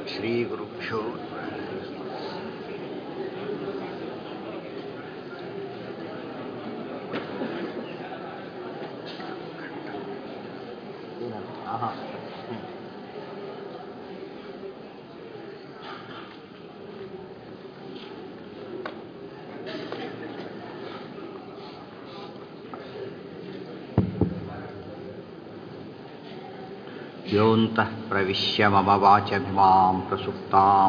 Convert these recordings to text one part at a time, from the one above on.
ಶ್ರೀಗುರುಭ್ಯೋ ಆಹಾ ಹ್ಮ್. योऽन्तः प्रविश्य मम वाचमिमां प्रसुप्तां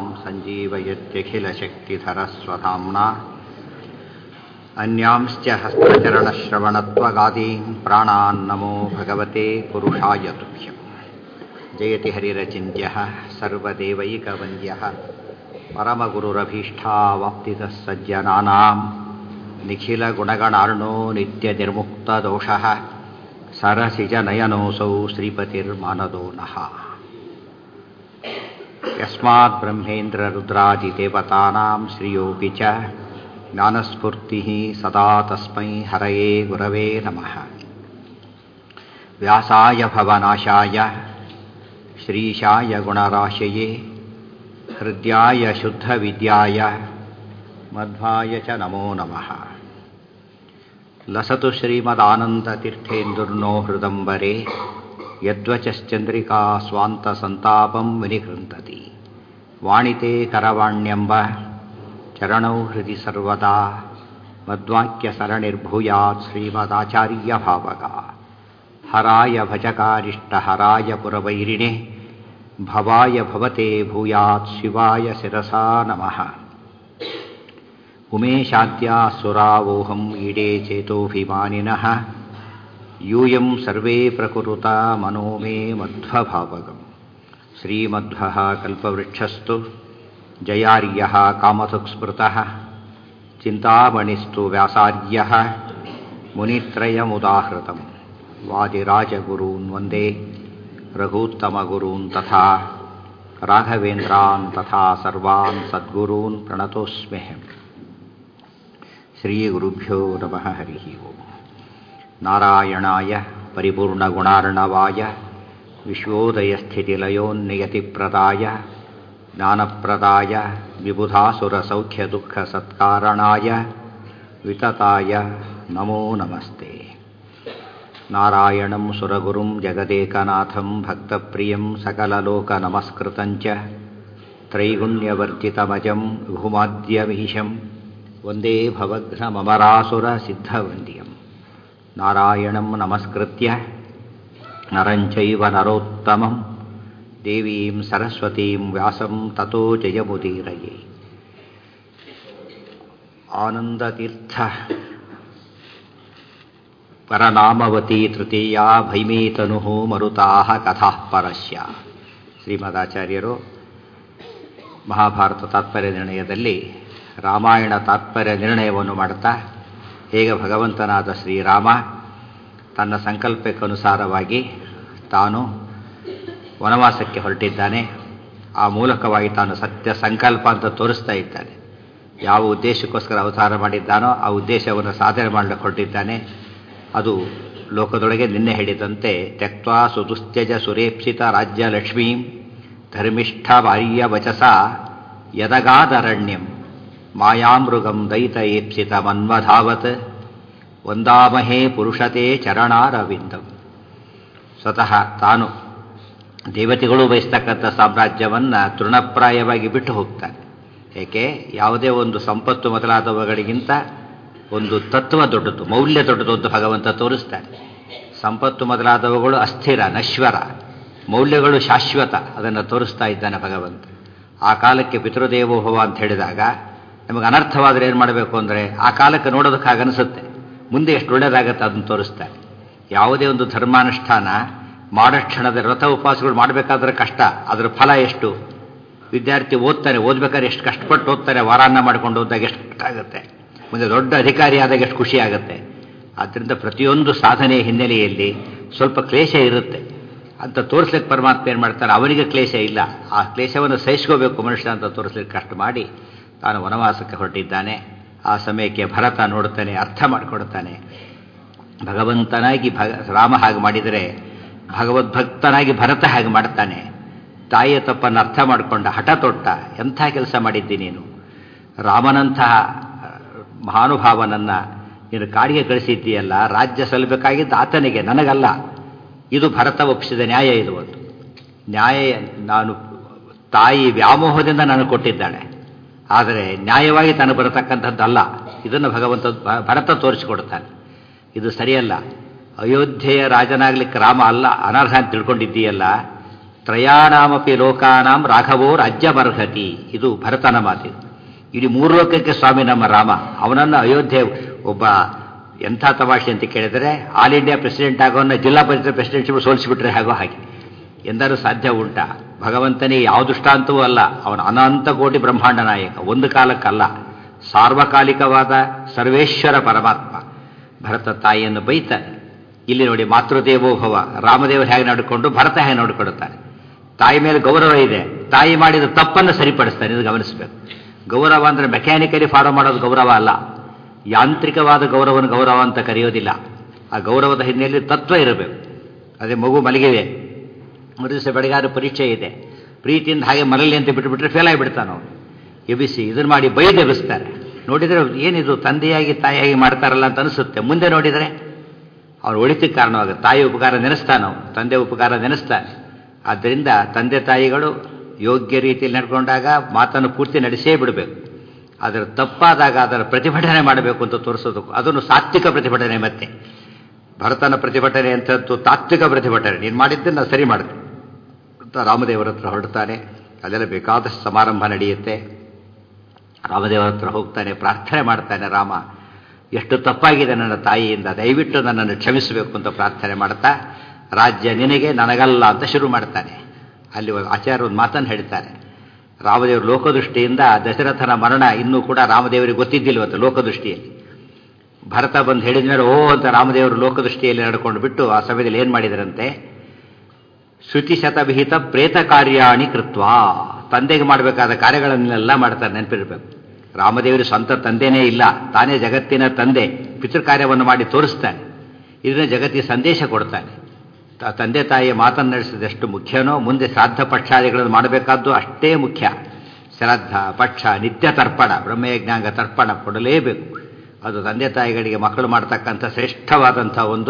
सञ्जीवयत्यखिलशक्तिधरस्वधाम्ना अन्यांश्च हस्तचरणश्रवणत्वगादीन् प्राणान्नमो भगवते पुरुषाय तुभ्यम् जयति हरिरचिन्त्यः सर्वदेवैकवन्द्यः परमगुरुरभीष्टावाप्तितः सज्जनानां निखिलगुणगणार्णो नित्यनिर्मुक्तदोषः सरसिजनयनोऽसौ श्रीपतिर्मानदो नः यस्मात् ब्रह्मेन्द्ररुद्रादिदेवतानां श्रियोऽपि च ज्ञानस्फूर्तिः सदा तस्मै हरये गुरवे नमः व्यासाय भवनाशाय श्रीशाय गुणराशये हृद्याय शुद्धविद्याय मध्वाय च नमो नमः लसतु श्रीमदानन्दतीर्थेन्दुर्नो हृदम्बरे यद्वचश्चन्द्रिका स्वान्तसन्तापं विनिकृन्तति वाणिते करवाण्यम्ब चरणौ हृदि सर्वदा मद्वाक्यसरणिर्भूयात् श्रीमदाचार्यभावगा हराय भजकारिष्टहराय पुरवैरिणे भवाय भवते भूयात् शिवाय शिरसा नमः उमेशाद्यासुरावोहम् ईडे चेतोऽभिमानिनः यूयं सर्वे प्रकुरुता मनो मे मध्वभावगम् श्रीमध्वः कल्पवृक्षस्तु जयार्यः कामधुक्स्मृतः चिन्तामणिस्तु व्यासार्यः मुनित्रयमुदाहृतम् वादिराजगुरून् वन्दे रघूत्तमगुरून् तथा राघवेन्द्रान् तथा सर्वान् सद्गुरून् प्रणतोऽस्म्यहम् श्रीगुरुभ्यो नमः हरिः ओम् नारायणाय परिपूर्णगुणार्णवाय विश्वोदयस्थितिलयोन्नियतिप्रदाय ज्ञानप्रदाय विबुधासुरसौख्यदुःखसत्कारणाय वितताय नमो नमस्ते नारायणं सुरगुरुं जगदेकनाथं भक्तप्रियं सकललोकनमस्कृतं च त्रैगुण्यवर्जितमजं विभुमाद्यमीशं वन्दे भवघ्नममरासुरसिद्धवन्द्यं नारायणं नमस्कृत्य नरं चैव नरोत्तमं देवीं सरस्वतीं व्यासं ततो जयमुदीरये आनन्दतीर्थ ಪರನಾಮವತಿ ತೃತೀಯ ಭೈಮೀತನು ಮರುತಾ ಕಥಾ ಪರಸ್ಯ ಶ್ರೀಮದಾಚಾರ್ಯರು ಮಹಾಭಾರತ ತಾತ್ಪರ್ಯ ನಿರ್ಣಯದಲ್ಲಿ ರಾಮಾಯಣ ತಾತ್ಪರ್ಯ ನಿರ್ಣಯವನ್ನು ಮಾಡುತ್ತಾ ಹೇಗೆ ಭಗವಂತನಾದ ಶ್ರೀರಾಮ ತನ್ನ ಸಂಕಲ್ಪಕ್ಕನುಸಾರವಾಗಿ ತಾನು ವನವಾಸಕ್ಕೆ ಹೊರಟಿದ್ದಾನೆ ಆ ಮೂಲಕವಾಗಿ ತಾನು ಸತ್ಯ ಸಂಕಲ್ಪ ಅಂತ ತೋರಿಸ್ತಾ ಇದ್ದಾನೆ ಯಾವ ಉದ್ದೇಶಕ್ಕೋಸ್ಕರ ಅವತಾರ ಮಾಡಿದ್ದಾನೋ ಆ ಉದ್ದೇಶವನ್ನು ಸಾಧನೆ ಮಾಡಲಿಕ್ಕೆ ಹೊರಟಿದ್ದಾನೆ ಅದು ಲೋಕದೊಳಗೆ ನಿನ್ನೆ ಹೇಳಿದಂತೆ ತ್ಯಕ್ವಾ ಸುದುಸ್ತ್ಯಜ ಸುರೇಪ್ಸಿತ ರಾಜ್ಯ ಲಕ್ಷ್ಮೀಂ ಧರ್ಮಿಷ್ಠ ಭಾರ್ಯ ವಚಸ ಯದಗಾದರಣ್ಯಂ ಮಾಯಾಮೃಗಂ ದಯಿತ ಏಪ್ಸಿತ ಮನ್ವಧಾವತ್ ವಂದಾಮಹೇ ಪುರುಷತೆ ಚರಣಾರವಿಂದಂ ಸ್ವತಃ ತಾನು ದೇವತೆಗಳು ಬಯಸ್ತಕ್ಕಂಥ ಸಾಮ್ರಾಜ್ಯವನ್ನು ತೃಣಪ್ರಾಯವಾಗಿ ಬಿಟ್ಟು ಹೋಗ್ತಾನೆ ಏಕೆ ಯಾವುದೇ ಒಂದು ಸಂಪತ್ತು ಮೊದಲಾದವುಗಳಿಗಿಂತ ಒಂದು ತತ್ವ ದೊಡ್ಡದು ಮೌಲ್ಯ ದೊಡ್ಡದು ಅಂತ ಭಗವಂತ ತೋರಿಸ್ತಾನೆ ಸಂಪತ್ತು ಮೊದಲಾದವುಗಳು ಅಸ್ಥಿರ ನಶ್ವರ ಮೌಲ್ಯಗಳು ಶಾಶ್ವತ ಅದನ್ನು ತೋರಿಸ್ತಾ ಇದ್ದಾನೆ ಭಗವಂತ ಆ ಕಾಲಕ್ಕೆ ಪಿತೃದೇವೋಭವ ಅಂತ ಹೇಳಿದಾಗ ನಮಗೆ ಅನರ್ಥವಾದರೆ ಏನು ಮಾಡಬೇಕು ಅಂದರೆ ಆ ಕಾಲಕ್ಕೆ ನೋಡೋದಕ್ಕೆ ಹಾಗೆ ಅನಿಸುತ್ತೆ ಮುಂದೆ ಎಷ್ಟು ಒಳ್ಳೆಯದಾಗತ್ತೆ ಅದನ್ನು ತೋರಿಸ್ತಾನೆ ಯಾವುದೇ ಒಂದು ಧರ್ಮಾನುಷ್ಠಾನ ಮಾಡೋ ಕ್ಷಣದ ವ್ರತ ಉಪವಾಸಗಳು ಮಾಡಬೇಕಾದ್ರೆ ಕಷ್ಟ ಅದರ ಫಲ ಎಷ್ಟು ವಿದ್ಯಾರ್ಥಿ ಓದ್ತಾನೆ ಓದ್ಬೇಕಾದ್ರೆ ಎಷ್ಟು ಕಷ್ಟಪಟ್ಟು ಓದ್ತಾನೆ ವಾರಾನ್ನ ಮಾಡ್ಕೊಂಡು ಹೋದಾಗ ಎಷ್ಟು ಕಷ್ಟ ಆಗುತ್ತೆ ಮುಂದೆ ದೊಡ್ಡ ಅಧಿಕಾರಿ ಆದಾಗ ಎಷ್ಟು ಖುಷಿ ಆಗುತ್ತೆ ಆದ್ದರಿಂದ ಪ್ರತಿಯೊಂದು ಸಾಧನೆಯ ಹಿನ್ನೆಲೆಯಲ್ಲಿ ಸ್ವಲ್ಪ ಕ್ಲೇಶ ಇರುತ್ತೆ ಅಂತ ತೋರಿಸ್ಲಿಕ್ಕೆ ಪರಮಾತ್ಮ ಏನು ಮಾಡ್ತಾನೆ ಅವನಿಗೆ ಕ್ಲೇಶ ಇಲ್ಲ ಆ ಕ್ಲೇಶವನ್ನು ಸಹಿಸ್ಕೋಬೇಕು ಮನುಷ್ಯ ಅಂತ ತೋರಿಸ್ಲಿಕ್ಕೆ ಕಷ್ಟ ಮಾಡಿ ತಾನು ವನವಾಸಕ್ಕೆ ಹೊರಟಿದ್ದಾನೆ ಆ ಸಮಯಕ್ಕೆ ಭರತ ನೋಡುತ್ತಾನೆ ಅರ್ಥ ಮಾಡಿಕೊಡ್ತಾನೆ ಭಗವಂತನಾಗಿ ಭಗ ರಾಮ ಹಾಗೆ ಮಾಡಿದರೆ ಭಗವದ್ಭಕ್ತನಾಗಿ ಭರತ ಹಾಗೆ ಮಾಡ್ತಾನೆ ತಾಯಿಯ ತಪ್ಪನ್ನು ಅರ್ಥ ಮಾಡಿಕೊಂಡ ಹಠ ತೊಟ್ಟ ಎಂಥ ಕೆಲಸ ಮಾಡಿದ್ದಿ ನೀನು ರಾಮನಂತಹ ಮಹಾನುಭಾವನನ್ನು ನೀನು ಕಾಡಿಗೆ ಕಳಿಸಿದ್ದೀಯಲ್ಲ ರಾಜ್ಯ ಸಲ್ಲಬೇಕಾಗಿದ್ದು ಆತನಿಗೆ ನನಗಲ್ಲ ಇದು ಭರತ ಒಪ್ಪಿಸಿದ ನ್ಯಾಯ ಇದು ಒಂದು ನ್ಯಾಯ ನಾನು ತಾಯಿ ವ್ಯಾಮೋಹದಿಂದ ನನಗೆ ಕೊಟ್ಟಿದ್ದಾಳೆ ಆದರೆ ನ್ಯಾಯವಾಗಿ ತಾನು ಬರತಕ್ಕಂಥದ್ದಲ್ಲ ಇದನ್ನು ಭಗವಂತ ಭರತ ತೋರಿಸಿಕೊಡ್ತಾನೆ ಇದು ಸರಿಯಲ್ಲ ಅಯೋಧ್ಯೆಯ ರಾಜನಾಗ್ಲಿಕ್ಕೆ ರಾಮ ಅಲ್ಲ ಅನರ್ಹ ಅಂತ ತಿಳ್ಕೊಂಡಿದ್ದೀಯಲ್ಲ ತ್ರಯಾಣಾಮಪಿ ಲೋಕಾನಾಂ ರಾಘವೋ ರಾಜ್ಯಮರ್ಹತಿ ಇದು ಭರತನ ಮಾತಿದು ಇಡೀ ಮೂರು ಲೋಕಕ್ಕೆ ಸ್ವಾಮಿ ನಮ್ಮ ರಾಮ ಅವನನ್ನು ಅಯೋಧ್ಯೆ ಒಬ್ಬ ಎಂಥ ತಮಾಷೆ ಅಂತ ಕೇಳಿದರೆ ಆಲ್ ಇಂಡಿಯಾ ಪ್ರೆಸಿಡೆಂಟ್ ಆಗೋನ್ನ ಜಿಲ್ಲಾ ಪಂಚಾಯತ್ ಪ್ರೆಸಿಡೆಂಟ್ಶಿಪ್ ಸೋಲಿಸಿಬಿಟ್ರೆ ಹಾಗೋ ಹಾಗೆ ಎಂದರೂ ಸಾಧ್ಯ ಉಂಟ ಭಗವಂತನಿಗೆ ಯಾವ ದೃಷ್ಟಾಂತವೂ ಅಲ್ಲ ಅವನ ಅನಂತ ಕೋಟಿ ಬ್ರಹ್ಮಾಂಡ ನಾಯಕ ಒಂದು ಕಾಲಕ್ಕಲ್ಲ ಸಾರ್ವಕಾಲಿಕವಾದ ಸರ್ವೇಶ್ವರ ಪರಮಾತ್ಮ ಭರತ ತಾಯಿಯನ್ನು ಬೈತಾನೆ ಇಲ್ಲಿ ನೋಡಿ ಮಾತೃದೇವೋಭವ ರಾಮದೇವರು ಹೇಗೆ ನಡ್ಕೊಂಡು ಭರತ ಹೇಗೆ ನೋಡಿಕೊಡುತ್ತಾನೆ ತಾಯಿ ಮೇಲೆ ಗೌರವ ಇದೆ ತಾಯಿ ಮಾಡಿದ ತಪ್ಪನ್ನು ಸರಿಪಡಿಸ್ತಾನೆ ಇದು ಗಮನಿಸಬೇಕು ಗೌರವ ಅಂದರೆ ಮೆಕ್ಯಾನಿಕಲಿ ಫಾಲೋ ಮಾಡೋದು ಗೌರವ ಅಲ್ಲ ಯಾಂತ್ರಿಕವಾದ ಗೌರವನ ಗೌರವ ಅಂತ ಕರೆಯೋದಿಲ್ಲ ಆ ಗೌರವದ ಹಿನ್ನೆಲೆಯಲ್ಲಿ ತತ್ವ ಇರಬೇಕು ಅದೇ ಮಗು ಮಲಗಿದೆ ಒಂದು ದಿವಸ ಬೆಳಗಾರ ಪರೀಕ್ಷೆ ಇದೆ ಪ್ರೀತಿಯಿಂದ ಹಾಗೆ ಮರಲಿ ಅಂತ ಬಿಟ್ಟುಬಿಟ್ರೆ ಫೇಲ್ ಆಗಿಬಿಡ್ತಾನೆ ಅವನು ಎಬಿಸಿ ಇದನ್ನು ಮಾಡಿ ಬೈದು ಎಬ್ಬಿಸ್ತಾರೆ ನೋಡಿದರೆ ಏನಿದು ತಂದೆಯಾಗಿ ತಾಯಿಯಾಗಿ ಮಾಡ್ತಾರಲ್ಲ ಅಂತ ಅನಿಸುತ್ತೆ ಮುಂದೆ ನೋಡಿದರೆ ಅವನು ಒಳಿತಕ್ಕೆ ಕಾರಣವಾಗುತ್ತೆ ತಾಯಿ ಉಪಕಾರ ನೆನೆಸ್ತಾನೆ ಅವನು ತಂದೆ ಉಪಕಾರ ನೆನೆಸ್ತಾನೆ ಆದ್ದರಿಂದ ತಂದೆ ತಾಯಿಗಳು ಯೋಗ್ಯ ರೀತಿಯಲ್ಲಿ ನಡ್ಕೊಂಡಾಗ ಮಾತನ್ನು ಪೂರ್ತಿ ನಡೆಸೇ ಬಿಡಬೇಕು ಅದರ ತಪ್ಪಾದಾಗ ಅದರ ಪ್ರತಿಭಟನೆ ಮಾಡಬೇಕು ಅಂತ ತೋರಿಸೋದಕ್ಕೂ ಅದನ್ನು ಸಾತ್ವಿಕ ಪ್ರತಿಭಟನೆ ಮತ್ತೆ ಭರತನ ಪ್ರತಿಭಟನೆ ಅಂತದ್ದು ತಾತ್ವಿಕ ಪ್ರತಿಭಟನೆ ನೀನು ಮಾಡಿದ್ದನ್ನು ಸರಿ ಮಾಡಿದೆ ಅಂತ ರಾಮದೇವರ ಹತ್ರ ಹೊರಡ್ತಾನೆ ಅದೆಲ್ಲ ಬೇಕಾದಷ್ಟು ಸಮಾರಂಭ ನಡೆಯುತ್ತೆ ರಾಮದೇವರ ಹತ್ರ ಹೋಗ್ತಾನೆ ಪ್ರಾರ್ಥನೆ ಮಾಡ್ತಾನೆ ರಾಮ ಎಷ್ಟು ತಪ್ಪಾಗಿದೆ ನನ್ನ ತಾಯಿಯಿಂದ ದಯವಿಟ್ಟು ನನ್ನನ್ನು ಕ್ಷಮಿಸಬೇಕು ಅಂತ ಪ್ರಾರ್ಥನೆ ಮಾಡ್ತಾ ರಾಜ್ಯ ನಿನಗೆ ನನಗಲ್ಲ ಅಂತ ಶುರು ಮಾಡ್ತಾನೆ ಅಲ್ಲಿ ಆಚಾರ್ಯ ಒಂದು ಮಾತನ್ನು ಹೇಳ್ತಾರೆ ರಾಮದೇವರು ಲೋಕದೃಷ್ಟಿಯಿಂದ ದಶರಥನ ಮರಣ ಇನ್ನೂ ಕೂಡ ರಾಮದೇವರಿಗೆ ಗೊತ್ತಿದ್ದಿಲ್ವಂತೆ ಲೋಕದೃಷ್ಟಿಯಲ್ಲಿ ಭರತ ಬಂದು ಹೇಳಿದ ಮೇಲೆ ಓ ಅಂತ ರಾಮದೇವರು ಲೋಕದೃಷ್ಟಿಯಲ್ಲಿ ನಡ್ಕೊಂಡು ಬಿಟ್ಟು ಆ ಸಮಯದಲ್ಲಿ ಏನು ಮಾಡಿದರಂತೆ ಶುಚಿಶತವಿಹಿತ ಪ್ರೇತ ಕಾರ್ಯಾಣಿ ಕೃತ್ವ ತಂದೆಗೆ ಮಾಡಬೇಕಾದ ಕಾರ್ಯಗಳನ್ನೆಲ್ಲ ಮಾಡ್ತಾರೆ ನೆನಪಿರಬೇಕು ರಾಮದೇವರು ಸ್ವಂತ ತಂದೆನೇ ಇಲ್ಲ ತಾನೇ ಜಗತ್ತಿನ ತಂದೆ ಪಿತೃ ಕಾರ್ಯವನ್ನು ಮಾಡಿ ತೋರಿಸ್ತಾನೆ ಇದನ್ನ ಜಗತ್ತಿಗೆ ಸಂದೇಶ ಕೊಡ್ತಾನೆ ತಂದೆ ತಾಯಿಯ ಮಾತನ್ನು ನಡೆಸಿದಷ್ಟು ಮುಖ್ಯನೋ ಮುಂದೆ ಶ್ರಾದ್ದ ಪಕ್ಷಾದಿಗಳನ್ನು ಮಾಡಬೇಕಾದ್ದು ಅಷ್ಟೇ ಮುಖ್ಯ ಶ್ರಾದ್ದ ಪಕ್ಷ ನಿತ್ಯ ತರ್ಪಣ ಬ್ರಹ್ಮಯಜ್ಞಾಂಗ ತರ್ಪಣ ಕೊಡಲೇಬೇಕು ಅದು ತಂದೆ ತಾಯಿಗಳಿಗೆ ಮಕ್ಕಳು ಮಾಡ್ತಕ್ಕಂಥ ಶ್ರೇಷ್ಠವಾದಂಥ ಒಂದು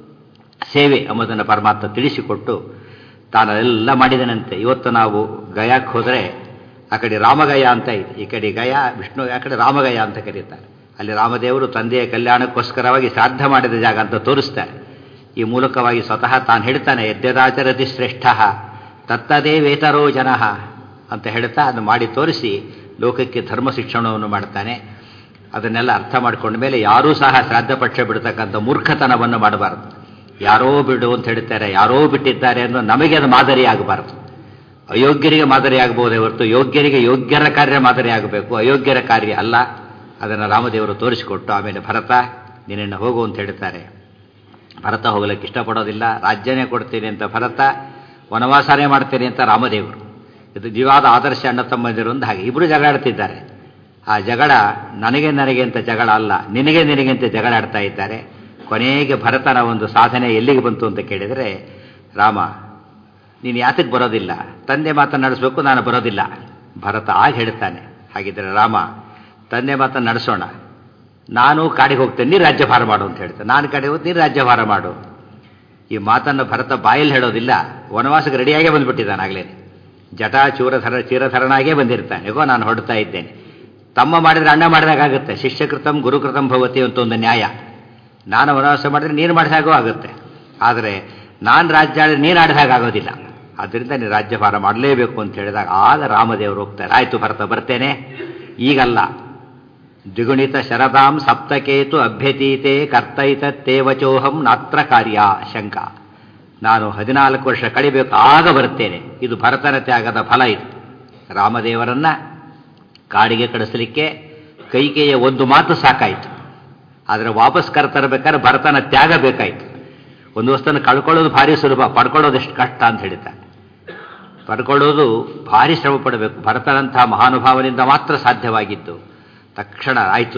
ಸೇವೆ ಎಂಬುದನ್ನು ಪರಮಾತ್ಮ ತಿಳಿಸಿಕೊಟ್ಟು ತಾನೆಲ್ಲ ಮಾಡಿದನಂತೆ ಇವತ್ತು ನಾವು ಗಯಾಕ್ಕೆ ಹೋದರೆ ಆ ಕಡೆ ರಾಮಗಯ ಅಂತ ಇದೆ ಈ ಕಡೆ ಗಯ ವಿಷ್ಣು ಆ ಕಡೆ ರಾಮಗಯ ಅಂತ ಕರೀತಾರೆ ಅಲ್ಲಿ ರಾಮದೇವರು ತಂದೆಯ ಕಲ್ಯಾಣಕ್ಕೋಸ್ಕರವಾಗಿ ಶ್ರಾದ್ದ ಮಾಡಿದ ಜಾಗ ಅಂತ ತೋರಿಸ್ತಾರೆ ಈ ಮೂಲಕವಾಗಿ ಸ್ವತಃ ತಾನು ಹೇಳ್ತಾನೆ ಯದ್ಯದಾಚರತಿ ಶ್ರೇಷ್ಠ ತತ್ತದೇ ವೇತರೋ ಜನ ಅಂತ ಹೇಳ್ತಾ ಅದನ್ನು ಮಾಡಿ ತೋರಿಸಿ ಲೋಕಕ್ಕೆ ಧರ್ಮ ಶಿಕ್ಷಣವನ್ನು ಮಾಡ್ತಾನೆ ಅದನ್ನೆಲ್ಲ ಅರ್ಥ ಮಾಡಿಕೊಂಡ ಮೇಲೆ ಯಾರೂ ಸಹ ಶ್ರಾದ್ದ ಪಕ್ಷ ಬಿಡ್ತಕ್ಕಂಥ ಮೂರ್ಖತನವನ್ನು ಮಾಡಬಾರದು ಯಾರೋ ಬಿಡು ಅಂತ ಹೇಳ್ತಾರೆ ಯಾರೋ ಬಿಟ್ಟಿದ್ದಾರೆ ಅನ್ನೋ ನಮಗೆ ಅದು ಮಾದರಿ ಆಗಬಾರದು ಅಯೋಗ್ಯರಿಗೆ ಮಾದರಿ ಆಗಬಹುದೇ ಹೊರತು ಯೋಗ್ಯರಿಗೆ ಯೋಗ್ಯರ ಕಾರ್ಯ ಮಾದರಿ ಆಗಬೇಕು ಅಯೋಗ್ಯರ ಕಾರ್ಯ ಅಲ್ಲ ಅದನ್ನು ರಾಮದೇವರು ತೋರಿಸಿಕೊಟ್ಟು ಆಮೇಲೆ ಭರತ ನಿನ್ನನ್ನು ಹೋಗು ಅಂತ ಹೇಳ್ತಾರೆ ಭರತ ಹೋಗಲಿಕ್ಕೆ ಇಷ್ಟಪಡೋದಿಲ್ಲ ರಾಜ್ಯನೇ ಕೊಡ್ತೀನಿ ಅಂತ ಭರತ ವನವಾಸನೇ ಮಾಡ್ತೀನಿ ಅಂತ ರಾಮದೇವರು ಇದು ಜೀವಾದ ಆದರ್ಶ ಅಣ್ಣ ತಮ್ಮಂದಿರು ಒಂದು ಹಾಗೆ ಇಬ್ಬರು ಜಗಳಾಡ್ತಿದ್ದಾರೆ ಆ ಜಗಳ ನನಗೆ ನನಗೆ ಅಂತ ಜಗಳ ಅಲ್ಲ ನಿನಗೆ ನಿನಗೆ ಅಂತ ಜಗಳ ಆಡ್ತಾ ಇದ್ದಾರೆ ಕೊನೆಗೆ ಭರತನ ಒಂದು ಸಾಧನೆ ಎಲ್ಲಿಗೆ ಬಂತು ಅಂತ ಕೇಳಿದರೆ ರಾಮ ನೀನು ಯಾತಕ್ಕೆ ಬರೋದಿಲ್ಲ ತಂದೆ ಮಾತನ್ನು ನಡೆಸಬೇಕು ನಾನು ಬರೋದಿಲ್ಲ ಭರತ ಆಗ ಹೇಳ್ತಾನೆ ಹಾಗಿದ್ರೆ ರಾಮ ತಂದೆ ಮಾತನ್ನು ನಡೆಸೋಣ ನಾನು ಕಾಡಿಗೆ ಹೋಗ್ತೇನೆ ನೀನು ರಾಜ್ಯಭಾರ ಮಾಡು ಅಂತ ಹೇಳ್ತೇನೆ ನಾನು ಕಾಡಿಗೆ ಹೋಗ್ತೀನಿ ನೀನು ರಾಜ್ಯಭಾರ ಮಾಡು ಈ ಮಾತನ್ನು ಭರತ ಬಾಯಲ್ಲಿ ಹೇಳೋದಿಲ್ಲ ವನವಾಸಕ್ಕೆ ರೆಡಿಯಾಗೇ ಬಂದುಬಿಟ್ಟಿದ್ದಾನೆ ಆಗಲೇ ಜಟ ಚೂರಧರ ಚೀರಧರನಾಗೇ ಬಂದಿರ್ತಾನೆ ಹೇಗೋ ನಾನು ಹೊರಡ್ತಾ ಇದ್ದೇನೆ ತಮ್ಮ ಮಾಡಿದ್ರೆ ಅಣ್ಣ ಮಾಡಿದಾಗುತ್ತೆ ಶಿಷ್ಯಕೃತಂ ಗುರುಕೃತಂ ಭವತಿ ಅಂತ ಒಂದು ನ್ಯಾಯ ನಾನು ವನವಾಸ ಮಾಡಿದ್ರೆ ನೀನು ಮಾಡಿದಾಗೂ ಆಗುತ್ತೆ ಆದರೆ ನಾನು ರಾಜ್ಯ ಆಡಿದ್ರೆ ನೀನು ಆಡಿದಾಗ ಆಗೋದಿಲ್ಲ ಆದ್ದರಿಂದ ನೀನು ರಾಜ್ಯಭಾರ ಮಾಡಲೇಬೇಕು ಅಂತ ಹೇಳಿದಾಗ ಆಗ ರಾಮದೇವರು ಹೋಗ್ತಾರೆ ಆಯಿತು ಭರತ ಬರ್ತೇನೆ ಈಗಲ್ಲ ದ್ವಿಗುಣಿತ ಶರದಾಂ ಸಪ್ತಕೇತು ಅಭ್ಯತೀತೆ ಕರ್ತೈತತ್ತೇವಚೋಹಂ ನಾತ್ರ ಕಾರ್ಯ ಶಂಕ ನಾನು ಹದಿನಾಲ್ಕು ವರ್ಷ ಕಳಿಬೇಕು ಆಗ ಬರ್ತೇನೆ ಇದು ಭರತನ ತ್ಯಾಗದ ಫಲ ಇದು ರಾಮದೇವರನ್ನ ಕಾಡಿಗೆ ಕಳಿಸಲಿಕ್ಕೆ ಕೈಕೆಯ ಒಂದು ಮಾತು ಸಾಕಾಯಿತು ಆದರೆ ವಾಪಸ್ ಕರ್ತರಬೇಕಾದ್ರೆ ಭರತನ ತ್ಯಾಗ ಬೇಕಾಯಿತು ಒಂದು ವಸ್ತುವನ್ನು ಕಳ್ಕೊಳ್ಳೋದು ಭಾರಿ ಸುಲಭ ಪಡ್ಕೊಳ್ಳೋದು ಎಷ್ಟು ಕಷ್ಟ ಅಂತ ಹೇಳ್ತಾರೆ ಪಡ್ಕೊಳ್ಳೋದು ಭಾರಿ ಶ್ರಮ ಪಡಬೇಕು ಭರತನಂತಹ ಮಹಾನುಭಾವನಿಂದ ಮಾತ್ರ ಸಾಧ್ಯವಾಗಿದ್ದು ತಕ್ಷಣ ಆಯಿತು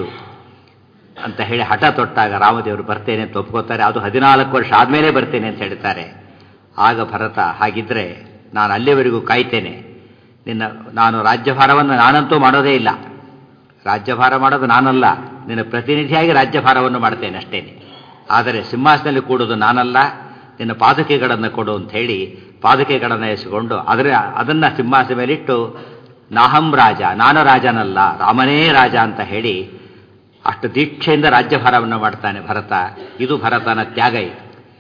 ಅಂತ ಹೇಳಿ ಹಠ ತೊಟ್ಟಾಗ ರಾಮದೇವರು ಬರ್ತೇನೆ ಅಂತ ಒಪ್ಕೋತಾರೆ ಅದು ಹದಿನಾಲ್ಕು ವರ್ಷ ಆದಮೇಲೆ ಬರ್ತೇನೆ ಅಂತ ಹೇಳ್ತಾರೆ ಆಗ ಭರತ ಹಾಗಿದ್ರೆ ನಾನು ಅಲ್ಲಿವರೆಗೂ ಕಾಯ್ತೇನೆ ನಿನ್ನ ನಾನು ರಾಜ್ಯಭಾರವನ್ನು ನಾನಂತೂ ಮಾಡೋದೇ ಇಲ್ಲ ರಾಜ್ಯಭಾರ ಮಾಡೋದು ನಾನಲ್ಲ ನಿನ್ನ ಪ್ರತಿನಿಧಿಯಾಗಿ ರಾಜ್ಯಭಾರವನ್ನು ಮಾಡ್ತೇನೆ ಅಷ್ಟೇನೆ ಆದರೆ ಸಿಂಹಾಸನದಲ್ಲಿ ಕೂಡೋದು ನಾನಲ್ಲ ನಿನ್ನ ಪಾದುಕೆಗಳನ್ನು ಕೊಡು ಅಂತ ಹೇಳಿ ಪಾದುಕೆಗಳನ್ನು ಎಸೆಕೊಂಡು ಅದರ ಅದನ್ನು ಸಿಂಹಾಸನ ಮೇಲಿಟ್ಟು ನಾಹಂ ರಾಜ ನಾನು ರಾಜನಲ್ಲ ರಾಮನೇ ರಾಜ ಅಂತ ಹೇಳಿ ಅಷ್ಟು ದೀಕ್ಷೆಯಿಂದ ರಾಜ್ಯಭಾರವನ್ನು ಮಾಡ್ತಾನೆ ಭರತ ಇದು ಭರತನ ತ್ಯಾಗ ಇದು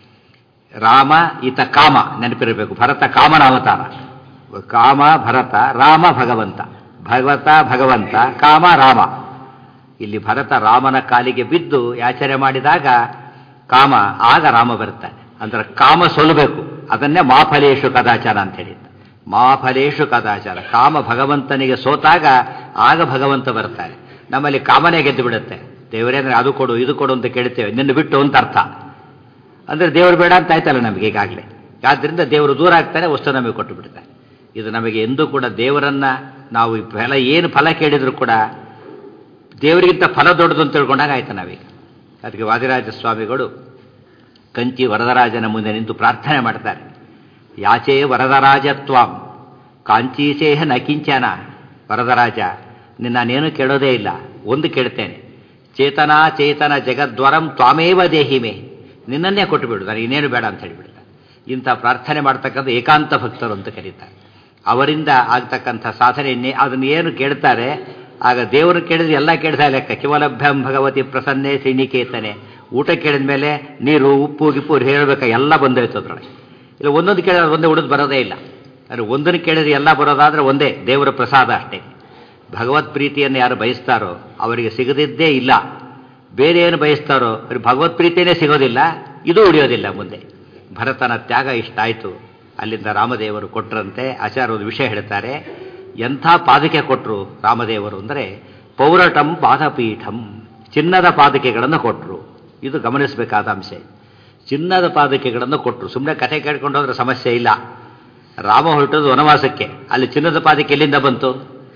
ರಾಮ ಈತ ಕಾಮ ನೆನಪಿರಬೇಕು ಭರತ ಕಾಮನ ಅವತಾರ ಕಾಮ ಭರತ ರಾಮ ಭಗವಂತ ಭಗವತ ಭಗವಂತ ಕಾಮ ರಾಮ ಇಲ್ಲಿ ಭರತ ರಾಮನ ಕಾಲಿಗೆ ಬಿದ್ದು ಯಾಚನೆ ಮಾಡಿದಾಗ ಕಾಮ ಆಗ ರಾಮ ಬರ್ತಾನೆ ಅಂದ್ರೆ ಕಾಮ ಸೋಲಬೇಕು ಅದನ್ನೇ ಮಾಫಲೇಶು ಕದಾಚಾರ ಅಂತ ಹೇಳಿದ್ದ ಮಾಫಲೇಶು ಕದಾಚಾರ ಕಾಮ ಭಗವಂತನಿಗೆ ಸೋತಾಗ ಆಗ ಭಗವಂತ ಬರ್ತಾನೆ ನಮ್ಮಲ್ಲಿ ಕಾಮನೇ ಗೆದ್ದು ಬಿಡುತ್ತೆ ದೇವರೇಂದ್ರೆ ಅದು ಕೊಡು ಇದು ಕೊಡು ಅಂತ ಕೇಳ್ತೇವೆ ನಿನ್ನ ಬಿಟ್ಟು ಅಂತ ಅರ್ಥ ಅಂದರೆ ದೇವರು ಬೇಡ ಅಂತ ಆಯ್ತಲ್ಲ ನಮಗೆ ಈಗಾಗಲೇ ಆದ್ದರಿಂದ ದೇವರು ದೂರ ಆಗ್ತಾನೆ ವಸ್ತು ನಮಗೆ ಕೊಟ್ಟು ಬಿಡ್ತಾನೆ ಇದು ನಮಗೆ ಎಂದೂ ಕೂಡ ದೇವರನ್ನ ನಾವು ಈ ಫಲ ಏನು ಫಲ ಕೇಳಿದ್ರು ಕೂಡ ದೇವರಿಗಿಂತ ಫಲ ದೊಡ್ಡದು ಅಂತ ತಿಳ್ಕೊಂಡಾಗ ಆಯ್ತು ನಾವೀಗ ಅದಕ್ಕೆ ವಾದಿರಾಜ ಸ್ವಾಮಿಗಳು ಕಂಚಿ ವರದರಾಜನ ಮುಂದೆ ನಿಂತು ಪ್ರಾರ್ಥನೆ ಮಾಡ್ತಾರೆ ಯಾಚೇ ವರದರಾಜತ್ವಾಂ ಕಾಂಚೀಸೇಹ ನಕಿಂಚನ ವರದರಾಜ ನಿನ್ನ ನಾನೇನು ಕೇಳೋದೇ ಇಲ್ಲ ಒಂದು ಕೇಳ್ತೇನೆ ಚೇತನ ಚೇತನ ಜಗದ್ವರಂ ತ್ವಾಮೇವ ದೇಹಿಮೆ ನಿನ್ನನ್ನೇ ಕೊಟ್ಟು ಬಿಡು ನನಗೆ ಇನ್ನೇನು ಬೇಡ ಅಂತ ಹೇಳಿಬಿಡ್ತಾರೆ ಇಂಥ ಪ್ರಾರ್ಥನೆ ಮಾಡ್ತಕ್ಕಂಥ ಏಕಾಂತ ಭಕ್ತರು ಅಂತ ಕರೀತಾರೆ ಅವರಿಂದ ಆಗ್ತಕ್ಕಂಥ ಸಾಧನೆ ಅದನ್ನು ಏನು ಕೇಳ್ತಾರೆ ಆಗ ದೇವರು ಕೇಳಿದ್ರೆ ಎಲ್ಲ ಕೇಳ್ತಾ ಲೆಕ್ಕ ಕಿವಲಭ್ಯಂ ಭಗವತಿ ಪ್ರಸನ್ನೆ ಶ್ರೀನಿಕೇತನೆ ಊಟ ಕೇಳಿದ ಮೇಲೆ ನೀರು ಉಪ್ಪು ಗಿಪ್ಪು ಹೇಳಬೇಕ ಎಲ್ಲ ಬಂದೋಯ್ತು ಅದ್ರೊಳಗೆ ಇಲ್ಲ ಒಂದೊಂದು ಕೇಳಿದ್ರೆ ಒಂದೇ ಉಳಿದು ಬರೋದೇ ಇಲ್ಲ ಅಂದರೆ ಒಂದನ್ನು ಕೇಳಿದ್ರೆ ಎಲ್ಲ ಬರೋದಾದ್ರೆ ಒಂದೇ ದೇವರ ಪ್ರಸಾದ ಅಷ್ಟೇ ಭಗವತ್ ಪ್ರೀತಿಯನ್ನು ಯಾರು ಬಯಸ್ತಾರೋ ಅವರಿಗೆ ಸಿಗದಿದ್ದೇ ಇಲ್ಲ ಬೇರೆ ಏನು ಬಯಸ್ತಾರೋ ಅವ್ರಿಗೆ ಭಗವತ್ ಪ್ರೀತಿಯೇ ಸಿಗೋದಿಲ್ಲ ಇದು ಉಳಿಯೋದಿಲ್ಲ ಮುಂದೆ ಭರತನ ತ್ಯಾಗ ಇಷ್ಟ ಆಯಿತು ಅಲ್ಲಿಂದ ರಾಮದೇವರು ಕೊಟ್ಟರಂತೆ ಆಚಾರ್ಯ ಒಂದು ವಿಷಯ ಹೇಳ್ತಾರೆ ಎಂಥ ಪಾದಕೆ ಕೊಟ್ಟರು ರಾಮದೇವರು ಅಂದರೆ ಪೌರಟಂ ಪಾದಪೀಠಂ ಚಿನ್ನದ ಪಾದಕೆಗಳನ್ನು ಕೊಟ್ಟರು ಇದು ಗಮನಿಸಬೇಕಾದ ಅಂಶ ಚಿನ್ನದ ಪಾದಕೆಗಳನ್ನು ಕೊಟ್ಟರು ಸುಮ್ಮನೆ ಕಥೆ ಕೇಳ್ಕೊಂಡು ಹೋದ್ರೆ ಸಮಸ್ಯೆ ಇಲ್ಲ ರಾಮ ಹೊರಟೋದು ವನವಾಸಕ್ಕೆ ಅಲ್ಲಿ ಚಿನ್ನದ ಪಾದಕೆ ಎಲ್ಲಿಂದ ಬಂತು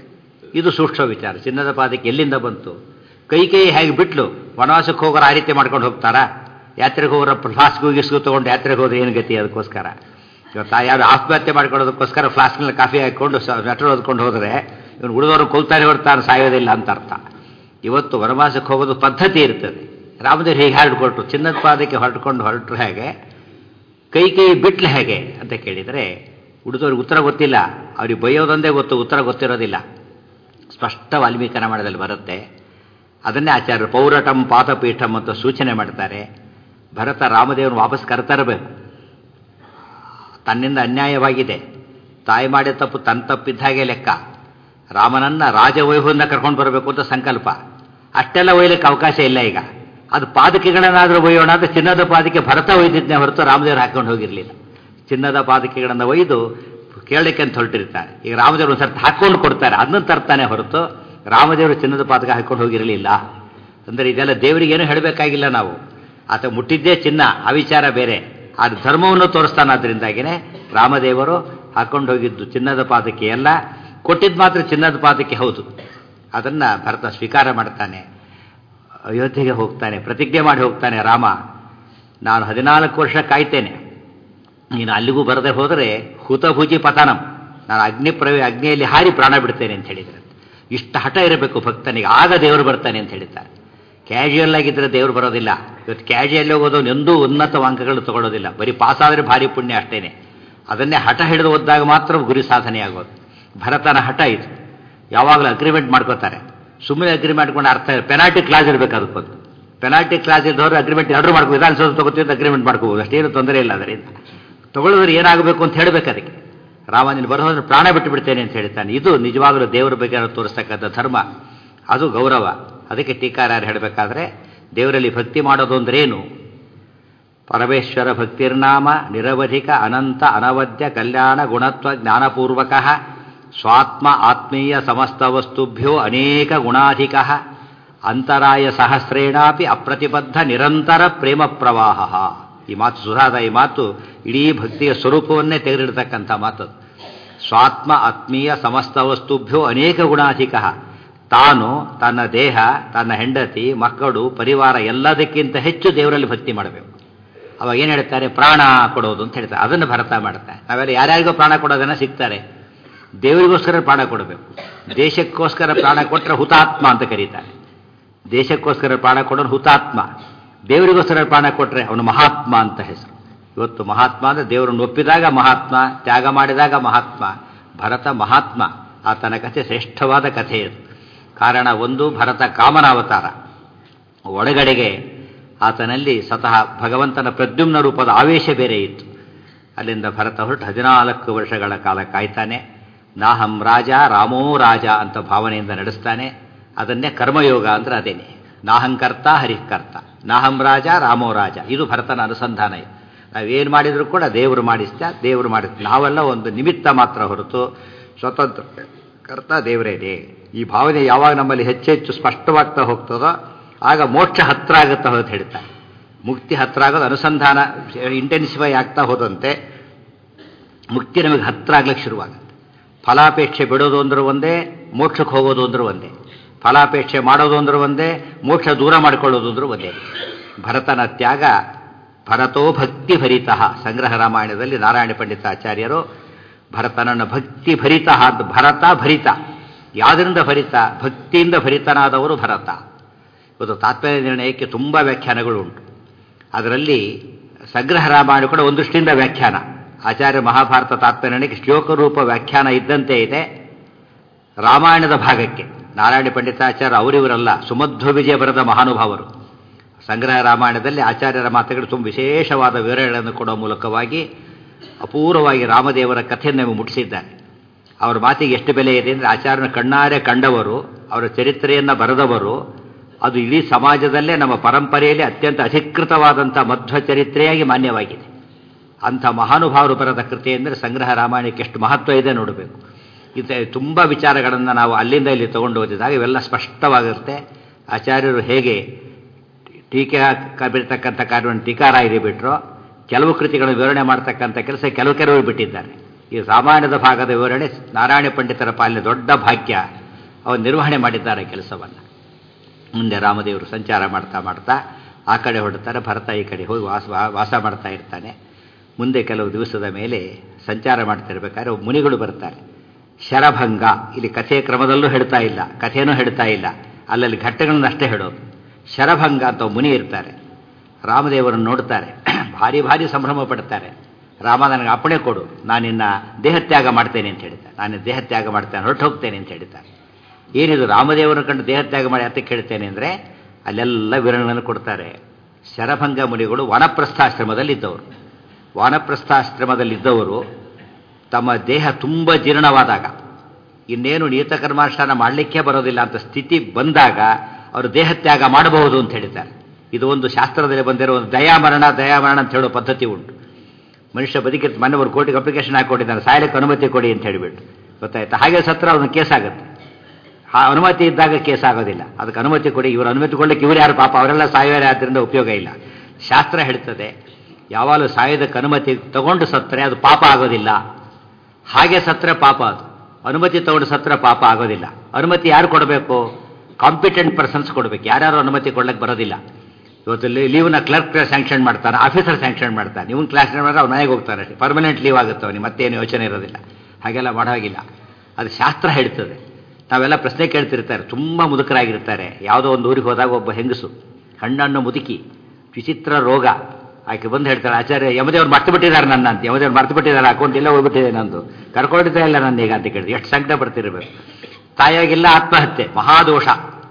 ಇದು ಸೂಕ್ಷ್ಮ ವಿಚಾರ ಚಿನ್ನದ ಪಾದಕ್ಕೆ ಎಲ್ಲಿಂದ ಬಂತು ಕೈ ಕೈ ಹೇಗೆ ಬಿಟ್ಲು ವನವಾಸಕ್ಕೆ ಹೋಗೋರು ಆ ರೀತಿ ಮಾಡ್ಕೊಂಡು ಹೋಗ್ತಾರಾ ಯಾತ್ರೆಗೆ ಹೋಗೋರ ಫ್ಲಾಸ್ಕ್ ಗಿಸ್ಕು ತೊಗೊಂಡು ಯಾತ್ರೆಗೆ ಹೋದ್ರೆ ಏನು ಗತಿ ಅದಕ್ಕೋಸ್ಕರ ಇವತ್ತು ಯಾರು ಆತ್ಮಹತ್ಯೆ ಮಾಡ್ಕೊಳ್ಳೋದಕ್ಕೋಸ್ಕರ ಫ್ಲಾಸ್ಕ್ನಲ್ಲಿ ಕಾಫಿ ಹಾಕಿಕೊಂಡು ಸ್ವೆಟರ್ ಓದ್ಕೊಂಡು ಹೋದರೆ ಇವನು ಉಳಿದವರು ಕೊಲ್ತಾನೆ ಹೊರತಾನೆ ಸಾಯೋದಿಲ್ಲ ಅಂತ ಅರ್ಥ ಇವತ್ತು ವನವಾಸಕ್ಕೆ ಹೋಗೋದು ಪದ್ಧತಿ ಇರ್ತದೆ ರಾಮದೇವ್ರು ಹೇಗೆ ಹಾಡ್ಕೊಟ್ರು ಚಿನ್ನದ ಪಾದಕ್ಕೆ ಹೊರಟ್ಕೊಂಡು ಹೊರಟರು ಹೇಗೆ ಕೈ ಕೈ ಬಿಟ್ಲು ಹೇಗೆ ಅಂತ ಕೇಳಿದರೆ ಉಳಿದವ್ರಿಗೆ ಉತ್ತರ ಗೊತ್ತಿಲ್ಲ ಅವ್ರಿಗೆ ಬೈಯೋದೊಂದೇ ಗೊತ್ತು ಉತ್ತರ ಗೊತ್ತಿರೋದಿಲ್ಲ ಸ್ಪಷ್ಟ ವಾಲ್ಮೀಕಿ ರಾಮಾಯಣದಲ್ಲಿ ಬರುತ್ತೆ ಅದನ್ನೇ ಆಚಾರ್ಯರು ಪೌರಟಂ ಪಾತಪೀಠಂ ಅಂತ ಸೂಚನೆ ಮಾಡ್ತಾರೆ ಭರತ ರಾಮದೇವನ ವಾಪಸ್ ಕರೆತರಬೇಕು ತನ್ನಿಂದ ಅನ್ಯಾಯವಾಗಿದೆ ತಾಯಿ ಮಾಡಿದ ತಪ್ಪು ತನ್ನ ತಪ್ಪಿದ್ದ ಹಾಗೆ ಲೆಕ್ಕ ರಾಮನನ್ನ ರಾಜವೈಭವದಿಂದ ಕರ್ಕೊಂಡು ಬರಬೇಕು ಅಂತ ಸಂಕಲ್ಪ ಅಷ್ಟೆಲ್ಲ ಒಯ್ಯಲಿಕ್ಕೆ ಅವಕಾಶ ಇಲ್ಲ ಈಗ ಅದು ಪಾದಕೆಗಳನ್ನಾದರೂ ಒಯ್ಯೋಣ ಅಂದರೆ ಚಿನ್ನದ ಪಾದಕೆ ಭರತ ಒಯ್ದಿದ್ನೇ ಹೊರತು ರಾಮದೇವರು ಹಾಕೊಂಡು ಹೋಗಿರಲಿಲ್ಲ ಚಿನ್ನದ ಪಾದಕೆಗಳನ್ನು ಒಯ್ದು ಕೇಳಲಿಕ್ಕೆ ಅಂತ ಹೊರಟಿರ್ತಾರೆ ಈಗ ರಾಮದೇವರು ಒಂದು ಸರ್ತಿ ಹಾಕ್ಕೊಂಡು ಕೊಡ್ತಾರೆ ಅದನ್ನು ತರ್ತಾನೆ ಹೊರತು ರಾಮದೇವರು ಚಿನ್ನದ ಪಾದಕ ಹಾಕೊಂಡು ಹೋಗಿರಲಿಲ್ಲ ಅಂದರೆ ಇದೆಲ್ಲ ದೇವರಿಗೇನು ಹೇಳಬೇಕಾಗಿಲ್ಲ ನಾವು ಆತ ಮುಟ್ಟಿದ್ದೇ ಚಿನ್ನ ಆ ವಿಚಾರ ಬೇರೆ ಆ ಧರ್ಮವನ್ನು ತೋರಿಸ್ತಾನಾದ್ರಿಂದಾಗಿನೇ ರಾಮದೇವರು ಹಾಕೊಂಡು ಹೋಗಿದ್ದು ಚಿನ್ನದ ಪಾದಕ್ಕೆ ಎಲ್ಲ ಕೊಟ್ಟಿದ್ದು ಮಾತ್ರ ಚಿನ್ನದ ಪಾದಕ್ಕೆ ಹೌದು ಅದನ್ನು ಭರತ ಸ್ವೀಕಾರ ಮಾಡ್ತಾನೆ ಅಯೋಧ್ಯೆಗೆ ಹೋಗ್ತಾನೆ ಪ್ರತಿಜ್ಞೆ ಮಾಡಿ ಹೋಗ್ತಾನೆ ರಾಮ ನಾನು ಹದಿನಾಲ್ಕು ವರ್ಷ ಕಾಯ್ತೇನೆ ನೀನು ಅಲ್ಲಿಗೂ ಬರದೆ ಹೋದರೆ ಹುತಭುಜಿ ಪತನಂ ನಾನು ಅಗ್ನಿ ಪ್ರವೇ ಅಗ್ನಿಯಲ್ಲಿ ಹಾರಿ ಪ್ರಾಣ ಬಿಡ್ತೇನೆ ಅಂತ ಹೇಳಿದರೆ ಇಷ್ಟು ಹಠ ಇರಬೇಕು ಭಕ್ತನಿಗೆ ಆಗ ದೇವರು ಬರ್ತಾನೆ ಅಂತ ಹೇಳಿದ್ದಾರೆ ಕ್ಯಾಶುಯಲ್ ಆಗಿದ್ದರೆ ದೇವರು ಬರೋದಿಲ್ಲ ಇವತ್ತು ಕ್ಯಾಶುಯಲ್ ಹೋಗೋದು ಎಂದೂ ಉನ್ನತ ಅಂಕಗಳು ತಗೊಳ್ಳೋದಿಲ್ಲ ಬರೀ ಪಾಸ್ ಆದರೆ ಭಾರಿ ಪುಣ್ಯ ಅಷ್ಟೇನೆ ಅದನ್ನೇ ಹಠ ಹಿಡಿದು ಓದಿದಾಗ ಮಾತ್ರ ಗುರಿ ಸಾಧನೆ ಆಗೋದು ಭರತನ ಹಠ ಇದು ಯಾವಾಗಲೂ ಅಗ್ರಿಮೆಂಟ್ ಮಾಡ್ಕೋತಾರೆ ಸುಮ್ಮನೆ ಅಗ್ರಿಮೆಂಟ್ ಮಾಡ್ಕೊಂಡು ಅರ್ಥ ಪೆನಾಲ್ಟಿ ಕ್ಲಾಸ್ ಇರಬೇಕು ಅದಕ್ಕೊಂದು ಪೆನಾಲ್ಟಿ ಕ್ಲಾಸ್ ಇದ್ದವರು ಅಗ್ರಿಮೆಂಟ್ ಆರ್ಡರ್ ಮಾಡ್ಕೋ ವಿಧಾನಸೌಧ ತಗೋತೀವಿ ಅಗ್ರಿಮೆಂಟ್ ಮಾಡ್ಕೋಬೋದು ಅಷ್ಟೇನು ತೊಂದರೆ ಇಲ್ಲ ಅದರಿಂದ ತಗೊಳ್ಳೋದ್ರೆ ಏನಾಗಬೇಕು ಅಂತ ಹೇಳಬೇಕು ಅದಕ್ಕೆ ರಾಮನಿನ ಬರೋದ್ರೆ ಪ್ರಾಣ ಬಿಟ್ಟು ಬಿಡ್ತೇನೆ ಅಂತ ಹೇಳ್ತಾನೆ ಇದು ನಿಜವಾಗಲೂ ದೇವರ ಬಗ್ಗೆ ತೋರಿಸ್ತಕ್ಕಂಥ ಧರ್ಮ ಅದು ಗೌರವ ಅದಕ್ಕೆ ಟೀಕಾರಾರು ಹೇಳಬೇಕಾದ್ರೆ ದೇವರಲ್ಲಿ ಭಕ್ತಿ ಮಾಡೋದು ಅಂದ್ರೇನು ಪರಮೇಶ್ವರ ಭಕ್ತಿರ್ನಾಮ ನಿರವಧಿಕ ಅನಂತ ಅನವದ್ಯ ಕಲ್ಯಾಣ ಗುಣತ್ವ ಜ್ಞಾನಪೂರ್ವಕ ಸ್ವಾತ್ಮ ಆತ್ಮೀಯ ಸಮಸ್ತ ವಸ್ತುಭ್ಯೋ ಅನೇಕ ಗುಣಾಧಿಕ ಅಂತರಾಯ ಸಹಸ್ರೇಣಾಪಿ ಅಪ್ರತಿಬದ್ಧ ನಿರಂತರ ಪ್ರೇಮ ಪ್ರವಾಹ ಈ ಮಾತು ಸುಧಾದ ಈ ಮಾತು ಇಡೀ ಭಕ್ತಿಯ ಸ್ವರೂಪವನ್ನೇ ತೆಗೆದಿಡ್ತಕ್ಕಂಥ ಮಾತು ಸ್ವಾತ್ಮ ಆತ್ಮೀಯ ಸಮಸ್ತ ವಸ್ತುಭ್ಯೋ ಅನೇಕ ಗುಣಾಧಿಕ ತಾನು ತನ್ನ ದೇಹ ತನ್ನ ಹೆಂಡತಿ ಮಕ್ಕಳು ಪರಿವಾರ ಎಲ್ಲದಕ್ಕಿಂತ ಹೆಚ್ಚು ದೇವರಲ್ಲಿ ಭಕ್ತಿ ಮಾಡಬೇಕು ಅವಾಗ ಏನು ಹೇಳ್ತಾರೆ ಪ್ರಾಣ ಕೊಡೋದು ಅಂತ ಹೇಳ್ತಾರೆ ಅದನ್ನು ಭರತ ಮಾಡ್ತಾರೆ ನಾವೆಲ್ಲ ಯಾರ್ಯಾರಿಗೋ ಪ್ರಾಣ ಕೊಡೋದನ್ನ ಸಿಗ್ತಾರೆ ದೇವರಿಗೋಸ್ಕರ ಪ್ರಾಣ ಕೊಡಬೇಕು ದೇಶಕ್ಕೋಸ್ಕರ ಪ್ರಾಣ ಕೊಟ್ಟರೆ ಹುತಾತ್ಮ ಅಂತ ಕರೀತಾರೆ ದೇಶಕ್ಕೋಸ್ಕರ ಪ್ರಾಣ ಕೊಡೋನು ಹುತಾತ್ಮ ದೇವರಿಗೋಸ್ಕರ ಪ್ರಾಣ ಕೊಟ್ಟರೆ ಅವನು ಮಹಾತ್ಮ ಅಂತ ಹೆಸರು ಇವತ್ತು ಮಹಾತ್ಮ ಅಂದರೆ ದೇವರನ್ನು ಒಪ್ಪಿದಾಗ ಮಹಾತ್ಮ ತ್ಯಾಗ ಮಾಡಿದಾಗ ಮಹಾತ್ಮ ಭರತ ಮಹಾತ್ಮ ಆತನ ಕಥೆ ಶ್ರೇಷ್ಠವಾದ ಕಥೆ ಇದು ಕಾರಣ ಒಂದು ಭರತ ಕಾಮನಾವತಾರ ಒಳಗಡೆಗೆ ಆತನಲ್ಲಿ ಸ್ವತಃ ಭಗವಂತನ ಪ್ರದ್ಯುಮ್ನ ರೂಪದ ಆವೇಶ ಬೇರೆ ಇತ್ತು ಅಲ್ಲಿಂದ ಭರತ ಹೊರಟು ಹದಿನಾಲ್ಕು ವರ್ಷಗಳ ಕಾಲ ಕಾಯ್ತಾನೆ ನಾಹಂ ರಾಜ ರಾಮೋ ರಾಜ ಅಂತ ಭಾವನೆಯಿಂದ ನಡೆಸ್ತಾನೆ ಅದನ್ನೇ ಕರ್ಮಯೋಗ ಅಂದ್ರೆ ಅದೇನೆ ನಾಹಂಕರ್ತ ಹರಿಕರ್ತ ನಾಹಂ ರಾಜ ರಾಮೋ ರಾಜ ಇದು ಭರತನ ಅನುಸಂಧಾನ ಇದು ನಾವೇನು ಮಾಡಿದರೂ ಕೂಡ ದೇವರು ಮಾಡಿಸ್ತಾ ದೇವರು ಮಾಡಿಸ್ತಾ ನಾವೆಲ್ಲ ಒಂದು ನಿಮಿತ್ತ ಮಾತ್ರ ಹೊರತು ಸ್ವತಂತ್ರ ಕರ್ತ ದೇವರೇನೆ ಈ ಭಾವನೆ ಯಾವಾಗ ನಮ್ಮಲ್ಲಿ ಹೆಚ್ಚೆಚ್ಚು ಸ್ಪಷ್ಟವಾಗ್ತಾ ಹೋಗ್ತದೋ ಆಗ ಮೋಕ್ಷ ಹತ್ರ ಆಗುತ್ತಾ ಹೋದ ಹೇಳ್ತಾರೆ ಮುಕ್ತಿ ಹತ್ರ ಆಗೋದು ಅನುಸಂಧಾನ ಇಂಟೆನ್ಸಿಫೈ ಆಗ್ತಾ ಹೋದಂತೆ ಮುಕ್ತಿ ನಮಗೆ ಹತ್ರ ಆಗ್ಲಿಕ್ಕೆ ಶುರುವಾಗುತ್ತೆ ಫಲಾಪೇಕ್ಷೆ ಬಿಡೋದು ಅಂದ್ರೆ ಒಂದೇ ಮೋಕ್ಷಕ್ಕೆ ಹೋಗೋದು ಅಂದ್ರೆ ಒಂದೇ ಫಲಾಪೇಕ್ಷೆ ಮಾಡೋದು ಅಂದ್ರೆ ಒಂದೇ ಮೋಕ್ಷ ದೂರ ಮಾಡಿಕೊಳ್ಳೋದು ಅಂದ್ರೆ ಒಂದೇ ಭರತನ ತ್ಯಾಗ ಭರತೋ ಭಕ್ತಿ ಭರಿತ ಸಂಗ್ರಹ ರಾಮಾಯಣದಲ್ಲಿ ನಾರಾಯಣ ಪಂಡಿತಾಚಾರ್ಯರು ಭರತನನ್ನು ಭಕ್ತಿ ಭರಿತ ಅಂತ ಭರತ ಭರಿತ ಯಾವುದರಿಂದ ಭರಿತ ಭಕ್ತಿಯಿಂದ ಭರಿತನಾದವರು ಭರತ ಇವತ್ತು ತಾತ್ಪರ್ಯ ನಿರ್ಣಯಕ್ಕೆ ತುಂಬ ವ್ಯಾಖ್ಯಾನಗಳು ಉಂಟು ಅದರಲ್ಲಿ ಸಂಗ್ರಹ ರಾಮಾಯಣ ಕೂಡ ಒಂದು ದೃಷ್ಟಿಯಿಂದ ವ್ಯಾಖ್ಯಾನ ಆಚಾರ್ಯ ಮಹಾಭಾರತ ತಾತ್ಪರ್ಯ ನಿರ್ಣಯಕ್ಕೆ ಶ್ಲೋಕರೂಪ ವ್ಯಾಖ್ಯಾನ ಇದ್ದಂತೆ ಇದೆ ರಾಮಾಯಣದ ಭಾಗಕ್ಕೆ ನಾರಾಯಣ ಪಂಡಿತಾಚಾರ್ಯ ಅವರಿವರಲ್ಲ ಸುಮಧ್ವ ವಿಜಯ ಬರೆದ ಮಹಾನುಭಾವರು ಸಂಗ್ರಹ ರಾಮಾಯಣದಲ್ಲಿ ಆಚಾರ್ಯರ ಮಾತುಗಳು ತುಂಬ ವಿಶೇಷವಾದ ವಿವರಣೆಗಳನ್ನು ಕೊಡುವ ಮೂಲಕವಾಗಿ ಅಪೂರ್ವವಾಗಿ ರಾಮದೇವರ ಕಥೆಯನ್ನು ನಮಗೆ ಮುಟ್ಟಿಸಿದ್ದಾರೆ ಅವರ ಮಾತಿಗೆ ಎಷ್ಟು ಬೆಲೆ ಇದೆ ಅಂದರೆ ಆಚಾರ್ಯನ ಕಣ್ಣಾರೆ ಕಂಡವರು ಅವರ ಚರಿತ್ರೆಯನ್ನು ಬರೆದವರು ಅದು ಇಡೀ ಸಮಾಜದಲ್ಲೇ ನಮ್ಮ ಪರಂಪರೆಯಲ್ಲಿ ಅತ್ಯಂತ ಅಧಿಕೃತವಾದಂಥ ಮಧ್ವ ಚರಿತ್ರೆಯಾಗಿ ಮಾನ್ಯವಾಗಿದೆ ಅಂಥ ಮಹಾನುಭಾವರು ಬರೆದ ಕೃತಿ ಅಂದರೆ ಸಂಗ್ರಹ ರಾಮಾಯಣಕ್ಕೆ ಎಷ್ಟು ಮಹತ್ವ ಇದೆ ನೋಡಬೇಕು ಇದು ತುಂಬ ವಿಚಾರಗಳನ್ನು ನಾವು ಅಲ್ಲಿಂದ ಇಲ್ಲಿ ತಗೊಂಡು ಓದಿದಾಗ ಇವೆಲ್ಲ ಸ್ಪಷ್ಟವಾಗಿರುತ್ತೆ ಆಚಾರ್ಯರು ಹೇಗೆ ಟೀಕೆ ಬೀಳ್ತಕ್ಕಂಥ ಕಾರ್ಯವನ್ನು ಟೀಕಾರಾಯರಿ ಬಿಟ್ಟರು ಕೆಲವು ಕೃತಿಗಳನ್ನು ವಿವರಣೆ ಮಾಡ್ತಕ್ಕಂಥ ಕೆಲಸ ಕೆಲವು ಕೆಲವರು ಬಿಟ್ಟಿದ್ದಾರೆ ಈ ರಾಮಾಯಣದ ಭಾಗದ ವಿವರಣೆ ನಾರಾಯಣ ಪಂಡಿತರ ಪಾಲಿನ ದೊಡ್ಡ ಭಾಗ್ಯ ಅವರು ನಿರ್ವಹಣೆ ಮಾಡಿದ್ದಾರೆ ಕೆಲಸವನ್ನು ಮುಂದೆ ರಾಮದೇವರು ಸಂಚಾರ ಮಾಡ್ತಾ ಮಾಡ್ತಾ ಆ ಕಡೆ ಹೊರಡ್ತಾರೆ ಭರತ ಈ ಕಡೆ ಹೋಗಿ ವಾಸ ವಾಸ ಮಾಡ್ತಾ ಇರ್ತಾನೆ ಮುಂದೆ ಕೆಲವು ದಿವಸದ ಮೇಲೆ ಸಂಚಾರ ಮಾಡ್ತಿರ್ಬೇಕಾದ್ರೆ ಮುನಿಗಳು ಬರ್ತಾರೆ ಶರಭಂಗ ಇಲ್ಲಿ ಕಥೆಯ ಕ್ರಮದಲ್ಲೂ ಹೇಳ್ತಾ ಇಲ್ಲ ಕಥೆನೂ ಹೇಳ್ತಾ ಇಲ್ಲ ಅಲ್ಲಲ್ಲಿ ಘಟ್ಟಗಳನ್ನ ಅಷ್ಟೇ ಹೇಳೋದು ಶರಭಂಗ ಅಂತ ಮುನಿ ಇರ್ತಾರೆ ರಾಮದೇವರನ್ನು ನೋಡ್ತಾರೆ ಭಾರಿ ಭಾರಿ ಸಂಭ್ರಮ ಪಡ್ತಾರೆ ರಾಮ ನನಗೆ ಅಪ್ಪಣೆ ಕೊಡು ನಾನಿನ್ನ ದೇಹತ್ಯಾಗ ಮಾಡ್ತೇನೆ ಅಂತ ಹೇಳ್ತಾರೆ ನಾನು ದೇಹತ್ಯಾಗ ಮಾಡ್ತೇನೆ ಹೊರಟು ಹೋಗ್ತೇನೆ ಅಂತ ಹೇಳ್ತಾರೆ ಏನಿದು ರಾಮದೇವರನ್ನು ಕಂಡು ದೇಹತ್ಯಾಗ ಮಾಡಿ ಅದಕ್ಕೆ ಹೇಳ್ತೇನೆ ಅಂದರೆ ಅಲ್ಲೆಲ್ಲ ವಿವರಣೆಯನ್ನು ಕೊಡ್ತಾರೆ ಶರಭಂಗ ಮುನಿಗಳು ವಾನಪ್ರಸ್ಥಾಶ್ರಮದಲ್ಲಿದ್ದವರು ವಾನಪ್ರಸ್ಥಾಶ್ರಮದಲ್ಲಿದ್ದವರು ತಮ್ಮ ದೇಹ ತುಂಬ ಜೀರ್ಣವಾದಾಗ ಇನ್ನೇನು ನಿಯತಕರ್ಮಾನುಷ್ಠಾನ ಮಾಡಲಿಕ್ಕೆ ಬರೋದಿಲ್ಲ ಅಂತ ಸ್ಥಿತಿ ಬಂದಾಗ ಅವರು ದೇಹತ್ಯಾಗ ಮಾಡಬಹುದು ಅಂತ ಹೇಳ್ತಾರೆ ಇದು ಒಂದು ಶಾಸ್ತ್ರದಲ್ಲಿ ಬಂದಿರೋ ಒಂದು ದಯಾಮರಣ ದಯಾಮರಣ ಅಂತ ಹೇಳೋ ಪದ್ಧತಿ ಉಂಟು ಮನುಷ್ಯ ಬದುಕಿರ್ತ ಮೊನ್ನೆ ಅವರು ಕೋರ್ಟಿಗೆ ಅಪ್ಲಿಕೇಶನ್ ಹಾಕೊಂಡಿದ್ದಾನೆ ಸಾಯಲಿಕ್ಕೆ ಅನುಮತಿ ಕೊಡಿ ಅಂತ ಹೇಳಿಬಿಟ್ಟು ಗೊತ್ತಾಯ್ತಾ ಹಾಗೆ ಸತ್ರ ಅವನ ಕೇಸ್ ಆಗುತ್ತೆ ಆ ಅನುಮತಿ ಇದ್ದಾಗ ಕೇಸ್ ಆಗೋದಿಲ್ಲ ಅದಕ್ಕೆ ಅನುಮತಿ ಕೊಡಿ ಇವರು ಅನುಮತಿ ಕೊಡಲಿಕ್ಕೆ ಇವರು ಯಾರು ಪಾಪ ಅವರೆಲ್ಲ ಸಾಯೋರೆ ಆದ್ದರಿಂದ ಉಪಯೋಗ ಇಲ್ಲ ಶಾಸ್ತ್ರ ಹೇಳ್ತದೆ ಯಾವಾಗಲೂ ಸಾಯೋದಕ್ಕೆ ಅನುಮತಿ ತಗೊಂಡು ಸತ್ತರೆ ಅದು ಪಾಪ ಆಗೋದಿಲ್ಲ ಹಾಗೆ ಸತ್ತರೆ ಪಾಪ ಅದು ಅನುಮತಿ ತಗೊಂಡು ಸತ್ತರೆ ಪಾಪ ಆಗೋದಿಲ್ಲ ಅನುಮತಿ ಯಾರು ಕೊಡಬೇಕು ಕಾಂಪಿಟೆಂಟ್ ಪರ್ಸನ್ಸ್ ಕೊಡಬೇಕು ಯಾರ್ಯಾರು ಅನುಮತಿ ಕೊಡ್ಲಿಕ್ಕೆ ಬರೋದಿಲ್ಲ ಇವತ್ತು ಲೀವ್ನ ಕ್ಲರ್ಕ್ ಸ್ಯಾಂಕ್ಷನ್ ಮಾಡ್ತಾನೆ ಆಫೀಸರ್ ಸ್ಯಾಂಕ್ಷನ್ ಮಾಡ್ತಾನೆ ಇವನ್ ಕ್ಲಾಸ್ ಮಾಡಿದ್ರೆ ಅವ್ನು ಮನೆಗೆ ಹೋಗ್ತಾನೆ ಅಷ್ಟೇ ಪರ್ಮನೆಂಟ್ ಲೀವ್ ಆಗುತ್ತೆ ಅವನಿಗೆ ಮತ್ತೇನು ಯೋಚನೆ ಇರೋದಿಲ್ಲ ಹಾಗೆಲ್ಲ ಮಾಡೋ ಹಾಗಿಲ್ಲ ಅದು ಶಾಸ್ತ್ರ ಹೇಳ್ತದೆ ನಾವೆಲ್ಲ ಪ್ರಶ್ನೆ ಕೇಳ್ತಿರ್ತಾರೆ ತುಂಬ ಮುದುಕರಾಗಿರ್ತಾರೆ ಯಾವುದೋ ಒಂದು ಊರಿಗೆ ಹೋದಾಗ ಒಬ್ಬ ಹೆಂಗಸು ಹಣ್ಣನ್ನು ಮುದುಕಿ ವಿಚಿತ್ರ ರೋಗ ಆಕೆ ಬಂದು ಹೇಳ್ತಾಳೆ ಆಚಾರ್ಯ ಯಮದೇವ್ರು ಮರ್ತು ಬಿಟ್ಟಿದ್ದಾರೆ ನನ್ನ ಅಂತ ಯಮದೇವ್ರು ಮರ್ತು ಬಿಟ್ಟಿದ್ದಾರೆ ಅಕೌಂಟ್ ಇಲ್ಲ ಹೋಗ್ಬಿಟ್ಟಿದೆ ನಂದು ಕರ್ಕೊಂಡಿದ್ದೇ ಇಲ್ಲ ನನ್ನ ಈಗ ಅಂತ ಕೇಳಿದ್ರೆ ಎಷ್ಟು ಸಂಕಟ ಪಡ್ತಿರ್ಬೇಕು ತಾಯಾಗಿಲ್ಲ ಆತ್ಮಹತ್ಯೆ ಮಹಾದೋಷ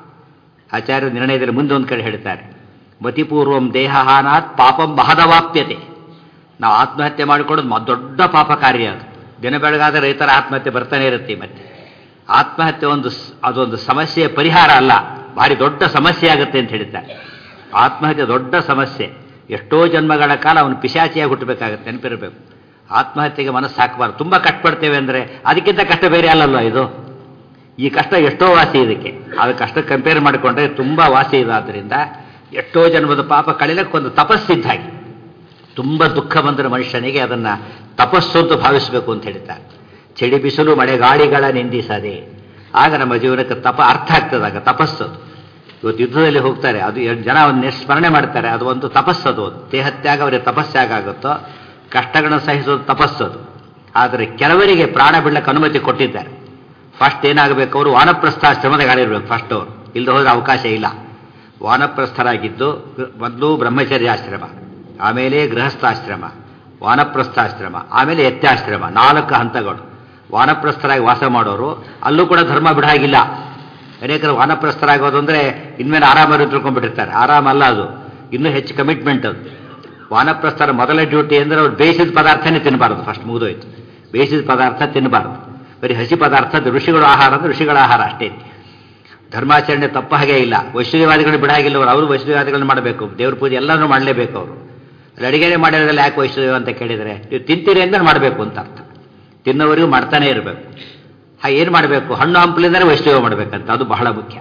ಆಚಾರ್ಯ ನಿರ್ಣಯದಲ್ಲಿ ಮುಂದೆ ಒಂದು ಕಡೆ ಹೇಳ್ತಾರೆ ಮತಿಪೂರ್ವಂ ದೇಹಹಾನಾತ್ ಪಾಪಂ ಮಹದವಾಪ್ಯತೆ ನಾವು ಆತ್ಮಹತ್ಯೆ ಮಾಡಿಕೊಳ್ಳೋದು ಮ- ದೊಡ್ಡ ಪಾಪ ಕಾರ್ಯ ಅದು ದಿನ ಬೆಳಗಾದ ರೈತರ ಆತ್ಮಹತ್ಯೆ ಬರ್ತಾನೆ ಇರುತ್ತೆ ಮತ್ತೆ ಆತ್ಮಹತ್ಯೆ ಒಂದು ಸ್- ಅದೊಂದು ಸಮಸ್ಯೆಯ ಪರಿಹಾರ ಅಲ್ಲ ಭಾರಿ ದೊಡ್ಡ ಸಮಸ್ಯೆ ಆಗುತ್ತೆ ಅಂತ ಹೇಳ್ತಾರೆ ಆತ್ಮಹತ್ಯೆ ದೊಡ್ಡ ಸಮಸ್ಯೆ ಎಷ್ಟೋ ಜನ್ಮಗಳ ಕಾಲ ಅವನು ಪಿಶಾಚಿಯಾಗಿ ಹುಟ್ಟಬೇಕಾಗತ್ತೆ ನೆನಪಿರಬೇಕು ಆತ್ಮಹತ್ಯೆಗೆ ಮನಸ್ಸು ಹಾಕಬಾರ್ದು ತುಂಬ ಕಷ್ಟಪಡ್ತೇವೆ ಅಂದರೆ ಅದಕ್ಕಿಂತ ಕಷ್ಟ ಬೇರೆ ಅಲ್ಲಲ್ವ ಇದು ಈ ಕಷ್ಟ ಎಷ್ಟೋ ವಾಸಿ ಇದಕ್ಕೆ ಅದು ಕಷ್ಟ ಕಂಪೇರ್ ಮಾಡಿಕೊಂಡ್ರೆ ತುಂಬ ವಾಸಿ ಇದಾದ್ರಿಂದ ಎಷ್ಟೋ ಜನ್ಮದ ಪಾಪ ಕಳಿಲಕ್ಕೆ ಒಂದು ತಪಸ್ಸಿದ್ದಾಗಿ ತುಂಬ ದುಃಖ ಬಂದರೆ ಮನುಷ್ಯನಿಗೆ ಅದನ್ನು ತಪಸ್ಸು ಅಂತ ಭಾವಿಸಬೇಕು ಅಂತ ಹೇಳ್ತಾರೆ ಚಳಿ ಬಿಸಿಲು ಮಳೆ ಗಾಳಿಗಳ ನಿಂದಿಸದೆ ಆಗ ನಮ್ಮ ಜೀವನಕ್ಕೆ ತಪ ಅರ್ಥ ಆಗ್ತದಾಗ ತಪಸ್ಸು ಅದು. ಇವತ್ತು ಯುದ್ಧದಲ್ಲಿ ಹೋಗ್ತಾರೆ ಅದು ಎರಡು ಜನ ಅವನ್ನ ಸ್ಮರಣೆ ಮಾಡ್ತಾರೆ ಅದು ಒಂದು ತಪಸ್ಸದು ದೇಹತ್ಯಾಗ ಅವರಿಗೆ ತಪಸ್ಸಾಗ ಆಗುತ್ತೋ ಕಷ್ಟಗಳನ್ನು ಸಹಿಸೋದು ತಪಸ್ಸದು ಆದರೆ ಕೆಲವರಿಗೆ ಪ್ರಾಣ ಬಿಡ್ಲಕ್ಕೆ ಅನುಮತಿ ಕೊಟ್ಟಿದ್ದಾರೆ ಫಸ್ಟ್ ಏನಾಗಬೇಕು ಅವರು ವಾನಪ್ರಸ್ಥಾಶ್ರಮದಗಾಳಿರ್ಬೇಕು ಫಸ್ಟ್ ಅವರು ಇಲ್ಲದೆ ಹೋದ್ರೆ ಅವಕಾಶ ಇಲ್ಲ ವಾನಪ್ರಸ್ಥರಾಗಿದ್ದು ಮೊದಲು ಬ್ರಹ್ಮಚರ್ಯಾಶ್ರಮ ಆಮೇಲೆ ಗೃಹಸ್ಥಾಶ್ರಮ ವಾನಪ್ರಸ್ಥಾಶ್ರಮ ಆಮೇಲೆ ಯತ್ಯಾಶ್ರಮ ನಾಲ್ಕು ಹಂತಗಳು ವಾನಪ್ರಸ್ಥರಾಗಿ ವಾಸ ಮಾಡೋರು ಅಲ್ಲೂ ಕೂಡ ಧರ್ಮ ಬಿಡಾಗಿಲ್ಲ ಅನೇಕರು ವಾನಪ್ರಸ್ಥರಾಗೋದು ಅಂದರೆ ಇನ್ಮೇಲೆ ಆರಾಮಾಗಿ ತಿಳ್ಕೊಂಡ್ಬಿಟ್ಟಿರ್ತಾರೆ ಆರಾಮಲ್ಲ ಅದು ಇನ್ನೂ ಹೆಚ್ಚು ಕಮಿಟ್ಮೆಂಟ್ ಅದು ವಾನಪ್ರಸ್ಥರ ಮೊದಲ ಡ್ಯೂಟಿ ಅಂದರೆ ಅವ್ರು ಬೇಯಿಸಿದ ಪದಾರ್ಥನೇ ತಿನ್ನಬಾರ್ದು ಫಸ್ಟ್ ಮುಗಿದೋಯ್ತು ಬೇಯಿಸಿದ ಪದಾರ್ಥ ತಿನ್ನಬಾರ್ದು ಬರೀ ಹಸಿ ಪದಾರ್ಥ ಋಷಿಗಳ ಆಹಾರ ಅಂದರೆ ಋಷಿಗಳ ಆಹಾರ ಅಷ್ಟೇ ಧರ್ಮಾಚರಣೆ ತಪ್ಪ ಹಾಗೆ ಇಲ್ಲ ವೈಷ್ಣವ್ಯವಾದಿಗಳು ಬಿಡಾಗಿಲ್ಲ ಅವರು ಅವರು ವೈಷ್ಣವ್ಯವಾದಿಗಳನ್ನ ಮಾಡಬೇಕು ದೇವ್ರ ಪೂಜೆ ಎಲ್ಲನೂ ಮಾಡಲೇಬೇಕು ಅವರು ಅಡಿಗೆನೆ ಮಾಡಿರೋದ್ರಲ್ಲಿ ಯಾಕೆ ವೈಷ್ಣವ್ಯ ಅಂತ ಕೇಳಿದರೆ ನೀವು ತಿಂತೀರಿ ಅಂದ್ರೆ ಮಾಡಬೇಕು ಅಂತ ಅರ್ಥ ತಿನ್ನೋವರೆಗೂ ಮಾಡ್ತಾನೆ ಇರಬೇಕು ಹಾಗೆ ಏನು ಮಾಡಬೇಕು ಹಣ್ಣು ಹಂಪಲಿಂದಲೇ ವೈಷ್ಣವ್ಯ ಮಾಡಬೇಕಂತ ಅದು ಬಹಳ ಮುಖ್ಯ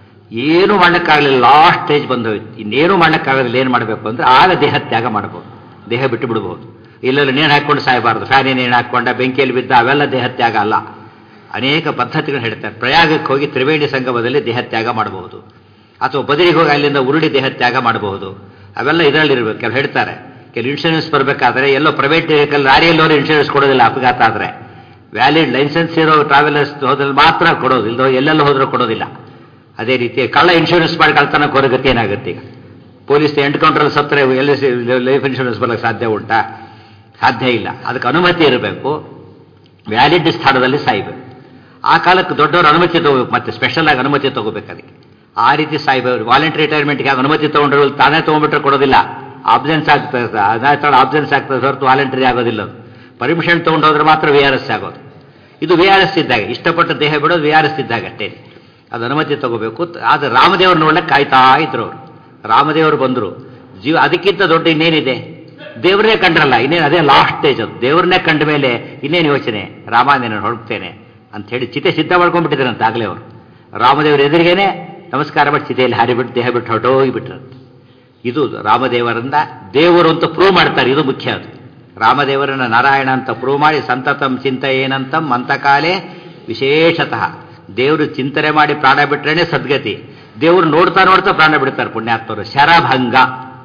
ಏನು ಮಾಡೋಕ್ಕಾಗಲಿಲ್ಲ ಲಾಸ್ಟ್ ಸ್ಟೇಜ್ ಬಂದೋಯ್ತು ಇನ್ನೇನು ಮಾಡೋಕ್ಕಾಗಲಿಲ್ಲ ಏನು ಮಾಡಬೇಕು ಅಂದರೆ ಆಗ ದೇಹ ತ್ಯಾಗ ಮಾಡ್ಬೋದು ದೇಹ ಬಿಟ್ಟು ಬಿಡ್ಬೋದು ಇಲ್ಲೆಲ್ಲ ನೇಣು ಹಾಕ್ಕೊಂಡು ಸಾಯಬಾರ್ದು ಫ್ಯಾನಿ ನೇಣು ಹಾಕ್ಕೊಂಡ ಬೆಂಕಿಯಲ್ಲಿ ಬಿದ್ದ ಅವೆಲ್ಲ ದೇಹ ತ್ಯಾಗ ಅಲ್ಲ ಅನೇಕ ಪದ್ಧತಿಗಳು ಹೇಳ್ತಾರೆ ಪ್ರಯಾಗಕ್ಕೆ ಹೋಗಿ ತ್ರಿವೇಣಿ ಸಂಗಮದಲ್ಲಿ ದೇಹ ತ್ಯಾಗ ಮಾಡಬಹುದು ಅಥವಾ ಬದಲಿಗೆ ಹೋಗಿ ಅಲ್ಲಿಂದ ಉರುಳಿ ದೇಹ ತ್ಯಾಗ ಮಾಡಬಹುದು ಅವೆಲ್ಲ ಇದರಲ್ಲಿರ್ಬೇಕು ಕೆಲವು ಹೇಳ್ತಾರೆ ಕೆಲವು ಇನ್ಶೂರೆನ್ಸ್ ಬರಬೇಕಾದ್ರೆ ಎಲ್ಲೋ ಪ್ರೈವೇಟ್ ವೆಹಿಕಲ್ ಲಾರಿಯಲ್ಲೋರು ಇನ್ಶೂರೆನ್ಸ್ ಕೊಡೋದಿಲ್ಲ ಅಪಘಾತ ಆದರೆ ವ್ಯಾಲಿಡ್ ಲೈಸೆನ್ಸ್ ಇರೋ ಟ್ರಾವೆಲರ್ಸ್ ಹೋದ್ರಲ್ಲಿ ಮಾತ್ರ ಕೊಡೋದು ಇಲ್ದೋ ಎಲ್ಲೆಲ್ಲ ಹೋದ್ರೂ ಕೊಡೋದಿಲ್ಲ ಅದೇ ರೀತಿ ಕಳ್ಳ ಇನ್ಶೂರೆನ್ಸ್ ಮಾಡಿ ಕಳ್ತನ ಕೋರಗತಿ ಏನಾಗುತ್ತೆ ಈಗ ಪೊಲೀಸ್ ಎನ್ಕೌಂಟ್ರಲ್ಲಿ ಸತ್ತರೆ ಎಲ್ಲಿ ಲೈಫ್ ಇನ್ಶೂರೆನ್ಸ್ ಬರೋಕ್ಕೆ ಸಾಧ್ಯ ಉಂಟಾ ಸಾಧ್ಯ ಇಲ್ಲ ಅದಕ್ಕೆ ಅನುಮತಿ ಇರಬೇಕು ವ್ಯಾಲಿಡ್ ಸ್ಥಾನದಲ್ಲಿ ಸಾಯ್ಬೇಕು ಆ ಕಾಲಕ್ಕೆ ದೊಡ್ಡವರು ಅನುಮತಿ ತಗೋಬೇಕು ಮತ್ತೆ ಸ್ಪೆಷಲ್ ಆಗಿ ಅನುಮತಿ ತಗೋಬೇಕು ಅದಕ್ಕೆ ಆ ರೀತಿ ಸಾಯ್ಬೇಕು ವಾಲಂಟ್ರಿ ರಿಟೈರ್ಮೆಂಟ್ಗೆ ಅನುಮತಿ ತೊಗೊಂಡ್ರು ತಾನೇ ತೊಗೊಂಡ್ಬಿಟ್ರೆ ಕೊಡೋದಿಲ್ಲ ಆಬ್ಸೆನ್ಸ್ ಆಗ್ತದೆ ಅದಾಯ್ತಾಳೆ ಆಬ್ಸೆನ್ಸ್ ಆಗ್ತದೆ ಹೊರತು ವಾಲಂಟ್ರಿ ಆಗೋದಿಲ್ಲ ಅದು ಪರ್ಮಿಷನ್ ತೊಗೊಂಡು ಹೋದ್ರೆ ಮಾತ್ರ ವಿ ಆರ್ ಎಸ್ ಆಗೋದು ಇದು ವಿ ಆರ್ ಎಸ್ ಇದ್ದಾಗ ಇಷ್ಟಪಟ್ಟು ದೇಹ ಬಿಡೋದು ವಿ ಆರ್ ಎಸ್ ಇದ್ದಾಗ ಅಷ್ಟೇ ಅದು ಅನುಮತಿ ತಗೋಬೇಕು ಆದರೆ ರಾಮದೇವ್ರು ನೋಡ್ಲಿಕ್ಕೆ ಕಾಯ್ತಾ ಇದ್ರು ಅವರು ರಾಮದೇವರು ಬಂದರು ಜೀವ ಅದಕ್ಕಿಂತ ದೊಡ್ಡ ಇನ್ನೇನಿದೆ ದೇವ್ರನ್ನೇ ಕಂಡ್ರಲ್ಲ ಇನ್ನೇನು ಅದೇ ಲಾಸ್ಟ್ ಸ್ಟೇಜ್ ಅದು ದೇವ್ರನ್ನೇ ಕಂಡ ಮೇಲೆ ಇನ್ನೇನು ಯೋಚನೆ ರಾಮ ನಾನು ಹೊರಡ್ತೇನೆ ಅಂತ ಹೇಳಿ ಚಿತೆ ಸಿದ್ಧ ಮಾಡ್ಕೊಂಡ್ಬಿಟ್ಟಿದ್ರಂತ ಆಗಲೇ ಅವರು ರಾಮದೇವರ ಎದುರಿಗೇನೆ ನಮಸ್ಕಾರ ಮಾಡಿ ಚಿತೆಯಲ್ಲಿ ಹಾರಿಬಿಟ್ಟು ದೇಹ ಬಿಟ್ಟು ಹೊರಟೋಗಿಬಿಟ್ರಂತೆ ಇದು ರಾಮದೇವರಿಂದ ದೇವರು ಅಂತ ಪ್ರೂವ್ ಮಾಡ್ತಾರೆ ಇದು ಮುಖ್ಯ ಅದು ರಾಮದೇವರನ್ನ ನಾರಾಯಣ ಅಂತ ಪ್ರೂವ್ ಮಾಡಿ ಸಂತತಂ ಚಿಂತ ಏನಂತಂ ಅಂತಕಾಲೇ ವಿಶೇಷತಃ ದೇವರು ಚಿಂತನೆ ಮಾಡಿ ಪ್ರಾಣ ಬಿಟ್ರೇನೆ ಸದ್ಗತಿ ದೇವರು ನೋಡ್ತಾ ನೋಡ್ತಾ ಪ್ರಾಣ ಬಿಡ್ತಾರೆ ಪುಣ್ಯಾತ್ಮರು ಶರಭಂಗ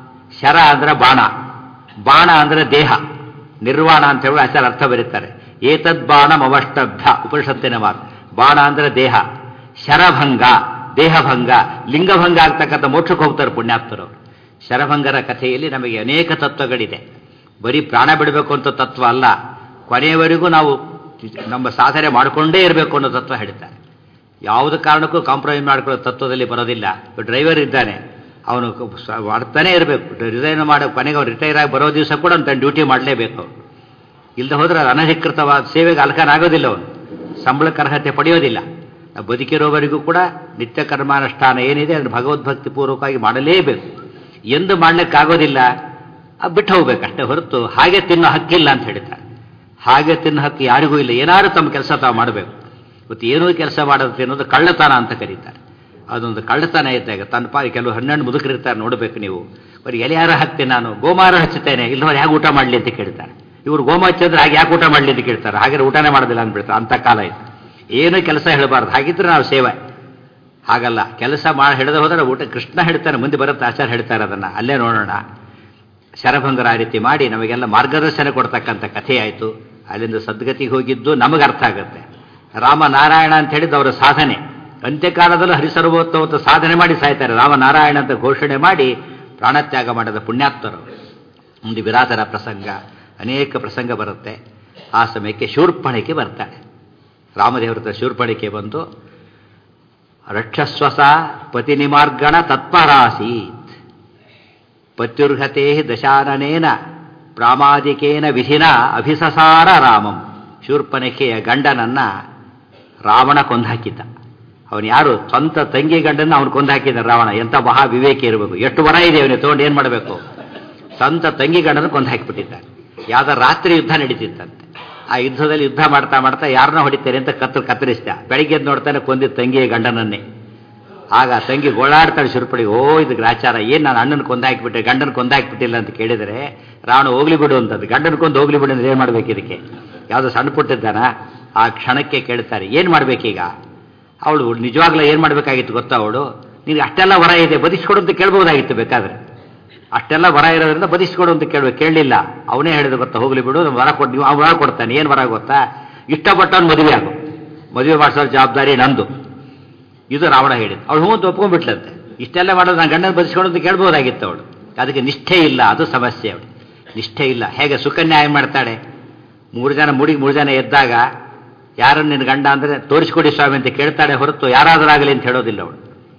ಶರ ಅಂದ್ರೆ ಬಾಣ ಬಾಣ ಅಂದ್ರೆ ದೇಹ ನಿರ್ವಾಣ ಅಂತ ಹೇಳಿ ಆಚಾರ ಅರ್ಥ ಬರೀತಾರೆ ಏತದ್ ಬಾಣಮವಷ್ಟಭ್ಯ ಉಪನಿಷತ್ತಿನ ಮಾತು ಬಾಣ ಅಂದ್ರೆ ದೇಹ ಶರಭಂಗ ದೇಹಭಂಗ ಲಿಂಗಭಂಗ ಆಗ್ತಕ್ಕಂಥ ಮೋಕ್ಷಕ್ಕೆ ಹೋಗ್ತಾರೆ ಪುಣ್ಯಾತ್ಮರು ಶರಭಂಗರ ಕಥೆಯಲ್ಲಿ ನಮಗೆ ಅನೇಕ ತತ್ವಗಳಿದೆ ಬರೀ ಪ್ರಾಣ ಬಿಡಬೇಕು ಅಂತ ತತ್ವ ಅಲ್ಲ ಕೊನೆಯವರೆಗೂ ನಾವು ನಮ್ಮ ಸಾಧನೆ ಮಾಡಿಕೊಂಡೇ ಇರಬೇಕು ಅನ್ನೋ ತತ್ವ ಹೇಳ್ತಾರೆ ಯಾವುದೇ ಕಾರಣಕ್ಕೂ ಕಾಂಪ್ರಮೈಸ್ ಮಾಡ್ಕೊಳ್ಳೋ ತತ್ವದಲ್ಲಿ ಬರೋದಿಲ್ಲ ಡ್ರೈವರ್ ಇದ್ದಾನೆ ಅವನು ಮಾಡ್ತಾನೆ ಇರಬೇಕು ರಿಸೈನ್ ಮಾಡೋ ಕೊನೆಗೆ ಅವ್ನು ರಿಟೈರ್ ಆಗಿ ಬರೋ ದಿವಸ ಕೂಡ ಅವ್ನು ತನ್ನ ಡ್ಯೂಟಿ ಮಾಡಲೇಬೇಕು ಅವನು ಇಲ್ಲದೆ ಹೋದ್ರೆ ಅದು ಅನಧಿಕೃತವಾದ ಸೇವೆಗೆ ಅಲ್ಕನಾಗೋದಿಲ್ಲ ಅವನು ಸಂಬಳಕ್ಕೆ ಅರ್ಹತೆ ಪಡೆಯೋದಿಲ್ಲ ಬದುಕಿರೋವರೆಗೂ ಕೂಡ ನಿತ್ಯ ಕರ್ಮಾನುಷ್ಠಾನ ಏನಿದೆ ಅದನ್ನು ಭಗವದ್ಭಕ್ತಿ ಪೂರ್ವಕವಾಗಿ ಮಾಡಲೇಬೇಕು ಎಂದು ಮಾಡ್ಲಿಕ್ಕಾಗೋದಿಲ್ಲ ಬಿಟ್ಟು ಹೋಗ್ಬೇಕು ಅಷ್ಟೇ ಹೊರತು ಹಾಗೆ ತಿನ್ನೋ ಹಕ್ಕಿಲ್ಲ ಅಂತ ಹೇಳ್ತಾರೆ ಹಾಗೆ ತಿನ್ನೋ ಹಕ್ಕು ಯಾರಿಗೂ ಇಲ್ಲ ಏನಾದ್ರು ತಮ್ಮ ಕೆಲಸ ತಾವು ಮಾಡಬೇಕು ಇವತ್ತು ಏನೂ ಕೆಲಸ ಮಾಡೋದು ಅನ್ನೋದು ಕಳ್ಳತನ ಅಂತ ಕರೀತಾರೆ ಅದೊಂದು ಕಳ್ಳತನ ಇದ್ದಾಗ ತನ್ನ ಪಾರಿ ಕೆಲವು ಹನ್ನೆರಡು ಮುದುಕರಿರ್ತಾರೆ ನೋಡಬೇಕು ನೀವು ಬರೀ ಎಲೆಯಾರ ಹಾಕ್ತೇನೆ ನಾನು ಗೋಮಾರ ಹಚ್ಚುತ್ತೇನೆ ಇಲ್ಲವ್ರು ಹೇಗೆ ಊಟ ಮಾಡಲಿ ಅಂತ ಕೇಳ್ತಾರೆ ಇವ್ರು ಗೋಮ ಹಚ್ಚಿದ್ರೆ ಹಾಗೆ ಯಾಕೆ ಊಟ ಮಾಡಲಿ ಅಂತ ಕೇಳ್ತಾರೆ ಹಾಗೆ ಊಟನೇ ಮಾಡೋದಿಲ್ಲ ಅಂದ್ಬಿಡ್ತಾರೆ ಅಂಥ ಕಾಲ ಇದು ಏನೂ ಕೆಲಸ ಹೇಳಬಾರ್ದು ಹಾಗಿದ್ರೆ ನಾವು ಸೇವೆ ಹಾಗಲ್ಲ ಕೆಲಸ ಮಾಡಿ ಹಿಡಿದು ಹೋದರೆ ಊಟ ಕೃಷ್ಣ ಹೇಳ್ತಾನೆ ಮುಂದೆ ಬರುತ್ತೆ ಆಚಾರ ಹೇಳ್ತಾರೆ ಅದನ್ನು ಅಲ್ಲೇ ನೋಡೋಣ ಶರಭಂಗರ ಆ ರೀತಿ ಮಾಡಿ ನಮಗೆಲ್ಲ ಮಾರ್ಗದರ್ಶನ ಕೊಡ್ತಕ್ಕಂಥ ಕಥೆ ಆಯಿತು ಅಲ್ಲಿಂದ ಸದ್ಗತಿಗೆ ಹೋಗಿದ್ದು ನಮಗೆ ಅರ್ಥ ಆಗುತ್ತೆ ರಾಮನಾರಾಯಣ ಅಂತ ಹೇಳಿದ್ದು ಅವರ ಸಾಧನೆ ಅಂತ್ಯಕಾಲದಲ್ಲೂ ಹರಿಸರ್ವೋತ್ತಮ ಸಾಧನೆ ಮಾಡಿ ಸಾಯ್ತಾರೆ ರಾಮನಾರಾಯಣ ಅಂತ ಘೋಷಣೆ ಮಾಡಿ ಪ್ರಾಣತ್ಯಾಗ ಮಾಡಿದ ಪುಣ್ಯಾತ್ಮರು ಒಂದು ವಿರಾಟರ ಪ್ರಸಂಗ ಅನೇಕ ಪ್ರಸಂಗ ಬರುತ್ತೆ ಆ ಸಮಯಕ್ಕೆ ಶೂರ್ಪಣಿಕೆ ಬರ್ತಾಳೆ ರಾಮದೇವರ ಹತ್ರ ಶೂರ್ಪಣಿಕೆ ಬಂದು ರಕ್ಷಸ್ವಸ ಪತಿನಿಮಾರ್ಗಣ ತತ್ಪರಾಸೀತ್ ಪತ್ಯುರ್ಹತೆ ದಶಾನನೇನ ಪ್ರಾಮಾದಿಕೇನ ವಿಧಿನ ಅಭಿಸಸಾರ ರಾಮಂ ಶೂರ್ಪನಖೆಯ ಗಂಡನನ್ನ ರಾವಣ ಕೊಂದಾಕಿದ್ದ ಅವನು ಯಾರು ಸ್ವಂತ ತಂಗಿ ಗಂಡನ ಅವನು ಕೊಂದಾಕಿದ್ದ ರಾವಣ ಎಂಥ ಮಹಾ ವಿವೇಕಿ ಇರಬೇಕು ಎಷ್ಟು ವರ ಇದೆ ಅವನಿಗೆ ತೊಗೊಂಡು ಏನು ಮಾಡಬೇಕು ಸ್ವಂತ ತಂಗಿ ಗಂಡನ ಕೊಂದಾಕಿಬಿಟ್ಟಿದ್ದ ಯಾವ್ದೋ ರಾತ್ರಿ ಯುದ್ಧ ನಡೀತಿತ್ತಂತೆ ಆ ಯುದ್ಧದಲ್ಲಿ ಯುದ್ಧ ಮಾಡ್ತಾ ಮಾಡ್ತಾ ಯಾರನ್ನ ಹೊಡಿತಾರೆ ಅಂತ ಕತ್ತು ಕತ್ತರಿಸ್ದ ಬೆಳಿಗ್ಗೆ ಎದ್ದು ನೋಡ್ತಾನೆ ಕೊಂದಿದ್ದ ತಂಗಿಯ ಗಂಡನನ್ನೇ ಆಗ ತಂಗಿ ಗೋಳಾಡ್ತಾಳೆ ಶುರುಪಡಿಗೆ ಓ ಇದು ಗ್ರಾಚಾರ ಏನು ನಾನು ಅಣ್ಣನ ಕೊಂದಾಕಿಬಿಟ್ಟೆ ಗಂಡನ ಕೊಂದಾಕಿಬಿಟ್ಟಿಲ್ಲ ಅಂತ ಕೇಳಿದರೆ ರಾವಣ ಹೋಗ್ಲಿ ಬಿಡು ಅಂತದ್ದು ಗಂಡನ ಕೊಂದು ಹೋಗ್ಲಿ ಬಿಡು ಅಂದ್ರೆ ಏನು ಮಾಡ್ಬೇಕು ಇದಕ್ಕೆ ಯಾವುದೋ ಸಣ್ಣ ಪುಟ್ಟಿದ್ದಾನ ಆ ಕ್ಷಣಕ್ಕೆ ಕೇಳ್ತಾರೆ ಏನು ಮಾಡ್ಬೇಕೀಗ ಅವಳು ನಿಜವಾಗ್ಲೂ ಏನು ಮಾಡಬೇಕಾಗಿತ್ತು ಗೊತ್ತಾ ಅವಳು ನಿನಗೆ ಅಷ್ಟೆಲ್ಲ ವರ ಇದೆ ಬದಿಸ್ಕೊಡು ಅಂತ ಕೇಳ್ಬೋದಾಗಿತ್ತು ಬೇಕಾದ್ರೆ ಅಷ್ಟೆಲ್ಲ ವರ ಇರೋದ್ರಿಂದ ಬದಿಸ್ಕೊಡು ಅಂತ ಕೇಳ್ಬೇಕು ಕೇಳಲಿಲ್ಲ ಅವನೇ ಹೇಳಿದ ಗೊತ್ತಾ ಹೋಗ್ಲಿ ಬಿಡು ನಾನು ವರ ಕೊಟ್ಟು ನೀವು ಅವ್ನು ವರ ಕೊಡ್ತಾನೆ ಏನು ವರ ಗೊತ್ತಾ ಇಷ್ಟಪಟ್ಟವನು ಮದುವೆ ಆಗು ಮದುವೆ ಮಾಡಿಸೋ ಜವಾಬ್ದಾರಿ ನಂದು ಇದು ರಾವಣ ಹೇಳಿದ್ದು ಅವಳು ಹ್ಞೂ ಅಂತ ಒಪ್ಕೊಂಡ್ಬಿಟ್ಲಂತೆ ಇಷ್ಟೆಲ್ಲ ಮಾಡೋದು ನಾನು ಗಂಡನ ಬದಿಸ್ಕೊಂಡು ಅಂತ ಕೇಳ್ಬೋದಾಗಿತ್ತು ಅವಳು ಅದಕ್ಕೆ ನಿಷ್ಠೆ ಇಲ್ಲ ಅದು ಸಮಸ್ಯೆ ಅವಳು ನಿಷ್ಠೆ ಇಲ್ಲ ಹೇಗೆ ಸುಕನ್ಯಾಯ ಮಾಡ್ತಾಳೆ ಮೂರು ಜನ ಮುಡಿಗೆ ಮೂರು ಜನ ಎದ್ದಾಗ ಯಾರನ್ನು ನಿನ್ನ ಗಂಡ ಅಂದರೆ ತೋರಿಸ್ಕೊಡಿ ಸ್ವಾಮಿ ಅಂತ ಕೇಳ್ತಾಳೆ ಹೊರತು ಯಾರಾದರಾಗಲಿ ಅಂತ ಹೇಳೋದಿಲ್ಲ ಅವಳು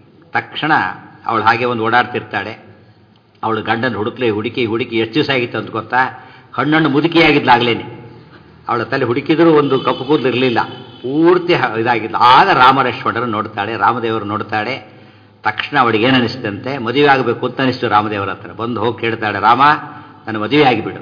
ತಕ್ಷಣ ಅವಳು ಹಾಗೆ ಒಂದು ಓಡಾಡ್ತಿರ್ತಾಳೆ ಅವಳು ಗಂಡನ ಹುಡುಕ್ಲಿ ಹುಡುಕಿ ಹುಡುಕಿ ಎಷ್ಟು ದಿವಸ ಆಗಿತ್ತು ಅಂತ ಗೊತ್ತಾ ಹಣ್ಣಣ್ಣು ಮುದುಕಿಯಾಗಿದ್ಲಾಗ್ಲೇನೆ ಅವಳ ತಲೆ ಹುಡುಕಿದ್ರೂ ಒಂದು ಕಪ್ಪು ಕೂದಲು ಇರಲಿಲ್ಲ ಪೂರ್ತಿ ಹ- ಇದಾಗಿದ್ಲು ಆಗ ರಾಮರೇಶ್ವರರು ನೋಡ್ತಾಳೆ ರಾಮದೇವರು ನೋಡ್ತಾಳೆ ತಕ್ಷಣ ಅವಳಿಗೆ ಏನು ಅನಿಸ್ತಂತೆ ಮದುವೆ ಆಗಬೇಕು ಅಂತ ಅನಿಸ್ತು ರಾಮದೇವರ ಹತ್ರ ಬಂದು ಹೋಗಿ ಕೇಳ್ತಾಳೆ ರಾಮ ನನ್ನ ಮದುವೆ ಆಗಿಬಿಡು